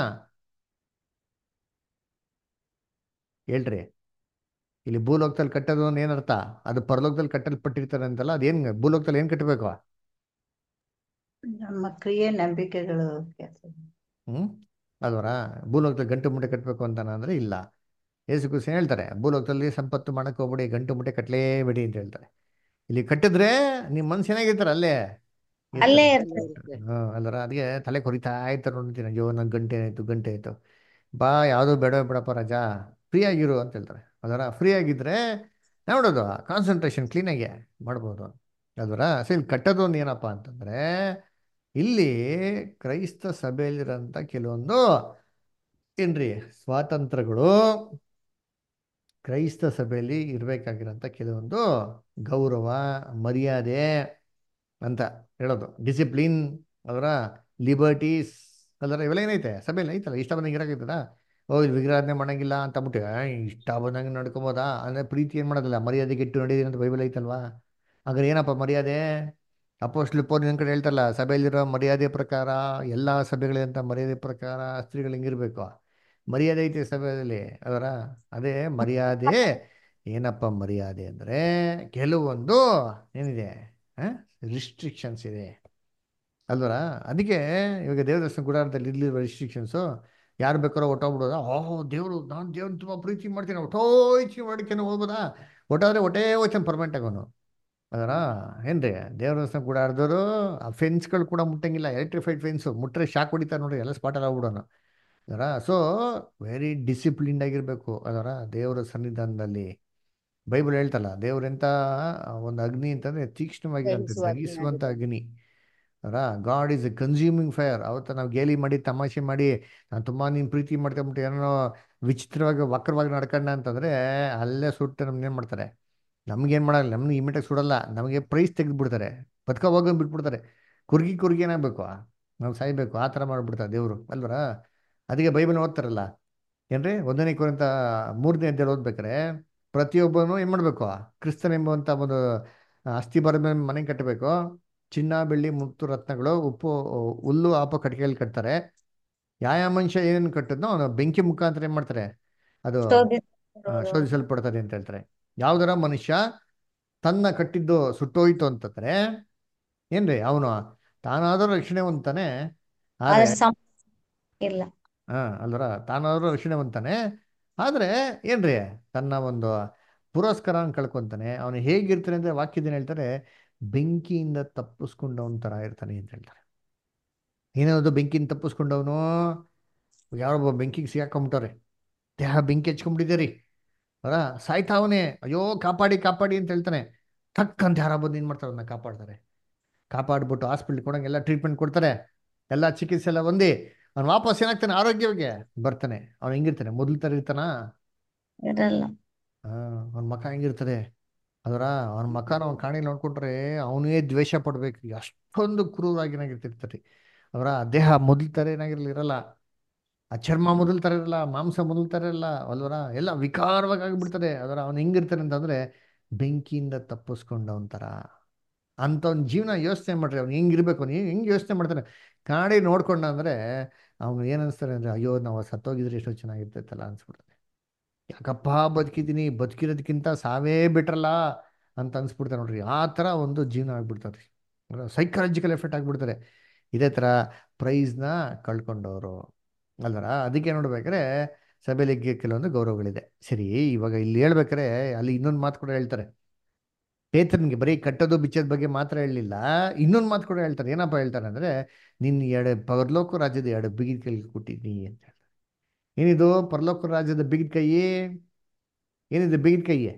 ಹೇಳ್ರಿ ಇಲ್ಲಿ ಭೂಲೋಕದಲ್ಲಿ ಕಟ್ಟೋದು ಅಂದ್ರೆ ಏನರ್ಥ ಅದು ಪರಲೋಕದಲ್ಲಿ ಕಟ್ಟಲ್ಪಟ್ಟಿರ್ತಾರೆ ಅಂತಲ್ಲ ಅದೇನು ಭೂಲೋಕದಲ್ಲಿ ಏನು ಕಟ್ಟಬೇಕು ನಮ್ಮ ಕ್ರಿಯೆ ನಂಬಿಕೆಗಳು ಕೆಲಸ ಹ್ಞೂ ಅಲ್ವರ ಭೂಲೋಕದಲ್ಲಿ ಗಂಟು ಮುಟ್ಟೆ ಕಟ್ಟಬೇಕು ಅಂತಾನ ಅಂದರೆ ಇಲ್ಲ ಯೇಸು ಕ್ರಿಸ್ತನ್ ಹೇಳ್ತಾರೆ ಭೂಲೋಕದಲ್ಲಿ ಸಂಪತ್ತು ಮಾಡಕ್ಕೆ ಹೋಗ್ಬೇಡಿ ಗಂಟು ಮುಟ್ಟೆ ಕಟ್ಟಲೇಬೇಡಿ ಅಂತ ಹೇಳ್ತಾರೆ ಇಲ್ಲಿ ಕಟ್ಟಿದ್ರೆ ನಿಮ್ಮ ಮನ್ಸು ಏನಾಗಿರ್ತಾರೆ ಅಲ್ಲೇ ಅಲ್ಲೇ ಇರ್ತಾರೆ. ಇರ್ತದೆ ಹ್ಞೂ ಅಲ್ವರ ಅದಕ್ಕೆ ತಲೆ ಕೊರಿತಾ ಇರ್ತಾರೆ ನೋಡ್ತೀನಿ ಅಯ್ಯೋ ನಂಗೆ ಗಂಟೆ ಆಯಿತು ಗಂಟೆ ಆಯಿತು ಬಾ ಯಾವುದೋ ಬೇಡ ಬಿಡಪ್ಪ ರಾಜಾ ಫ್ರೀ ಆಗಿರು ಅಂತ ಹೇಳ್ತಾರೆ ಅದರ ಫ್ರೀ ಆಗಿದ್ರೆ ನೋಡೋದು ಕಾನ್ಸಂಟ್ರೇಷನ್ ಕ್ಲೀನಾಗಿ ಮಾಡ್ಬೋದು ಅಲ್ವರ ಸೊ ಇಲ್ಲಿ ಕಟ್ಟೋದು ಒಂದು ಏನಪ್ಪ ಅಂತಂದರೆ ಇಲ್ಲಿ ಕ್ರೈಸ್ತ ಸಭೆಯಲ್ಲಿರೋಂಥ ಕೆಲವೊಂದು ಏನ್ರಿ ಸ್ವಾತಂತ್ರ್ಯಗಳು ಕ್ರೈಸ್ತ ಸಭೆಯಲ್ಲಿ ಇರಬೇಕಾಗಿರೋಂಥ ಕೆಲವೊಂದು ಗೌರವ ಮರ್ಯಾದೆ ಅಂತ ಹೇಳೋದು ಡಿಸಿಪ್ಲಿನ್ ಅದರ ಲಿಬರ್ಟೀಸ್ ಅದರ ಇವೆಲ್ಲ ಏನೈತೆ ಸಭೆಯಲ್ಲಿ ಐತಲ್ಲ ಇಷ್ಟ ಬಂದಂಗೆ ಇರೋಕ್ಕಿರ್ತದ ಓ ಇಲ್ಲಿ ವಿಗ್ರಹಣೆ ಮಾಡಂಗಿಲ್ಲ ಅಂತ ಅಂದ್ಬಿಟ್ಟು ಆ, ಇಷ್ಟ ಬಂದಂಗೆ ನಡ್ಕೊಬೋದಾ ಅಂದರೆ ಪ್ರೀತಿ ಏನು ಮಾಡೋದಿಲ್ಲ ಮರ್ಯಾದೆ ಗೆಟ್ಟು ನಡೀರಿ ಅಂತ ಬೈಬಲ್ ಐತಲ್ವಾ ಹಾಗಾದ್ರೆ ಏನಪ್ಪ ಮರ್ಯಾದೆ ಅಪೋಸ್ಟ್ಲು ಪೋರ್ ನನ್ನ ಕಡೆ ಹೇಳ್ತಾರಲ್ಲ ಸಭೆಯಲ್ಲಿರೋ ಮರ್ಯಾದೆ ಪ್ರಕಾರ ಎಲ್ಲ ಸಭೆಗಳಿಂತ ಮರ್ಯಾದೆ ಪ್ರಕಾರ ಸ್ತ್ರೀಗಳು ಹಿಂಗಿರ್ಬೇಕು ಮರ್ಯಾದೆ ಐತೆ ಸಭೆಯಲ್ಲಿ ಅದರ ಅದೇ ಮರ್ಯಾದೆ ಏನಪ್ಪ ಮರ್ಯಾದೆ ಅಂದರೆ ಕೆಲವೊಂದು ಏನಿದೆ ರಿಸ್ಟ್ರಿಕ್ಷನ್ಸ್ ಇದೆ ಅಲ್ವರ ಅದಕ್ಕೆ ಇವಾಗ ದೇವದರ್ಶನ ಗುಡಾರದಲ್ಲಿ ಇರ್ಲಿರುವ ರಿಸ್ಟ್ರಿಕ್ಷನ್ಸು ಯಾರು ಬೇಕಾರೋ ಹೊಟ್ಟೋಗ್ಬಿಡೋದ ಓಹ್ ದೇವರು ನಾನು ದೇವ್ರನ್ನ ತುಂಬ ಪ್ರೀತಿ ಮಾಡ್ತೀನಿ ಒಟ್ಟೋಯ್ಚಿ ಮಾಡ್ಕೊಂಡು ಹೋಗ್ಬೋದಾ ಒಟ್ಟಾದ್ರೆ ಒಟ್ಟೇ ಹೋಯ್ತಾನೆ ಪರ್ಮನೆಂಟ್ ಆಗೋನು ಅದರ ಏನ್ರಿ ದೇವ್ರ ದರ್ಶನ ಗುಡಾರದವರು ಆ ಫೆನ್ಸ್ಗಳು ಕೂಡ ಮುಟ್ಟಂಗಿಲ್ಲ ಎಲೆಕ್ಟ್ರಿಫೈಡ್ ಫೆನ್ಸು ಮುಟ್ಟರೆ ಶಾಕ್ ಹೊಡಿತಾರೆ ನೋಡ್ರಿ ಎಲ್ಲ ಸ್ಪಾಟಲ್ಲಿ ಆಗ್ಬಿಡೋನು ಅದರ ಸೊ ವೆರಿ ಡಿಸಿಪ್ಲಿನ್ಡ್ ಆಗಿರಬೇಕು ಅದರ ದೇವರ ಸನ್ನಿಧಾನದಲ್ಲಿ ಬೈಬಲ್ ಹೇಳ್ತಲ್ಲ ದೇವ್ರೆಂತ ಒಂದು ಅಗ್ನಿ ಅಂತಂದ್ರೆ ತೀಕ್ಷ್ಣವಾಗಿರಂತ ದಹಿಸುವ ಅಗ್ನಿ ದಹಿಸುವಂತ ಆಗಿರುತ್ತೆ. ಅಗ್ನಿ ಅರ God is a consuming fire ಅವತ್ತು ನಾವು ಗೇಲಿ ಮಾಡಿ ತಮಾಷೆ ಮಾಡಿ ನಾನು ತುಂಬಾ ನೀನು ಪ್ರೀತಿ ಮಾಡ್ಕೊಂಬಿಟ್ಟು ಏನೋ ವಿಚಿತ್ರವಾಗಿ ವಕ್ರವಾಗಿ ನಡ್ಕೊಂಡ ಅಂತಂದ್ರೆ ಅಲ್ಲೇ ಸುಟ್ಟು ನಮ್ಗೆ ಏನು ಮಾಡ್ತಾರೆ ನಮ್ಗೇನು ಮಾಡಲ್ಲ ನಮ್ಗೆ ಇಮಿಡಿಯೇಟ್ ಸುಡಲ್ಲ ನಮಗೆ ಪ್ರೈಸ್ ತೆಗೆದ್ಬಿಡ್ತಾರೆ ಬದುಕ ಹೋಗೋ ಬಿಟ್ಬಿಡ್ತಾರೆ ಕುರ್ಗಿ ಕುರ್ಗಿ ಏನಾಗಬೇಕು ನಾವು ಸಾಯ್ಬೇಕು ಆ ಥರ ಮಾಡಿಬಿಡ್ತಾರೆ ದೇವರು ಅಲ್ವರ ಅದಕ್ಕೆ ಬೈಬಲ್ ಓದ್ತಾರಲ್ಲ ಏನ್ರಿ ಒಂದನೇ ಕುರಿತ ಮೂರನೇ ಅಧ್ಯಾಯ ಓದ್ಬೇಕಾರೆ ಪ್ರತಿಯೊಬ್ಬನು ಏನು ಮಾಡಬೇಕು ಕ್ರಿಸ್ತನ್ ಎಂಬುವಂಥ ಒಂದು ಅಸ್ಥಿ ಬರದ ಮೇಲೆ ಮನೆ ಕಟ್ಟಬೇಕು ಚಿನ್ನ ಬೆಳ್ಳಿ ಮುತ್ತು ರತ್ನಗಳು ಉಪ್ಪು ಹುಲ್ಲು ಆಪ ಕಟ್ಟಿಗೆಯಲ್ಲಿ ಕಟ್ತಾರೆ ಯಾವ ಮನುಷ್ಯ ಏನೇನು ಕಟ್ಟಿದ್ನೋ ಅವನು ಬೆಂಕಿ ಮುಖಾಂತರ ಏನು ಮಾಡ್ತಾರೆ ಅದು ಆ, ಶೋಧಿಸಲ್ಪಡ್ತದೆ ಅಂತ ಹೇಳ್ತಾರೆ ಯಾವ್ದಾರ ಮನುಷ್ಯ ತನ್ನ ಕಟ್ಟಿದ್ದು ಸುಟ್ಟೋಯ್ತು ಅಂತಂದ್ರೆ ಏನ್ರಿ ಅವನು ತಾನಾದರೂ ರಕ್ಷಣೆ ಹೊಂದ್ತಾನೆ ಆದ್ರೆ ಇಲ್ಲ ಹಾ ಅಲ್ವರ ತಾನಾದರೂ ರಕ್ಷಣೆ ಹೊಂದ್ತಾನೆ ಆದ್ರೆ ಏನ್ರಿ ತನ್ನ ಒಂದು ಪುರಸ್ಕಾರ ಕಳ್ಕೊಂತಾನೆ ಅವನು ಹೇಗಿರ್ತಾನೆ ಅಂದ್ರೆ ವಾಕ್ಯದೇನು ಹೇಳ್ತಾರೆ ಬೆಂಕಿಯಿಂದ ತಪ್ಪಿಸ್ಕೊಂಡವನ ತರ ಇರ್ತಾನೆ ಅಂತ ಹೇಳ್ತಾರೆ ಏನದು ಬೆಂಕಿಯಿಂದ ತಪ್ಪಿಸ್ಕೊಂಡವನು ಯಾರೊಬ್ಬ ಬೆಂಕಿಗೆ ಸಿಗಾಕೊಂಬಿಟ್ಟವ್ರೆ ದೇಹ ಬೆಂಕಿ ಹಚ್ಕೊಂಡ್ಬಿಟ್ಟಿದ್ದೀರಿ ಅವರ ಸಾಯ್ತಾವನೆ ಅಯ್ಯೋ ಕಾಪಾಡಿ ಕಾಪಾಡಿ ಅಂತ ಹೇಳ್ತಾನೆ ಟಕ್ ಅಂತ ಯಾರ ಬಂದು ಏನು ಮಾಡ್ತಾರೆ ಅವನ್ನ ಕಾಪಾಡ್ತಾರೆ ಕಾಪಾಡ್ಬಿಟ್ಟು ಹಾಸ್ಪಿಟ್ಲ್ ಕೊಡಂಗೆಲ್ಲ ಟ್ರೀಟ್ಮೆಂಟ್ ಕೊಡ್ತಾರೆ ಎಲ್ಲ ಚಿಕಿತ್ಸೆ ಎಲ್ಲ ಹೊಂದಿ ಅವ್ನು ವಾಪಸ್ ಏನಾಗ್ತಾನೆ ಆರೋಗ್ಯವಾಗಿ ಬರ್ತಾನೆ ಅವ್ನು ಹೆಂಗಿರ್ತಾನೆ ಮೊದಲು ಥರ ಇರ್ತಾನ ಇರಲ್ಲ ಹಾ ಅವ್ನ ಮಕ ಹೆಂಗಿರ್ತದೆ ಅದರ ಅವನ ಮಕನ ಅವ್ನ ಕಾಣಿ ನೋಡ್ಕೊಂಡ್ರೆ ಅವನೇ ದ್ವೇಷ ಪಡ್ಬೇಕು ಅಷ್ಟೊಂದು ಕ್ರೂರಾಗಿ ಏನಾಗಿರ್ತಿರ್ತಾರೆ ಅವರ ದೇಹ ಮೊದಲು ಥರ ಏನಾಗಿರಲಿ ಇರಲ್ಲ ಆ ಚರ್ಮ ಮೊದಲು ಥರ ಇರಲ್ಲ ಮಾಂಸ ಮೊದಲು ಥರ ಇರಲ್ಲ ಅಲ್ವರ ಎಲ್ಲ ವಿಕಾರವಾಗಿ ಆಗಿಬಿಡ್ತದೆ ಅದರ ಅವ್ನು ಹೆಂಗಿರ್ತಾನೆ ಅಂತಂದ್ರೆ ಬೆಂಕಿಯಿಂದ ತಪ್ಪಿಸ್ಕೊಂಡವನ್ ಥರ ಅಂತ ಒಂದು ಜೀವನ ಯೋಚನೆ ಮಾಡ್ರಿ ಅವ್ನು ಹೆಂಗಿರ್ಬೇಕು ಅವ್ನು ಹೆಂಗೆ ಯೋಚನೆ ಮಾಡ್ತಾನೆ ಕಾಡಿ ನೋಡ್ಕೊಂಡ ಅಂದ್ರೆ ಅವ್ನು ಏನು ಅನಿಸ್ತಾನೆ ಅಂದ್ರೆ ಅಯ್ಯೋ ನಾವು ಸತ್ತೋಗಿದ್ರೆ ಎಷ್ಟೋ ಚೆನ್ನಾಗಿರ್ತೈತಲ್ಲ ಅನ್ಸ್ಬಿಡ್ತಾನೆ ಯಾಕಪ್ಪ ಬದುಕಿದ್ದೀನಿ ಬದುಕಿರೋದಕ್ಕಿಂತ ಸಾವೇ ಬಿಟ್ರಲ್ಲ ಅಂತ ಅನ್ಸ್ಬಿಡ್ತಾರೆ ನೋಡ್ರಿ ಆ ಥರ ಒಂದು ಜೀವನ ಆಗ್ಬಿಡ್ತಾರೆ ಸೈಕಾಲಜಿಕಲ್ ಎಫೆಕ್ಟ್ ಆಗ್ಬಿಡ್ತಾರೆ ಇದೇ ಥರ ಪ್ರೈಸ್ನ ಕಳ್ಕೊಂಡವರು ಅಲ್ವರ ಅದಕ್ಕೆ ನೋಡ್ಬೇಕಾದ್ರೆ ಸಭೆಲಿಗೆ ಕೆಲವೊಂದು ಗೌರವಗಳಿದೆ ಸರಿ ಇವಾಗ ಇಲ್ಲಿ ಹೇಳ್ಬೇಕಾರೆ ಅಲ್ಲಿ ಇನ್ನೊಂದು ಮಾತು ಕೂಡ ಹೇಳ್ತಾರೆ ಪೇತ್ರನಿಗೆ ಬರೀ ಕಟ್ಟೋದು ಬಿಚ್ಚೋದ್ ಬಗ್ಗೆ ಮಾತ್ರ ಹೇಳಲಿಲ್ಲ ಇನ್ನೊಂದು ಮಾತು ಕೂಡ ಹೇಳ್ತಾರೆ ಏನಪ್ಪ ಹೇಳ್ತಾರೆ ಅಂದ್ರೆ ನಿನ್ನ ಎರಡು ಪರಲೋಕ ರಾಜ್ಯದ ಎರಡು ಬಿಗಿದ ಕೈ ಕೊಟ್ಟಿದ್ದೀನಿ ಅಂತ ಹೇಳ್ತಾರೆ ಏನಿದು ಪರಲೋಕ ರಾಜ್ಯದ ಬಿಗಿದ ಕೈ ಏನಿದೆ ಬಿಗಿದ ಕೈಯೇ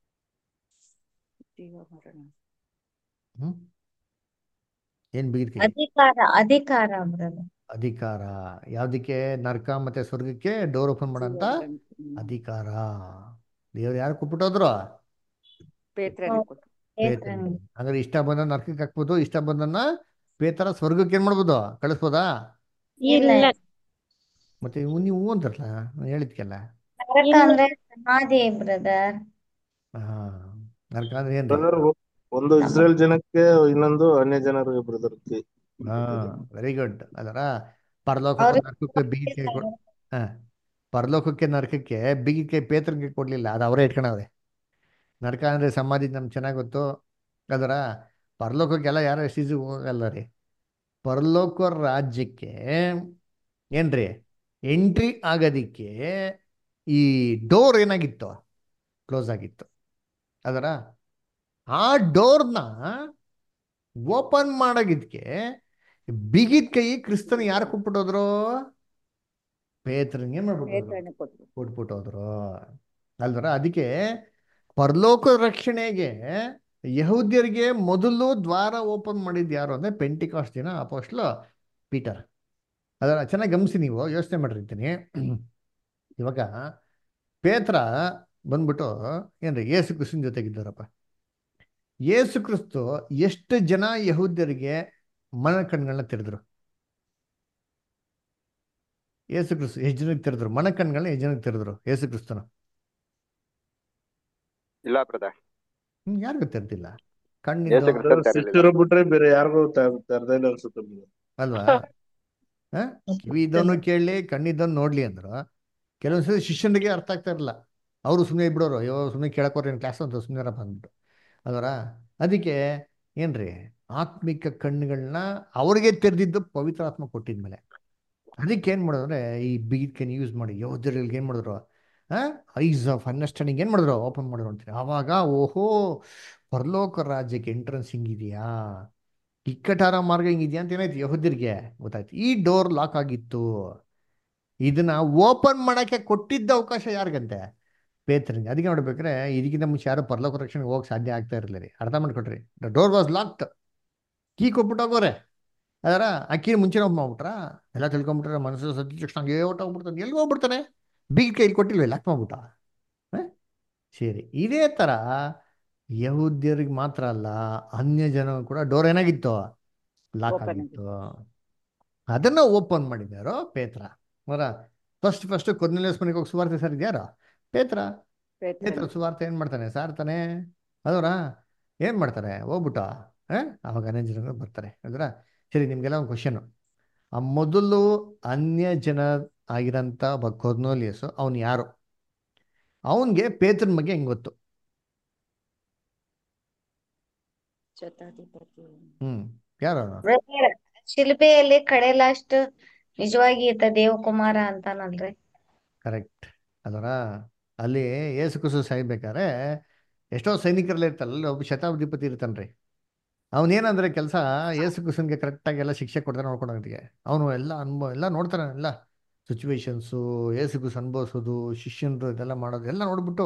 ಜೀವ ಮರಣ ಹ್ಮ್ ಏನ್ ಬಿಗಿದ ಕೈ ಅಧಿಕಾರ ಅಧಿಕಾರ ಬ್ರದರ್ ಅಧಿಕಾರ ಯಾವ್ದಕ್ಕೆ ನರಕ ಮತ್ತೆ ಸ್ವರ್ಗಕ್ಕೆ ಡೋರ್ ಓಪನ್ ಮಾಡಂತ ಹ್ಮ್. ಅಧಿಕಾರ ದೇವ್ರು ಯಾರು ಕೊಟ್ಬಿಟ್ಟೋದ್ರು ಪೇತ್ರನೇ ಕೊಟ್ಟು ಪೇತ್ರನಿಗೆ. ಅಂದ್ರೆ ಇಷ್ಟ ಬಂದ ನರಕಕ್ಕೆ ಹಾಕ್ಬೋದು ಇಷ್ಟ ಬಂದನ್ನ ಪೇತರ ಸ್ವರ್ಗಕ್ಕೆ ಏನ್ ಮಾಡ್ಬೋದು ಕಳಿಸ್ಬೋದಾ ಇಲ್ಲ ಮತ್ತೆ ಇವ್ ನೀವು ಹ್ಞೂ ಅಂತಾರಲ್ಲ ನಾನ್ ಹೇಳಿದ್ಕೆಲ್ಲ ನರಕ ಅಂದ್ರೆ ಸಮಾಧಿ ಬ್ರದರ್ ಹಾ ನರಕ ಅಂದ್ರೆ ಏನ್ರಿ ಬ್ರದರ್ ಒಂದು ಇಸ್ರೇಲ್ ಜನಕ್ಕೆ ಇನ್ನೊಂದು ಅನ್ಯ ಜನರಿಗೆ ಬ್ರದರ್ ಹಾ ವೆರಿ ಗುಡ್ ಅದರ ಪರಲೋಕಕ್ಕೆ ಅವ್ರಿಗೆ ನರಕಕ್ಕೆ ಬಿಗಿ ಕೈ ಕೊಡ್ ಹಾ ಪರಲೋಕಕ್ಕೆ ನರಕಕ್ಕೆ ಬಿಗಿ ಕೈ ಪೇತ್ರನಿಗೆ ಕೊಡ್ಲಿಲ್ಲ ಅದು ಅವರೇ ಇಟ್ಕೊಂಡವ್ರೆ ನರಕ ಅಂದ್ರೆ ಸಮಾಧಿ ನಮ್ಗೆ ಚೆನ್ನಾಗಿ ಗೊತ್ತು ಅದರ ಪರಲೋಕಕ್ಕೆಲ್ಲ ಯಾರು ಎಷ್ಟು ಹೋಗಲ್ಲ ರೀ ಪರಲೋಕ ರಾಜ್ಯಕ್ಕೆ ಏನ್ರಿ ಎಂಟ್ರಿ ಆಗೋದಿಕ್ಕೆ ಈ ಡೋರ್ ಏನಾಗಿತ್ತು ಕ್ಲೋಸ್ ಆಗಿತ್ತು ಅದರ ಆ ಡೋರ್ನ ಓಪನ್ ಮಾಡೋಗಿದ್ಕೆ ಬಿಗಿದ ಕೈ ಕ್ರಿಸ್ತನ್ ಯಾರು ಕೊಟ್ಬಿಟ್ಟೋದ್ರು ಪೇತ್ರನಿಗೆ ಮಾಡ್ಬಿಟ್ಟೋದ್ರು ಪೇತ್ರನೇ ಕೊಟ್ಟು ಕೊಟ್ಬಿಟ್ಟೋದ್ರು ಅಲ್ವರ ಅದಕ್ಕೆ ಪರಲೋಕ ರಕ್ಷಣೆಗೆ ಯಹೂದ್ಯರಿಗೆ ಮೊದಲು ದ್ವಾರ ಓಪನ್ ಮಾಡಿದ್ದು ಯಾರು ಅಂದ್ರೆ ಪೆಂಟಿಕಾಸ್ಟ್ ದಿನ ಅಪೋಸ್ಟ್ಲು ಪೀಟರ್ ಅದರ ಚೆನ್ನಾಗಿ ಗಮನಿಸಿ ನೀವು ಯೋಚನೆ ಮಾಡಿರ್ತೀನಿ ಇವಾಗ ಪೇತ್ರ ಬಂದ್ಬಿಟ್ಟು ಏನ್ರಿ ಯೇಸು ಕ್ರಿಸ್ತನ ಜೊತೆಗಿದ್ದಾರಪ್ಪ ಯೇಸು ಕ್ರಿಸ್ತು ಎಷ್ಟು ಜನ ಯಹೂದ್ಯರಿಗೆ ಮನ ಕಣ್ಗಳನ್ನ ತೆರೆದ್ರು ಯೇಸು ಕ್ರಿಸ್ತು ಎಷ್ಟು ಜನಕ್ಕೆ ತೆರೆದ್ರು ಮನ ಕಣ್ಗಳನ್ನ ಎಷ್ಟು ಜನಕ್ಕೆ ತೆರೆದ್ರು ಯೇಸು ಕ್ರಿಸ್ತನ ಇಲ್ಲ ಬ್ರದರ್ ಹ್ಮ್ ಯಾರಿಗೂ ತೆರೆದಿಲ್ಲ ಯೇಸು ಕಣ್ಣಿದ್ದು ಕ್ರಿಸ್ತನ್ ತೆರಲಿಲ್ಲ ಶಿಷ್ಯರು ಬಿಟ್ರೆ ಬೇರೆ ಯಾರಿಗೂ ತೆರೆದೇ ಇಲ್ಲ ಅನ್ಸುತ್ತೆ brother. ಅಲ್ವಾ ಹ? ಕಿವಿ ಇದ್ದವನು ಕೇಳಲಿ ಕಣ್ಣಿದ್ದವನು ನೋಡ್ಲಿ ಅಂದ್ರು ಕೆಲವೊಂದ್ಸರಿ ಶಿಷ್ಯನಿಗೆ ಅರ್ಥ ಆಗ್ತಾ ಇರಲ್ಲ ಅವರು ಸುಮ್ಮನೆ ಬಿಡೋರು ಅಯ್ಯೋ ಸುಮ್ಮನೆ ಕೇಳಕೋರಿ ಏನು ಕ್ಲಾಸ್ ಅಂತ ಸುಮ್ಮನೆ ಬಂದ್ಬಿಟ್ಟು ಅದರ ಅದಕ್ಕೆ ಏನ್ರಿ ಆತ್ಮಿಕ ಕಣ್ಣುಗಳನ್ನ ಅವ್ರಿಗೆ ತೆರೆದಿದ್ದು ಪವಿತ್ರ ಆತ್ಮ ಕೊಟ್ಟಿದ್ಮೇಲೆ ಅದಕ್ಕೆ ಏನು ಮಾಡಿದ್ರೆ ಈ ಬಿಗಿದ್ಕೆನ್ ಯೂಸ್ ಮಾಡಿ ಯೋಧರಿಗೆ ಏನು ಮಾಡಿದ್ರು ಐಸ್ ಆಫ್ ಅಂಡರ್ಸ್ಟ್ಯಾಂಡಿಂಗ್ ಏನು ಮಾಡಿದ್ರು ಓಪನ್ ಮಾಡಿದ್ರು ಅಂತೀನಿ ಆವಾಗ ಓಹೋ ಪರಲೋಕ ರಾಜ್ಯಕ್ಕೆ ಎಂಟ್ರೆನ್ಸ್ ಹಿಂಗಿದೆಯಾ ಇಕ್ಕಟಾರ ಮಾರ್ಗ ಹಿಂಗಿದೆಯಾ ಅಂತ ಏನಾಯ್ತು ಯಹೂದ್ಯರಿಗೆ ಗೊತ್ತಾಯ್ತು ಈ ಡೋರ್ ಲಾಕ್ ಆಗಿತ್ತು ಇದನ್ನ ಓಪನ್ ಮಾಡಕ್ಕೆ ಕೊಟ್ಟಿದ್ದ ಅವಕಾಶ ಯಾರಿಗಂತೆ ಪೇತ್ರನಿಗೆ ಅದಕ್ಕೆ ನೋಡ್ಬೇಕಾದ್ರೆ ಇದಕ್ಕಿಂತ ಮುಂಚೆ ಯಾರು ಪರಲೋಕ ರಕ್ಷಣೆಗೆ ಹೋಗಕ್ಕೆ ಸಾಧ್ಯ ಆಗ್ತಾ ಇರಲಿಲ್ಲ ರೀ ಅರ್ಥ ಮಾಡ್ಕೊಟ್ರಿ the door was locked key ಕೊಟ್ಬಿಟ್ಟು ಹೋಗೋರೆ ಅದರ ಅಕ್ಕಿ ಮುಂಚೆ ಓಪನ್ ಮಾಡ್ಬಿಟ್ರ ಎಲ್ಲ ತಿಳ್ಕೊಂಬಿಟ್ರೆ ಮನಸ್ಸು ಸತ್ಯ ತಕ್ಷಣ ಹಂಗೆ ಹೊಟ್ಟೋಗ್ಬಿಡ್ತಾನೆ ಎಲ್ಲಿ ಹೋಗ್ಬಿಡ್ತಾನೆ ಬೀಗ ಕೈಲಿ ಕೊಟ್ಟಿಲ್ವೇ ಲಾಕ್ ಮಾಡ್ಬಿಟ್ಟ ಹ? ಸರಿ ಇದೇ ಥರ ಯಹೂದ್ಯರಿಗೆ ಮಾತ್ರ ಅಲ್ಲ ಅನ್ಯ ಜನ ಕೂಡ ಡೋರ್ ಏನಾಗಿತ್ತು ಲಾಕ್ Open ಆಗಿತ್ತು ಅದನ್ನ ಓಪನ್ ಮಾಡಿದಾರೋ ಪೇತ್ರ ಅವರ ಫಸ್ಟ್ ಫಸ್ಟ್ ಕೊರ್ನೆಲಿಯಸ್ ಮನೆಗೆ ಹೋಗಿ ಸುವಾರ್ತೆ ಸಾರಿದ ಯಾರು ಪೇತ್ರ ಪೇತ್ರ ಪೇತ್ರನೇ ಸುವಾರ್ತೆ ಏನ್ ಮಾಡ್ತಾನೆ ಸಾರ್ತಾನೆ ಅದರ ಏನ್ ಮಾಡ್ತಾರೆ ಹೋಗ್ಬಿಟ್ಟ ಆ? ಅವಾಗ ಅನ್ಯ ಜನಗಳು ಬರ್ತಾರೆ ಅದರ ಸರಿ ನಿಮ್ಗೆಲ್ಲ ಒಂದು ಕ್ವಶನ್ ಆ ಮೊದಲು ಅನ್ಯ ಜನ ಆಗಿರಂತ ಒಬ್ಬ ಕೊರ್ನೋಲಿಯಸ್ ಅವನು ಯಾರು ಅವನ್ಗೆ ಪೇತ್ರನ ಬಗ್ಗೆ ಹೆಂಗ್ ಗೊತ್ತು ಶತಾಧಿಪತಿ ಹ್ಮ್ ಯಾರು ಅವನು ಬ್ರದರ್ ಶಿಲ್ಪೆಯಲ್ಲಿ ಕಡೆ ಲಾಸ್ಟ್ ನಿಜವಾಗಿ ಈತ ದೇವಕುಮಾರ ಅಂತಾನಲ್ರಿ ಕರೆಕ್ಟ್ ಅದರ ಅಲ್ಲಿ ಏಸು ಕುಸು ಸಾಯ್ಬೇಕಾದ್ರೆ ಎಷ್ಟೋ ಸೈನಿಕರೆಲ್ಲ ಇರ್ತಾರಲ್ಲ ಅಲ್ಲಿ ಒಬ್ಬ ಶತಾಧಿಪತಿ ಇರ್ತಾನ್ರಿ ಅವನೇನಂದ್ರೆ ಕೆಲಸ ಏಸು ಕುಸನ್ಗೆ ಕರೆಕ್ಟಾಗಿ ಎಲ್ಲ ಶಿಕ್ಷೆ ಕೊಡ್ತಾನೆ ನೋಡ್ಕೊಂಡೋಗಿಗೆ ಅವನು ಎಲ್ಲ ಅನುಭವ ಎಲ್ಲ ನೋಡ್ತಾನೆ ಎಲ್ಲ ಸಿಚುವೇಶನ್ಸು ಏಸುgus ಅನುಭವಿಸೋದು ಶಿಷ್ಯನರು ಇದೆಲ್ಲ ಮಾಡೋದು ಎಲ್ಲ ನೋಡ್ಬಿಟ್ಟು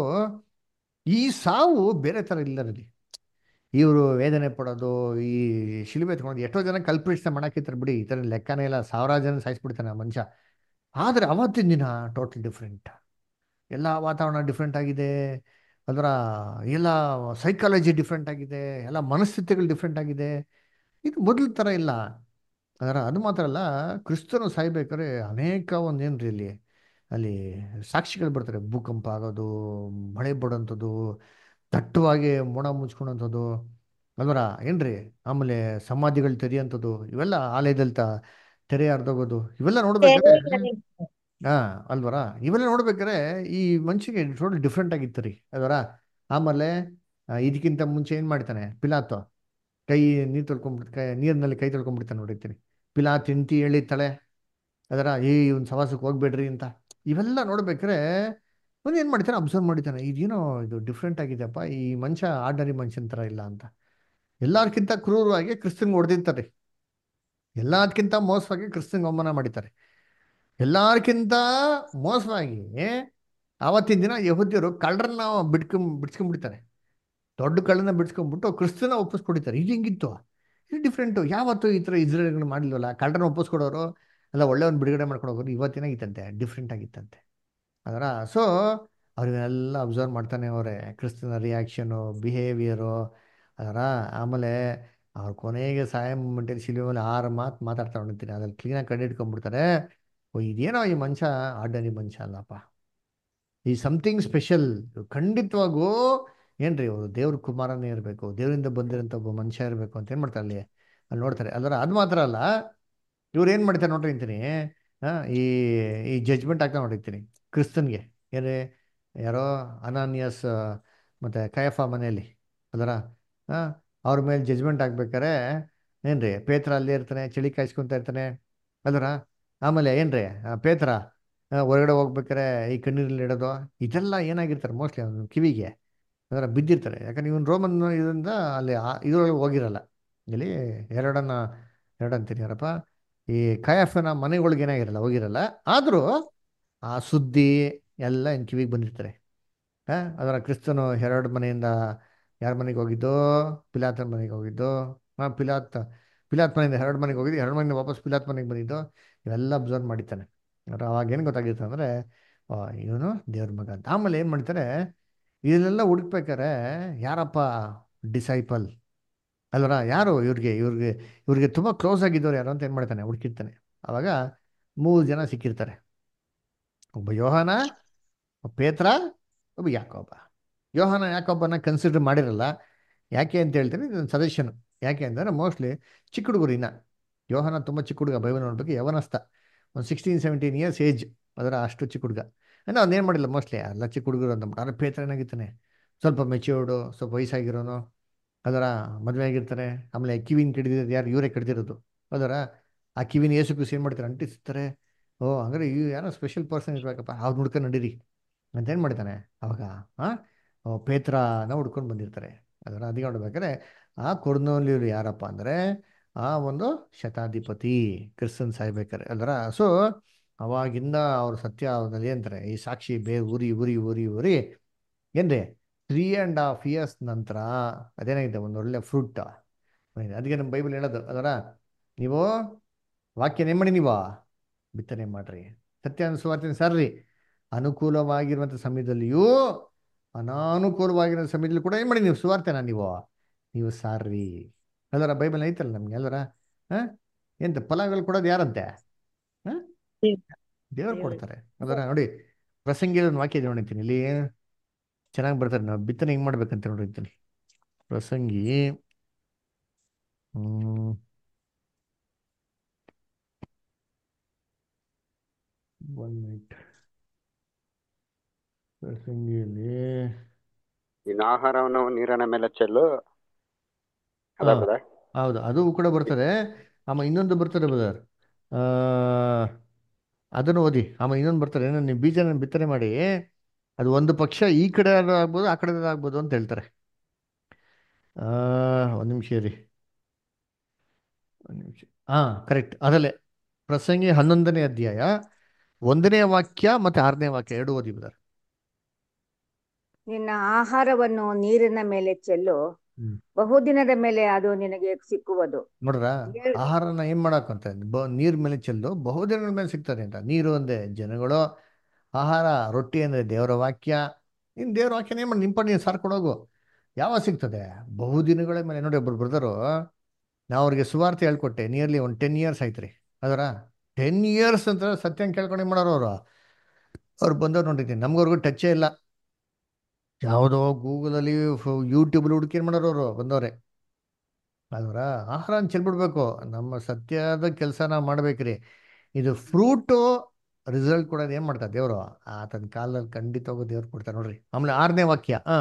ಈ ಸಾವು ಬೇರೆ ಥರ ಇಲ್ಲ ರೀ ಇವರು ವೇದನೆ ಪಡೋದು ಈ ಶಿಲುಬೆ ಎತ್ಕೊಂಡು ಎಷ್ಟೋ ಜನ ಕಲ್ಪಿಸ್ತಾ ಮಾಡಾಕಿರ್ತಾರೆ ಬಿಡಿ ಈ ಥರ ಲೆಕ್ಕನೇ ಇಲ್ಲ ಸಾವಿರಾರು ಜನ ಸಾಯಿಸ್ಬಿಡ್ತಾನೆ ಆ ಮನುಷ್ಯ ಆದರೆ ಅವತ್ತಿನ ದಿನ ಟೋಟಲ್ ಡಿಫ್ರೆಂಟ್ ಎಲ್ಲ ವಾತಾವರಣ ಡಿಫ್ರೆಂಟ್ ಆಗಿದೆ ಅದರ ಎಲ್ಲ ಸೈಕಾಲಜಿ ಡಿಫ್ರೆಂಟ್ ಆಗಿದೆ ಎಲ್ಲ ಮನಸ್ಥಿತಿಗಳು ಡಿಫ್ರೆಂಟ್ ಆಗಿದೆ ಇದು ಮೊದಲ ಥರ ಇಲ್ಲ ಅದರ ಅದು ಮಾತ್ರ ಅಲ್ಲ ಕ್ರಿಸ್ತನು ಸಾಯ್ಬೇಕಾದ್ರೆ ಅನೇಕ ಒಂದು ಏನ್ರಿ ಇಲ್ಲಿ ಅಲ್ಲಿ ಸಾಕ್ಷಿಗಳು ಬರ್ತಾರೆ ಭೂಕಂಪ ಆಗೋದು ಮಳೆ ಬಡೋಂಥದ್ದು ದಟ್ಟವಾಗಿ ಮೋಡ ಮುಚ್ಕೊಳೋಂಥದ್ದು ಅಲ್ವರ ಏನ್ರಿ ಆಮೇಲೆ ಸಮಾಧಿಗಳು ತೆರೆಯೋಂಥದ್ದು ಇವೆಲ್ಲ ಆಲಯದಲ್ಲಿ ತ ತೆರೆ ಹರಿದೋಗೋದು ಇವೆಲ್ಲ ನೋಡ್ಬೇಕಾದ್ರೆ ಹಾ ಅಲ್ವರ ಇವೆಲ್ಲ ನೋಡ್ಬೇಕಾದ್ರೆ ಈ ಮನುಷ್ಯಗೆ ಟೋಟಲ್ ಡಿಫ್ರೆಂಟ್ ಆಗಿತ್ತು ರೀ ಅದರ ಆಮೇಲೆ ಆ, ಇದಕ್ಕಿಂತ ಮುಂಚೆ ಏನ್ ಮಾಡ್ತಾನೆ ಪಿಲಾತು ಕೈ ನೀರು ತೊಳ್ಕೊಂಡ್ಬಿಡ್ ಕೈ ನೀರಿನಲ್ಲಿ ಕೈ ತೊಳ್ಕೊಂಡ್ಬಿಡ್ತಾನೆ ನೋಡಿರ್ತೀನಿ ಪಿಲಾತ್ ಇಂತಿ ಎಳಿತಾಳೆ ಅದರ ಈ ಒಂದು ಸವಾಸಕ್ಕೆ ಹೋಗ್ಬೇಡ್ರಿ ಅಂತ ಇವೆಲ್ಲ ನೋಡ್ಬೇಕಾದ್ರೆ ಒಂದು ಏನು ಮಾಡ್ತಾನೆ ಅಬ್ಸರ್ವ್ ಮಾಡಿದ್ದಾನೆ ಇದೇನೋ ಇದು ಡಿಫ್ರೆಂಟ್ ಆಗಿದೆಯಪ್ಪ ಈ ಮನುಷ್ಯ ಆರ್ಡಿನರಿ ಮನುಷ್ಯನ ಥರ ಇಲ್ಲ ಅಂತ ಎಲ್ಲದಕ್ಕಿಂತ ಕ್ರೂರವಾಗಿ ಕ್ರಿಸ್ತನ್ಗೆ ಹೊಡೆದಿರ್ತಾರೆ ಎಲ್ಲದಕ್ಕಿಂತ ಮೋಸವಾಗಿ ಕ್ರಿಸ್ತನ್ಗೆ ಅವಮಾನ ಮಾಡಿದ್ದಾರೆ ಎಲ್ಲಾರ್ಕಿಂತ ಮೋಸವಾಗಿ ಆವತ್ತಿನ ದಿನ ಯಹೂದ್ಯರು ಕಳ್ಳರನ್ನ ಬಿಡ್ಕೊಂಡ್ ಬಿಡ್ಸ್ಕೊಂಡ್ಬಿಡ್ತಾರೆ ದೊಡ್ಡ ಕಳ್ಳನ ಬಿಡ್ಸ್ಕೊಂಡ್ಬಿಟ್ಟು ಕ್ರಿಸ್ತನ ಒಪ್ಪಿಸ್ಕೊಡಿತಾರೆ ಇದು ಹಿಂಗಿತ್ತು ಇದು ಡಿಫ್ರೆಂಟು ಯಾವತ್ತು ಈ ಥರ ಇಸ್ರೇಲ್ಗಳು ಮಾಡಲಿಲ್ವಲ್ಲ ಕಳ್ಳರನ್ನ ಒಪ್ಪಿಸ್ಕೊಡೋರು ಎಲ್ಲ ಒಳ್ಳೆಯವ್ನು ಬಿಡುಗಡೆ ಮಾಡ್ಕೊಂಡು ಹೋಗೋರು ಇವತ್ತೇನಾಗಿತ್ತಂತೆ ಡಿಫ್ರೆಂಟ್ ಆಗಿತ್ತಂತೆ ಅದರ ಸೊ ಅವ್ರನ್ನೆಲ್ಲ ಅಬ್ಸರ್ವ್ ಮಾಡ್ತಾನೆ ಅವರೇ ಕ್ರಿಸ್ತನ ರಿಯಾಕ್ಷನು ಬಿಹೇವಿಯರು ಅದರ ಆಮೇಲೆ ಅವ್ರ ಕೊನೆಗೆ ಸಾಯ ಮೂಮೆಂಟಲ್ಲಿ ಶಿಲುವೆ ಮೇಲೆ ಆರು ಮಾತು ಮಾತಾಡ್ತಾ ಹೊಡಿತೀನಿ ಅದ್ರಲ್ಲಿ ಕ್ಲೀನಾಗಿ ಕಂಡು ಹಿಡ್ಕೊಂಡ್ಬಿಡ್ತಾರೆ ಓ ಇದೇನೋ ಈ ಮನುಷ್ಯ ಆರ್ಡರಿ ಮನುಷ್ಯ ಅಲ್ಲಪ್ಪ ಈ ಸಮಥಿಂಗ್ ಸ್ಪೆಷಲ್ ಖಂಡಿತವಾಗೂ ಏನ್ರಿ ಅವರು ದೇವ್ರ ಕುಮಾರನೇ ಇರಬೇಕು ದೇವರಿಂದ ಬಂದಿರೋಂಥ ಒಬ್ಬ ಮನುಷ್ಯ ಇರಬೇಕು ಅಂತ ಏನು ಮಾಡ್ತಾರೆ ಅಲ್ಲಿ ಅಲ್ಲಿ ನೋಡ್ತಾರೆ ಅದರ ಅದು ಮಾತ್ರ ಅಲ್ಲ ಇವ್ರು ಏನು ಮಾಡ್ತಾರೆ ನೋಡ್ರಿ ಅಂತೀನಿ ಆ, ಈ ಈ ಜಜ್ಮೆಂಟ್ ಆಗ್ತಾ ನೋಡಿರ್ತೀನಿ ಕ್ರಿಸ್ತನ್ಗೆ ಏನೇ ಯಾರೋ ಅನಾನಿಯಸ್ ಮತ್ತು ಕಯಫ ಮನೆಯಲ್ಲಿ ಅದರ ಅವ್ರ ಮೇಲೆ ಜಜ್ಮೆಂಟ್ ಆಗ್ಬೇಕಾರೆ ಏನ್ರಿ ಪೇತ್ರ ಅಲ್ಲೇ ಇರ್ತಾನೆ ಚಳಿ ಕಾಯಿಸ್ಕೊಂತ ಇರ್ತಾನೆ ಅದರ ಆಮೇಲೆ ಏನ್ರಿ ಆ, ಪೇತ್ರ ಆ, ಹೊರಗಡೆ ಹೋಗ್ಬೇಕಾರೆ ಈ ಕಣ್ಣೀರಲ್ಲಿ ಇಡೋದು ಇದೆಲ್ಲ ಏನಾಗಿರ್ತಾರೆ ಮೋಸ್ಟ್ಲಿ ಅವ್ನ ಕಿವಿಗೆ ಅದರ ಬಿದ್ದಿರ್ತಾರೆ ಯಾಕಂದ್ರೆ ಇವನು ರೋಮನ್ ಇದರಿಂದ ಅಲ್ಲಿ ಆ- ಇದ್ರೊಳಗೆ ಹೋಗಿರಲ್ಲ ಇಲ್ಲಿ ಎರಡನ್ನ ಎರಡು ಅಂತೀನಿ ಯಾರಪ್ಪ ಈ ಕಯಾಫನ ಮನೆಗಳಿಗೆ ಏನಾಗಿರಲ್ಲ ಹೋಗಿರಲ್ಲ ಆದರೂ ಆ ಸುದ್ದಿ ಎಲ್ಲ ಇನ್ ಕಿವಿಗೆ ಬಂದಿರ್ತಾರೆ ಆ, ಅದರ ಕ್ರಿಸ್ತನು ಹೆರಡ್ ಮನೆಯಿಂದ ಯಾರ ಮನೆಗೆ ಹೋಗಿದ್ದೋ ಪಿಲಾತನ ಮನೆಗೆ ಹೋಗಿದ್ದೋ ಹಾಂ ಪಿಲಾತ್ ಪಿಲಾತ್ ಮನೆಯಿಂದ ಹೆರಡ್ ಮನೆಗೆ ಹೋಗಿದ್ದು ಎರಡು ಮನೆಯಿಂದ ವಾಪಸ್ ಪಿಲಾತ್ ಮನೆಗೆ ಬಂದಿದ್ದು ಇವೆಲ್ಲ ಅಬ್ಸರ್ವ್ ಮಾಡಿದ್ದಾನೆ ಅವ್ರು ಅವಾಗ ಏನು ಗೊತ್ತಾಗಿತ್ತು ಅಂದರೆ ಇವನು ದೇವ್ರ ಮಗ ಅಂತ ಆಮೇಲೆ ಏನು ಮಾಡ್ತಾರೆ ಇದನ್ನೆಲ್ಲ ಹುಡುಕ್ಬೇಕಾರೆ ಯಾರಪ್ಪ ಡಿಸೈಪಲ್ ಅಲ್ವರ ಯಾರು ಇವ್ರಿಗೆ ಇವ್ರಿಗೆ ಇವ್ರಿಗೆ ತುಂಬ ಕ್ಲೋಸ್ ಆಗಿದ್ದವ್ರು ಯಾರು ಅಂತ ಏನು ಮಾಡ್ತಾನೆ ಹುಡುಕಿರ್ತಾನೆ ಅವಾಗ ಮೂರು ಜನ ಸಿಕ್ಕಿರ್ತಾರೆ ಒಬ್ಬ ಯೋಹಾನ ಒಬ್ಬ ಪೇತ್ರ ಒಬ್ಬ ಯಾಕೋಬ ಯೋಹಾನ ಯಾಕೋಬನ ಕನ್ಸಿಡರ್ ಮಾಡಿರಲ್ಲ ಯಾಕೆ ಅಂತ ಹೇಳ್ತೀನಿ ಇದೊಂದು ಸಜೆಷನ್ ಯಾಕೆ ಅಂದರೆ ಮೋಸ್ಟ್ಲಿ ಚಿಕ್ಕ ಹುಡುಗರು ಇನ್ನ ಯೋಹಾನ ತುಂಬ ಚಿಕ್ಕ ಹುಡುಗ ಬೈಬಲ್ ನೋಡ್ಬೇಕು ಯವನಸ್ಥ ಒಂದು ಸಿಕ್ಸ್ಟೀನ್ ಸೆವೆಂಟೀನ್ ಇಯರ್ಸ್ ಏಜ್ ಅದರ ಅಷ್ಟು ಚಿಕ್ಕ ಹುಡುಗ ಅಂದರೆ ಅವ್ನೇನು ಮಾಡಿಲ್ಲ ಮೋಸ್ಟ್ಲಿ ಎಲ್ಲ ಚಿಕ್ಕ ಹುಡುಗರು ಅಂತ ಆದರೆ ಪೇತ್ರ ಏನಾಗಿತ್ತಾನೆ ಸ್ವಲ್ಪ ಮೆಚ್ಯೂರ್ಡು ಸ್ವಲ್ಪ ವಯಸ್ಸಾಗಿರೋನು ಅದರ ಮದುವೆ ಆಗಿರ್ತಾರೆ ಆಮೇಲೆ ಕಿವಿನ ಕಡಿದಿರೋದು ಯಾರು ಇವರೇ ಕಡ್ದಿರೋದು ಅದರ ಆ ಕಿವಿನ ಏಸು ಕುಸಿ ಏನು ಮಾಡ್ತಾರೆ ಅಂಟಿಸ್ತಾರೆ ಓ ಹಂಗಾರೆ ಇವ್ ಯಾರೋ ಸ್ಪೆಷಲ್ ಪರ್ಸನ್ ಇರ್ಬೇಕಪ್ಪ ಅವ್ರು ಹುಡ್ಕೊಂಡು ನಡೀರಿ ಅಂತ ಏನು ಮಾಡ್ತಾನೆ ಅವಾಗ ಹಾಂ ಪೇತ್ರನ ಹುಡ್ಕೊಂಡು ಬಂದಿರ್ತಾರೆ ಅದರ ಅದಕ್ಕೆ ನೋಡ್ಬೇಕಾದ್ರೆ ಆ ಕೊರ್ನೋಲಿಯರು ಯಾರಪ್ಪ ಅಂದರೆ ಆ ಒಂದು ಶತಾಧಿಪತಿ ಕ್ರಿಸ್ತನ್ ಸಾಯ್ಬೇಕಾರೆ ಅದರ ಸೊ ಅವಾಗಿಂದ ಅವ್ರ ಸತ್ಯ ಅವ್ರಲ್ಲಿ ಏನಂತಾರೆ ಈ ಸಾಕ್ಷಿ ಬೇ ಉರಿ ಉರಿ ಉರಿ ಉರಿ ಏನ್ರಿ ತ್ರೀ ಆ್ಯಂಡ್ ಹಾಫ್ ಇಯರ್ಸ್ ನಂತರ ಅದೇನಾಗಿದೆ ಒಂದು ಒಳ್ಳೆ ಫ್ರೂಟ್ ಅದಕ್ಕೆ ನಮ್ಮ ಬೈಬಲ್ ಹೇಳೋದು ಅದರ ನೀವು ವಾಕ್ಯನ ಏನು ಮಾಡಿ ನೀವು ಬಿತ್ತನೆ ಮಾಡ್ರಿ ಸತ್ಯ ಸುವಾರ್ತೆ ಸರ್ರಿ ಅನುಕೂಲವಾಗಿರುವಂಥ ಸಮಯದಲ್ಲಿಯೂ ಅನಾನುಕೂಲವಾಗಿರೋ ಸಮಯದಲ್ಲಿ ಕೂಡ ಏನು ಮಾಡಿ ನೀವು ಸುವಾರ್ತೆನ ನೀವು ನೀವು ಸಾರ್ರಿ ಅಲ್ಲರ ಬೈಬಲ್ ಐತಲ್ಲ ನಮ್ಗೆ ಅಲ್ಲರ ಹಾಂ ಎಂತ ಫಲಗಳು ಕೊಡೋದು ಯಾರಂತೆ ಹಾಂ ದೇವ್ರು ಕೊಡ್ತಾರೆ ಅದರ ನೋಡಿ ಪ್ರಸಂಗಿ ಒಂದು ವಾಕ್ಯ ಇದೆ ನೋಡಿರ್ತೀನಿ ಇಲ್ಲಿ ಚೆನ್ನಾಗಿ ಬರ್ತಾರೆ ನಾವು ಬಿತ್ತನೆ ಹೆಂಗೆ ಮಾಡ್ಬೇಕಂತ ನೋಡಿರ್ತೀನಿ ಪ್ರಸಂಗಿ ಹ್ಮ್ ಒನ್ ಮಿನಿಟ್ ಪ್ರಸಂಗಿಯಲ್ಲಿ ಇನ್ನು ಆಹಾರವನ್ನು ನೀರಿನ ಮೇಲೆ ಚೆಲ್ಲು ಅದ ಹಾ ಬ್ರದರ್ ಹೌದು ಅದು ಕೂಡ ಬರ್ತದೆ ಆಮೇಲೆ ಇನ್ನೊಂದು ಬರ್ತದೆ ಬ್ರದರ್ ಅದನ್ನು ಓದಿ ಆಮೇಲೆ ಇನ್ನೊಂದು ಬರ್ತಾರೆ ಏನೋ ನೀವು ಬೀಜನ ಬಿತ್ತನೆ ಮಾಡಿ ಅದು ಒಂದು ಪಕ್ಷ ಈ ಕಡೆ ಆಗ್ಬೋದು ಆ ಕಡೆ ಆಗ್ಬೋದು ಅಂತ ಹೇಳ್ತಾರೆ ಆ, ಒಂದು ನಿಮಿಷ ರೀ ಒಂದು ನಿಮಿಷ ಹಾಂ ಕರೆಕ್ಟ್ ಅದಲ್ಲೇ ಪ್ರಸಂಗಿ ಹನ್ನೊಂದನೇ ಅಧ್ಯಾಯ ಒಂದನೇ ವಾಕ್ಯ ಮತ್ತೆ ಆರನೇ ವಾಕ್ಯ ಎರಡು ಓದಿ ಬ್ರದರ್ ನಿನ್ನ ಆಹಾರವನ್ನು ನೀರಿನ ಮೇಲೆ ಚೆಲ್ಲು ಹ್ಮ್ ಬಹುದಿನದ ಮೇಲೆ ಅದು ನಿನಗೆ ಸಿಕ್ಕುವುದು ನೋಡ್ರ ಏಳ್- ಆಹಾರನ ಏನ್ ಮಾಡಕ್ಕಂತ ಬ ನೀರ್ ಮೇಲೆ ಚೆಲ್ಲು ಬಹುದಿನಗಳ ಮೇಲೆ ಸಿಗ್ತದೆ ಅಂತ ನೀರು ಒಂದೇ ಜನಗಳು ಆಹಾರ ರೊಟ್ಟಿ ಅಂದ್ರೆ ದೇವರ ವಾಕ್ಯ ನೀನ್ ದೇವರ ವಾಕ್ಯನ ಏನ್ ಮಾಡಿ ನಿಂಪ ನೀನು ಸಾರ್ಕೊಂಡೋಗು ಯಾವಾಗ ಸಿಗ್ತದೆ ಬಹುದಿನಗಳ ಮೇಲೆ ನೋಡಿ ಒಬ್ರು ಬ್ರದರು ನಾವು ಅವ್ರಿಗೆ ಸುವಾರ್ತೆ ಹೇಳ್ಕೊಟ್ಟೆ ನಿಯರ್ಲಿ ಒಂದು ಟೆನ್ ಇಯರ್ಸ್ ಆಯ್ತ್ರಿ ಅದರ ಟೆನ್ ಇಯರ್ಸ್ ಅಂತ ಸತ್ಯಂಗ ಕೇಳ್ಕೊಂಡು ಏನ್ ಮಾಡೋರು ಅವರು ಅವ್ರು ಬಂದವ್ರು ನೋಡಿದ್ದೀನಿ ನಮ್ಗವ್ರಿಗೂ ಟಚ್ಚೇ ಇಲ್ಲ ಯಾವುದೋ ಗೂಗಲಲ್ಲಿ ಯೂಟ್ಯೂಬಲ್ಲಿ ಹುಡುಕಿ ಏನು ಮಾಡೋರು ಅವರು ಬಂದವ್ರೆ ಅದರ ಆಹಾರ ಚೆಲ್ಬಿಡ್ಬೇಕು ನಮ್ಮ ಸತ್ಯದ ಕೆಲಸ ನಾವು ಮಾಡ್ಬೇಕ್ರಿ ಇದು ಫ್ರೂಟು ರಿಸಲ್ಟ್ ಕೊಡೋದು ಏನು ಮಾಡ್ತಾರೆ ದೇವರು ಆತನ ಕಾಲದಲ್ಲಿ ಖಂಡಿತವಾಗೂ ದೇವ್ರು ಕೊಡ್ತಾರೆ ನೋಡ್ರಿ ಆಮೇಲೆ ಆರನೇ ವಾಕ್ಯ ಹಾ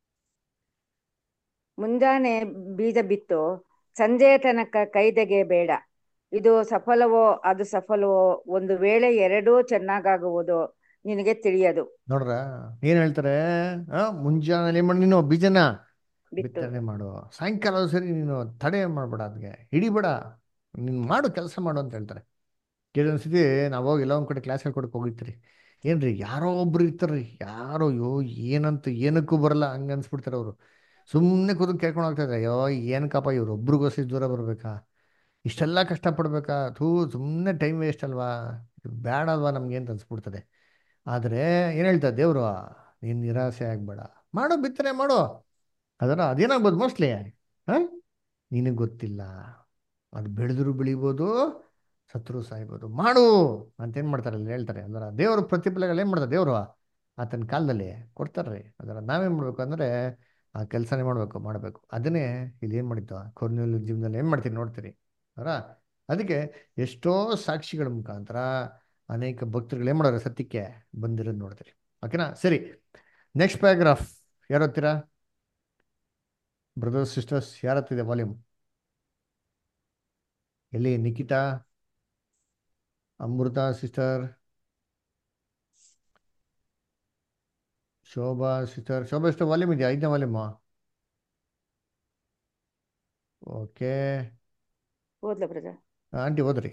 ಮುಂಜಾನೆ ಬೀಜ ಬಿತ್ತು ಸಂಜೆಯ ತನಕ ಕೈದೆಗೆ ಬೇಡ ಇದು ಸಫಲವೋ ಅದು ಸಫಲವೋ ಒಂದು ವೇಳೆ ಎರಡೂ ಚೆನ್ನಾಗಾಗುವುದು ನಿನಗೆ ತಿಳಿಯದು ನೋಡ್ರ ಏನ್ ಹೇಳ್ತಾರೆ ಆ ಮುಂಜಾನೆ ಏನ್ ಮಾಡಿ ನೀನು ಬೀಜನ ಬಿತ್ತು ಬಿತ್ತನೆ ಮಾಡು ಸಾಯಂಕಾಲ ಸರಿ ನೀನು ತಡೆ ಮಾಡ್ಬೇಡ ಅದಕ್ಕೆ ಹಿಡಿಬೇಡ ನೀನು ಮಾಡು ಕೆಲಸ ಮಾಡು ಅಂತ ಹೇಳ್ತಾರೆ ಕೆಲವೊಂದ್ಸತಿ ನಾವು ಹೋಗಿ ಎಲ್ಲ ಒಂದ್ ಕಡೆ ಕ್ಲಾಸ್ ಹೇಳ್ಕೊಡಕ್ಕೆ ಹೋಗಿರ್ತೀರಿ ಏನ್ರಿ ಯಾರೋ ಒಬ್ರು ಇರ್ತಾರ್ರಿ ಯಾರೋ ಅಯ್ಯೋ ಏನಂತ ಏನಕ್ಕೂ ಬರಲ್ಲ ಹಂಗ ಅನ್ಸ್ಬಿಡ್ತಾರೆ ಅವರು ಸುಮ್ಮನೆ ಕೂತು ಕೇಳ್ಕೊಂಡು ಹೋಗ್ತಾ ಇದ್ದಾರೆ ಅಯ್ಯೋ ಏನಕ್ಕಪ್ಪ ಇವ್ರು ಒಬ್ರಿಗೋಸಿ ದೂರ ಬರ್ಬೇಕಾ ಇಷ್ಟೆಲ್ಲ ಕಷ್ಟಪಡ್ಬೇಕಾ ಥೂ ಸುಮ್ಮನೆ ಟೈಮ್ ವೇಸ್ಟ್ ಅಲ್ವಾ ಇದು ಬೇಡ ಅಲ್ವಾ ನಮ್ಗೆ ಅಂತ ಅನ್ಸ್ಬಿಡ್ತದೆ ಆದರೆ ಏನು ಹೇಳ್ತಾರೆ ದೇವರು ನೀನು ನಿರಾಸೆ ಆಗ್ಬೇಡ ಮಾಡು ಬಿತ್ತನೆ ಮಾಡು ಅದರ ಅದೇನಾಗ್ಬೋದು ಮೋಸ್ಟ್ಲಿ ಹಾಂ ನಿನಗೆ ಗೊತ್ತಿಲ್ಲ ಅದು ಬೆಳೆದ್ರು ಬೆಳಿಬೋದು ಸತ್ರು ಸಾಯ್ಬೋದು ಮಾಡು ಅಂತೇನು ಮಾಡ್ತಾರೆ ಅಲ್ಲಿ ಹೇಳ್ತಾರೆ ಅದರ ದೇವರು ಪ್ರತಿಫಲಗಳು ಏನು ಮಾಡ್ತಾರೆ ದೇವರು ಆತನ ಕಾಲದಲ್ಲಿ ಕೊಡ್ತಾರೆ ಅದರ ನಾವೇನು ಮಾಡಬೇಕು ಅಂದರೆ ಆ ಕೆಲಸನೇ ಮಾಡಬೇಕು ಮಾಡಬೇಕು ಅದನ್ನೇ ಇಲ್ಲಿ ಏನು ಮಾಡಿತ್ತು ಕೊರ್ನೂಲ್ ಜೀವನದಲ್ಲಿ ಏನು ಮಾಡ್ತೀರಿ ನೋಡ್ತೀರಿ ಅವರ ಅದಕ್ಕೆ ಎಷ್ಟೋ ಸಾಕ್ಷಿಗಳ ಮುಖಾಂತರ ಅನೇಕ ಭಕ್ತರುಗಳು ಏನು ಮಾಡೋರು ಸತ್ಯಕ್ಕೆ ಬಂದಿರೋದು ನೋಡ್ತೀರಿ ಓಕೆನಾ ಸರಿ ನೆಕ್ಸ್ಟ್ ಪ್ಯಾರಾಗ್ರಾಫ್ ಯಾರು ಓದ್ತೀರಾ ಬ್ರದರ್ಸ್ ಸಿಸ್ಟರ್ಸ್ ಯಾರ ಹತ್ತಿದೆ ವಾಲ್ಯೂಮ್ ಎಲ್ಲಿ Nikhita Amrutha sister Shobha sister Shobha sister volume ಇದೆಯಾ ಐದನೇ ವಾಲ್ಯೂಮಾ ಓಕೆ ಓದ್ಲ ಬ್ರದರ್ ಆಂಟಿ ಓದ್ರಿ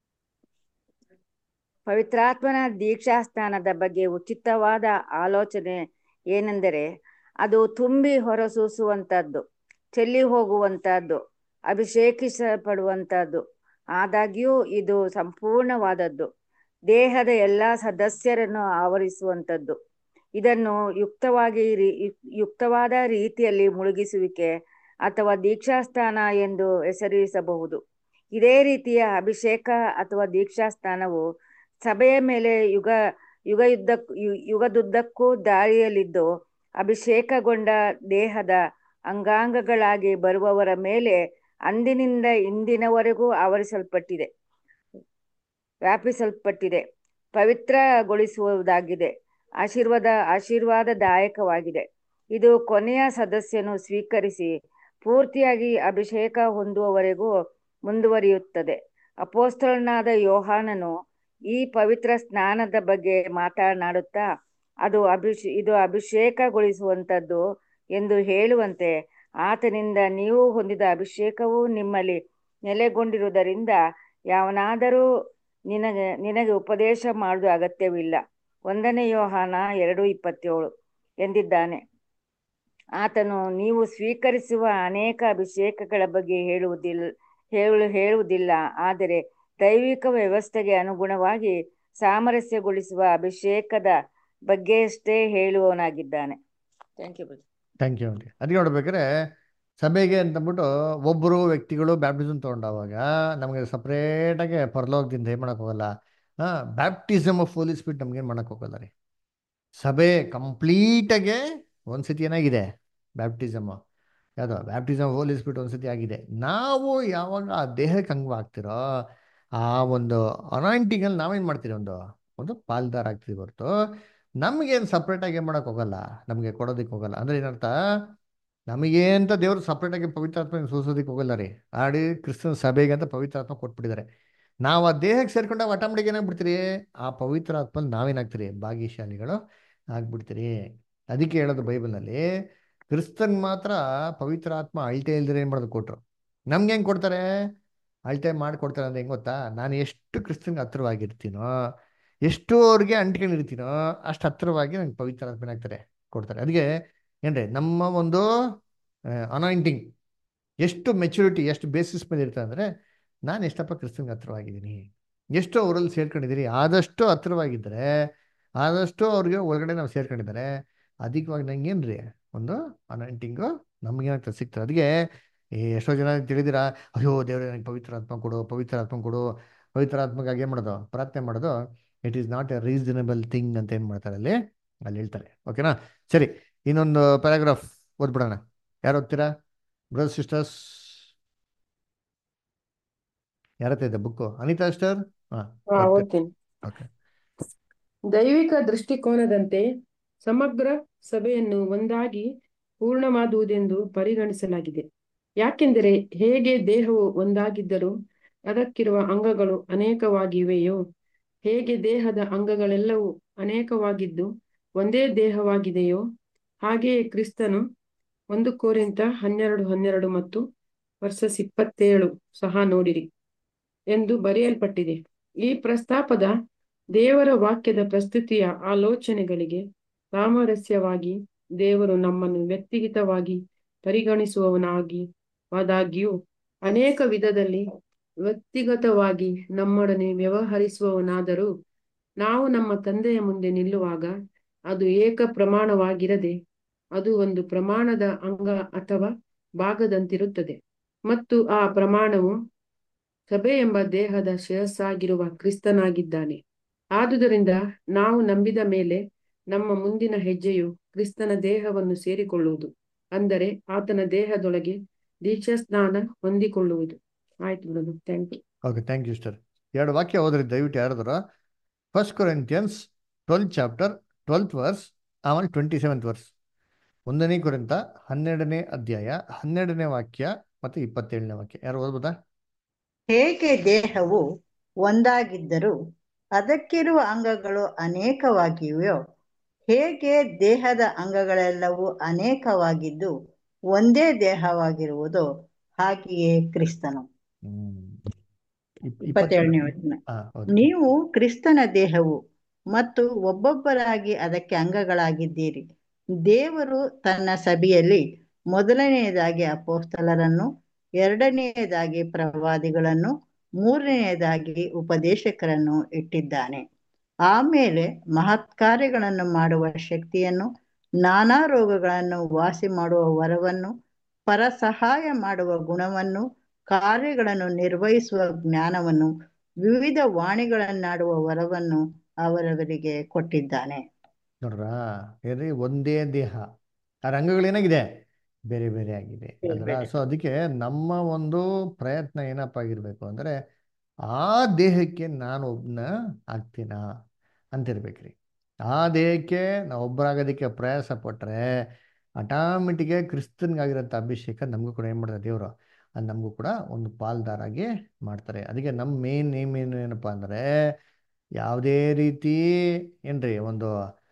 ಪವಿತ್ರಾತ್ಮನ ದೀಕ್ಷಾಸ್ನಾನದ ಬಗ್ಗೆ ಉಚಿತವಾದ ಆಲೋಚನೆ ಏನೆಂದರೆ ಅದು ತುಂಬಿ ಹೊರಸೂಸುವಂತಹದ್ದು ಚೆಲ್ಲಿ ಹೋಗುವಂತಹದ್ದು ಅಭಿಷೇಕಿಸಲ್ಪಡುವಂತಹದ್ದು ಆದಾಗ್ಯೂ ಇದು ಸಂಪೂರ್ಣವಾದದ್ದು ದೇಹದ ಎಲ್ಲ ಸದಸ್ಯರನ್ನು ಆವರಿಸುವಂಥದ್ದು ಇದನ್ನು ಯುಕ್ತವಾಗಿ ರೀ- ಯು- ಯುಕ್ತವಾದ ರೀತಿಯಲ್ಲಿ ಮುಳುಗಿಸುವಿಕೆ ಅಥವಾ ದೀಕ್ಷಾಸ್ನಾನ ಎಂದು ಹೆಸರಿಸಬಹುದು ಇದೇ ರೀತಿಯ ಅಭಿಷೇಕ ಅಥವಾ ದೀಕ್ಷಾಸ್ನಾನವು ಸಭೆಯ ಮೇಲೆ ಯುಗ ಯುಗಯುದ್ಧ ಯು- ಯುಗದುದ್ದಕ್ಕೂ ದಾರಿಯಲ್ಲಿದ್ದು ಅಭಿಷೇಕಗೊಂಡ ದೇಹದ ಅಂಗಾಂಗಗಳಾಗಿ ಬರುವವರ ಮೇಲೆ ಅಂದಿನಿಂದ ಇಂದಿನವರೆಗೂ ಆವರಿಸಲ್ಪಟ್ಟಿದೆ ವ್ಯಾಪಿಸಲ್ಪಟ್ಟಿದೆ ಪವಿತ್ರಗೊಳಿಸುವುದಾಗಿದೆ ಆಶೀರ್ವಾದ ಆಶೀರ್ವಾದದಾಯಕವಾಗಿದೆ ಇದು ಕೊನೆಯ ಸದಸ್ಯನು ಸ್ವೀಕರಿಸಿ ಪೂರ್ತಿಯಾಗಿ ಅಭಿಷೇಕ ಹೊಂದುವವರೆಗೂ ಮುಂದುವರಿಯುತ್ತದೆ ಅಪೋಸ್ತಲನಾದ ಯೋಹಾನನು ಈ ಪವಿತ್ರ ಸ್ನಾನದ ಬಗ್ಗೆ ಮಾತನಾಡುತ್ತಾ ಅದು ಅಭಿಷ್ ಇದು ಅಭಿಷೇಕಗೊಳಿಸುವಂಥದ್ದು ಎಂದು ಹೇಳುವಂತೆ ಆತನಿಂದ ನೀವು ಹೊಂದಿದ ಅಭಿಷೇಕವು ನಿಮ್ಮಲ್ಲಿ ನೆಲೆಗೊಂಡಿರುವುದರಿಂದ ಯಾವನಾದರೂ ನಿನಗೆ ನಿನಗೆ ಉಪದೇಶ ಮಾಡುವುದು ಅಗತ್ಯವಿಲ್ಲ ಒಂದನೇ ಯೋಹಾನ ಎರಡು ಇಪ್ಪತ್ತೇಳು ಎಂದಿದ್ದಾನೆ ಆತನು ನೀವು ಸ್ವೀಕರಿಸುವ ಅನೇಕ ಅಭಿಷೇಕಗಳ ಬಗ್ಗೆ ಹೇಳುವುದಿಲ್ಲ ಹೇಳು ಹೇಳುವುದಿಲ್ಲ ಆದರೆ ದೈವಿಕ ವ್ಯವಸ್ಥೆಗೆ ಅನುಗುಣವಾಗಿ ಸಾಮರಸ್ಯಗೊಳಿಸುವ ಅಭಿಷೇಕದ ಬಗ್ಗೆಯಷ್ಟೇ ಹೇಳುವವನಾಗಿದ್ದಾನೆ thank you thank you aunty ಅದಕ್ಕೆ ನೋಡ್ಬೇಕಾದ್ರೆ ಸಭೆಗೆ ಅಂತಂದ್ಬಿಟ್ಟು ಒಬ್ಬರು ವ್ಯಕ್ತಿಗಳು ಬ್ಯಾಪ್ಟಿಸಮ್ ತೊಗೊಂಡಾಗ ನಮಗೆ ಸಪ್ರೇಟಾಗಿ ಪರಲೋಕದಿಂದ ಏನು ಮಾಡೋಕೆ ಹೋಗಲ್ಲ ಹಾಂ ಬ್ಯಾಪ್ಟಿಸಮ್ ಆಫ್ ಹೋಲಿ ಸ್ಪಿರಿಟ್ ನಮ್ಗೇನು ಮಾಡೋಕೆ ಹೋಗಲ್ಲ ರೀ ಸಭೆ ಕಂಪ್ಲೀಟಾಗೆ ಒಂದು ಸತಿ ಏನಾಗಿದೆ ಬ್ಯಾಪ್ಟಿಸಮ್ ಯಾವುದು ಬ್ಯಾಪ್ಟಿಸಮ್ ಹೋಲಿ ಸ್ಪಿರಿಟ್ ಒಂದು ಸತಿ ಆಗಿದೆ ನಾವು ಯಾವಾಗ ಆ ದೇಹಕ್ಕೆ ಅಂಗವಾಗ್ತಿರೋ ಆ ಒಂದು ಅನಾಯಿಂಟಿಂಗಲ್ಲಿ ನಾವೇನು ಮಾಡ್ತೀರಿ ಒಂದು ಒಂದು ಪಾಲ್ದಾರ ಆಗ್ತೀವಿ ಹೊರತು ನಮಗೇನು ಸಪ್ರೇಟಾಗಿ ಏನು ಮಾಡೋಕೆ ಹೋಗಲ್ಲ ನಮಗೆ ಕೊಡೋದಕ್ಕೆ ಹೋಗಲ್ಲ ಅಂದರೆ ಏನರ್ಥ ನಮಗೆ ಅಂತ ದೇವರು ಸಪ್ರೇಟಾಗಿ ಪವಿತ್ರಾತ್ಮ ಸೂಸೋದಕ್ಕೆ ಹೋಗಲ್ಲ ರೀ ಆಡಿ ಕ್ರಿಸ್ತನ ಸಭೆಗೆ ಅಂತ ಪವಿತ್ರಾತ್ಮ ಕೊಟ್ಬಿಟ್ಟಿದ್ದಾರೆ ನಾವು ಆ ದೇಹಕ್ಕೆ ಸೇರ್ಕೊಂಡಾಗ ಆಟೋಮೆಟಿಕ್ ಏನಾಗ್ಬಿಡ್ತೀರಿ ಆ ಪವಿತ್ರಾತ್ಮ ನಾವೇನಾಗ್ತೀರಿ ಭಾಗ್ಯಶಾಲಿಗಳು ಆಗ್ಬಿಡ್ತೀರಿ ಅದಕ್ಕೆ ಹೇಳೋದು ಬೈಬಲ್ನಲ್ಲಿ ಕ್ರಿಸ್ತನ್ ಮಾತ್ರ ಪವಿತ್ರಾತ್ಮ ಅಳ್ತೆ ಇಲ್ದಿರ ಏನು ಮಾಡೋದು ಕೊಟ್ರು ನಮ್ಗೆ ಹೆಂಗೆ ಕೊಡ್ತಾರೆ ಅಳ್ತೆ ಮಾಡಿಕೊಡ್ತಾರೆ ಅಂದ್ರೆ ಹೆಂಗೆ ಗೊತ್ತಾ ನಾನು ಎಷ್ಟು ಕ್ರಿಸ್ತನ್ಗೆ ಹತ್ರವಾಗಿರ್ತೀನೋ ಎಷ್ಟು ಅವ್ರಿಗೆ ಅಂಟ್ಕೊಂಡಿರ್ತೀನೋ ಅಷ್ಟು ಹತ್ತಿರವಾಗಿ ನಂಗೆ ಪವಿತ್ರ ಆತ್ಮನಾಗ್ತಾರೆ ಕೊಡ್ತಾರೆ ಅದಕ್ಕೆ ಏನ್ರಿ ನಮ್ಮ ಒಂದು ಅನಾಯಿಂಟಿಂಗ್ ಎಷ್ಟು ಮೆಚುರಿಟಿ ಎಷ್ಟು ಬೇಸಿಸ್ ಮೇಲೆ ಇರ್ತದೆ ಅಂದರೆ ನಾನು ಎಷ್ಟಪ್ಪ ಕ್ರಿಸ್ತನ್ಗೆ ಹತ್ರವಾಗಿದ್ದೀನಿ ಎಷ್ಟು ಅವರಲ್ಲಿ ಸೇರ್ಕೊಂಡಿದ್ದೀರಿ ಆದಷ್ಟು ಹತ್ರವಾಗಿದ್ದರೆ ಆದಷ್ಟು ಅವ್ರಿಗೆ ಒಳಗಡೆ ನಾವು ಸೇರ್ಕೊಂಡಿದ್ದಾರೆ ಅಧಿಕವಾಗಿ ನಂಗೇನು ರೀ ಒಂದು ಅನಾಯಿಂಟಿಂಗು ನಮಗೇನಾಗ್ತದೆ ಸಿಗ್ತದೆ ಅದಕ್ಕೆ ಈ ಎಷ್ಟೋ ಜನ ತಿಳಿದಿರಾ ಅಯ್ಯೋ ದೇವ್ರೆ ನನಗೆ ಪವಿತ್ರ ಆತ್ಮ ಕೊಡು ಪವಿತ್ರ ಆತ್ಮ ಕೊಡು ಪವಿತ್ರ ಆತ್ಮಗಾಗಿ ಏನು ಮಾಡೋದು ಪ್ರಾರ್ಥನೆ ಮಾಡೋದು it is not a reasonable thing ಅಂತ ಏನು ಮಾಡ್ತಾರೆ ಅಲ್ಲಿ ಅಲ್ಲಿ ಹೇಳ್ತಾರೆ ಓಕೆನಾ ಸರಿ ಇನ್ನೊಂದು ಪ್ಯಾರಾಗ್ರಾಫ್ ಓದ್ಬಿಡೋಣ ಯಾರು ಓದ್ತೀರಾ ಬ್ರದರ್ ಸಿಸ್ಟರ್ಸ್ ಯಾರತ್ತ ಇದೆ ಬುಕ್ಕು ಅನಿತಾ ಸಿಸ್ಟರ್ ಹಾಂ ಹಾ ಓದ್ತೀರಿ ಓದ್ತೀನಿ ಓಕೆ ದೈವಿಕ ದೃಷ್ಟಿಕೋನದಂತೆ ಸಮಗ್ರ ಸಭೆಯನ್ನು ಒಂದಾಗಿ ಪೂರ್ಣವಾದುದೆಂದು ಪರಿಗಣಿಸಲಾಗಿದೆ ಯಾಕೆಂದರೆ ಹೇಗೆ ದೇಹವು ಒಂದಾಗಿದ್ದರೂ ಅದಕ್ಕಿರುವ ಅಂಗಗಳು ಅನೇಕವಾಗಿವೆಯೋ ಹೇಗೆ ದೇಹದ ಅಂಗಗಳೆಲ್ಲವೂ ಅನೇಕವಾಗಿದ್ದು ಒಂದೇ ದೇಹವಾಗಿದೆಯೋ ಹಾಗೆಯೇ ಕ್ರಿಸ್ತನು ಒಂದು ಕೋರಿಂತ ಹನ್ನೆರಡು ಹನ್ನೆರಡು ಮತ್ತು ವರ್ಸಸ್ ಇಪ್ಪತ್ತೇಳು ಸಹ ನೋಡಿರಿ ಎಂದು ಬರೆಯಲ್ಪಟ್ಟಿದೆ ಈ ಪ್ರಸ್ತಾಪದ ದೇವರ ವಾಕ್ಯದ ಪ್ರಸ್ತುತಿಯ ಆಲೋಚನೆಗಳಿಗೆ ಸಾಮರಸ್ಯವಾಗಿ ದೇವರು ನಮ್ಮನ್ನು ವ್ಯಕ್ತಿಗತವಾಗಿ ಪರಿಗಣಿಸುವವನಾಗಿ ಆದಾಗ್ಯೂ ಅನೇಕ ವಿಧದಲ್ಲಿ ವ್ಯಕ್ತಿಗತವಾಗಿ ನಮ್ಮೊಡನೆ ವ್ಯವಹರಿಸುವವನಾದರೂ ನಾವು ನಮ್ಮ ತಂದೆಯ ಮುಂದೆ ನಿಲ್ಲುವಾಗ ಅದು ಏಕ ಪ್ರಮಾಣವಾಗಿರದೆ ಅದು ಒಂದು ಪ್ರಮಾಣದ ಅಂಗ ಅಥವಾ ಭಾಗದಂತಿರುತ್ತದೆ ಮತ್ತು ಆ ಪ್ರಮಾಣವು ಸಭೆ ಎಂಬ ದೇಹದ ಶಿರಸ್ಸಾಗಿರುವ ಕ್ರಿಸ್ತನಾಗಿದ್ದಾನೆ ಆದುದರಿಂದ ನಾವು ನಂಬಿದ ಮೇಲೆ ನಮ್ಮ ಮುಂದಿನ ಹೆಜ್ಜೆಯು ಕ್ರಿಸ್ತನ ದೇಹವನ್ನು ಸೇರಿಕೊಳ್ಳುವುದು ಅಂದರೆ ಆತನ ದೇಹದೊಳಗೆ ದೀಕ್ಷಾಸ್ನಾನ ಹೊಂದಿಕೊಳ್ಳುವುದು ಆಯ್ತು ಬಿಡೋದು thank you okay thank you sister ಎರಡು ವಾಕ್ಯ ಹೋದ್ರಿ ದಯವಿಟ್ಟು ಯಾರಾದ್ರ first Corinthians twelfth chapter twelfth verse ಆಮೇಲೆ ಟ್ವೆಂಟಿ ಸೆವೆಂತ್ ವರ್ಸ್ ಒಂದನೇ ಕೊರಿಂತ ಹನ್ನೆರಡನೇ ಅಧ್ಯಾಯ ಹನ್ನೆರಡನೇ ವಾಕ್ಯ ಮತ್ತು ಇಪ್ಪತ್ತೇಳನೇ ವಾಕ್ಯ ಯಾರು ಓದ್ಬೋದಾ ಹೇಗೆ ದೇಹವು ಒಂದಾಗಿದ್ದರೂ ಅದಕ್ಕಿರುವ ಅಂಗಗಳು ಅನೇಕವಾಗಿವೆಯೋ ಹೇಗೆ ದೇಹದ ಅಂಗಗಳೆಲ್ಲವೂ ಅನೇಕವಾಗಿದ್ದು ಒಂದೇ ದೇಹವಾಗಿರುವುದೋ ಹಾಗೆಯೇ ಕ್ರಿಸ್ತನು ಹ್ಮ್ ಇಪ್- ಇಪ್ಪತ್ತೇಳನೇ ಇಪ್ಪತ್ತೇಳು ವಚನ ಹಾ ಹೌದು ನೀವು ಕ್ರಿಸ್ತನ ದೇಹವು ಮತ್ತು ಒಬ್ಬೊಬ್ಬರಾಗಿ ಅದಕ್ಕೆ ಅಂಗಗಳಾಗಿದ್ದೀರಿ ದೇವರು ತನ್ನ ಸಭೆಯಲ್ಲಿ ಮೊದಲನೆಯದಾಗಿ ಅಪೋಸ್ತಲರನ್ನು ಎರಡನೆಯದಾಗಿ ಪ್ರವಾದಿಗಳನ್ನು ಮೂರನೆಯದಾಗಿ ಉಪದೇಶಕರನ್ನು ಇಟ್ಟಿದ್ದಾನೆ ಆಮೇಲೆ ಮಹತ್ಕಾರ್ಯಗಳನ್ನು ಮಾಡುವ ಶಕ್ತಿಯನ್ನು ನಾನಾ ರೋಗಗಳನ್ನು ವಾಸಿ ಮಾಡುವ ವರವನ್ನು ಪರ ಸಹಾಯ ಮಾಡುವ ಗುಣವನ್ನು ಕಾರ್ಯಗಳನ್ನು ನಿರ್ವಹಿಸುವ ಜ್ಞಾನವನ್ನು ವಿವಿಧ ವಾಣಿಗಳನ್ನಾಡುವ ವರವನ್ನು ಅವರವರಿಗೆ ಕೊಟ್ಟಿದ್ದಾನೆ ನೋಡ್ರಾ ಏನ್ರಿ ಒಂದೇ ದೇಹ ಆ ರಂಗಗಳೇನಾಗಿದೆ ಬೇರೆ ಬೇರೆ ಆಗಿದೆ ಬೇರೆ ಅಲ್ರ ಬೇರೆ ಸೊ ಅದಕ್ಕೆ ನಮ್ಮ ಒಂದು ಪ್ರಯತ್ನ ಏನಪ್ಪ ಆಗಿರ್ಬೇಕು ಅಂದರೆ ಆ ದೇಹಕ್ಕೆ ನಾನು ಒಬ್ಬನ ಆಗ್ತೀನಾ ಅಂತಿರ್ಬೇಕ್ರಿ ಆ ದೇಹಕ್ಕೆ ನಾವು ಒಬ್ಬರಾಗೋದಕ್ಕೆ ಪ್ರಯಾಸ ಪಟ್ಟರೆ ಆಟೋಮೆಟಿಕ್ಗೆ ಕ್ರಿಸ್ತನ್ಗಾಗಿರೋಂಥ ಅಭಿಷೇಕ ನಮಗೂ ಕೂಡ ಏನು ಮಾಡ್ತಾರೆ ದೇವರು ಅದು ನಮಗೂ ಕೂಡ ಒಂದು ಪಾಲ್ದಾರಾಗಿ ಮಾಡ್ತಾರೆ ಅದಕ್ಕೆ ನಮ್ಮ ಮೇನ್ ನೇಮ್ ಏನು ಏನಪ್ಪ ಅಂದರೆ ಯಾವುದೇ ರೀತಿ ಏನ್ರಿ ಒಂದು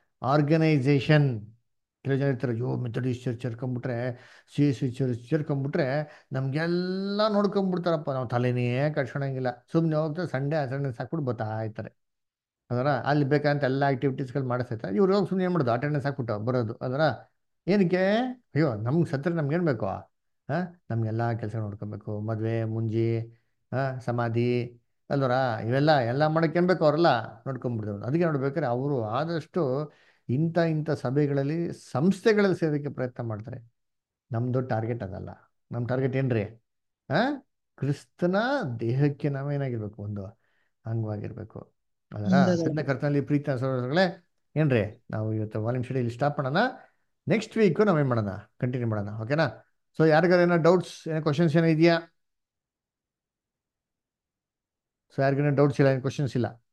ಆರ್ಗನೈಸೇಷನ್ ಕೆಲವು ಜನ ಇರ್ತಾರೆ ಅಯ್ಯೋ ಮೆಥಡಿಸ್ಟ್ ಚರ್ಚ್ ಸೇರ್ಕೊಂಬಿಟ್ರೆ ಸಿ ಎಸ್ ಸಿ ಚರ್ಚ್ ಸೇರ್ಕೊಂಬಿಟ್ರೆ ನಮಗೆಲ್ಲ ನೋಡ್ಕೊಂಬಿಡ್ತಾರಪ್ಪ ನಾವು ತಲೆನೇ ಕಟ್ಸ್ಕೊಳಂಗಿಲ್ಲ ಸುಮ್ಮನೆ ಹೋಗ್ತಾರೆ ಸಂಡೇ ಸಂಡೇ ಸಾಕ್ಬಿಟ್ಟು ಬರ್ತಾ ಇರ್ತಾರೆ ಅದರ ಅಲ್ಲಿ ಬೇಕಂತ ಎಲ್ಲ ಆಕ್ಟಿವಿಟೀಸ್ಗಳು ಮಾಡಿಸ್ತಾರೆ ಇವ್ರು ಹೋಗಿ ಸುಮ್ಮನೆ ಏನು ಮಾಡೋದು ಅಟೆಂಡೆನ್ಸ್ ಹಾಕ್ಬಿಟ್ಟು ಬರೋದು ಅದರ ಏನಕ್ಕೆ ಅಯ್ಯೋ ನಮ್ಗೆ ಸತ್ರ ನಮ್ಗೇನು ಬೇಕು ಹಾಂ ನಮಗೆಲ್ಲ ಕೆಲಸ ನೋಡ್ಕೊಬೇಕು ಮದುವೆ ಮುಂಜಿ ಹಾಂ ಸಮಾಧಿ ಅಲ್ವರ ಇವೆಲ್ಲ ಎಲ್ಲ ಮಾಡೋಕೆ ಏನು ಬೇಕು ಅವರೆಲ್ಲ ನೋಡ್ಕೊಂಬಿಡ್ತಾರೆ ಅದಕ್ಕೆ ನೋಡ್ಬೇಕಾದ್ರೆ ಅವರು ಆದಷ್ಟು ಇಂಥ ಇಂಥ ಸಭೆಗಳಲ್ಲಿ ಸಂಸ್ಥೆಗಳಲ್ಲಿ ಸೇರೋಕ್ಕೆ ಪ್ರಯತ್ನ ಮಾಡ್ತಾರೆ ನಮ್ಮದು ಟಾರ್ಗೆಟ್ ಅದಲ್ಲ ನಮ್ಮ ಟಾರ್ಗೆಟ್ ಏನ್ರಿ ಹಾಂ ಕ್ರಿಸ್ತನ ದೇಹಕ್ಕೆ ನಾವೇನಾಗಿರ್ಬೇಕು ಒಂದು ಅಂಗವಾಗಿರ್ಬೇಕು ಅದರ ಸಣ್ಣ ಕರ್ತನಲ್ಲಿ ಪ್ರೀತಿ ಸಹೋದರಗಳೇ ಏನ್ರಿ ನಾವು ಇವತ್ತು ವಾಲ್ಯೂಮ್ ಸ್ಟಡಿ ಇಲ್ಲಿ ಸ್ಟಾಪ್ ಮಾಡೋಣ ನೆಕ್ಸ್ಟ್ ವೀಕು ನಾವೇನು ಮಾಡೋಣ ಕಂಟಿನ್ಯೂ ಮಾಡೋಣ ಓಕೆನಾ ಸೊ ಯಾರಿಗಾರು ಏನೋ ಡೌಟ್ಸ್ ಏನೋ ಕ್ವಶನ್ಸ್ ಏನೋ ಇದೆಯಾ ಸೊ ಯಾರಿಗೇನೋ ಡೌಟ್ಸ್ ಇಲ್ಲ ಏನು ಕ್ವಶನ್ಸ್ ಇಲ್ಲ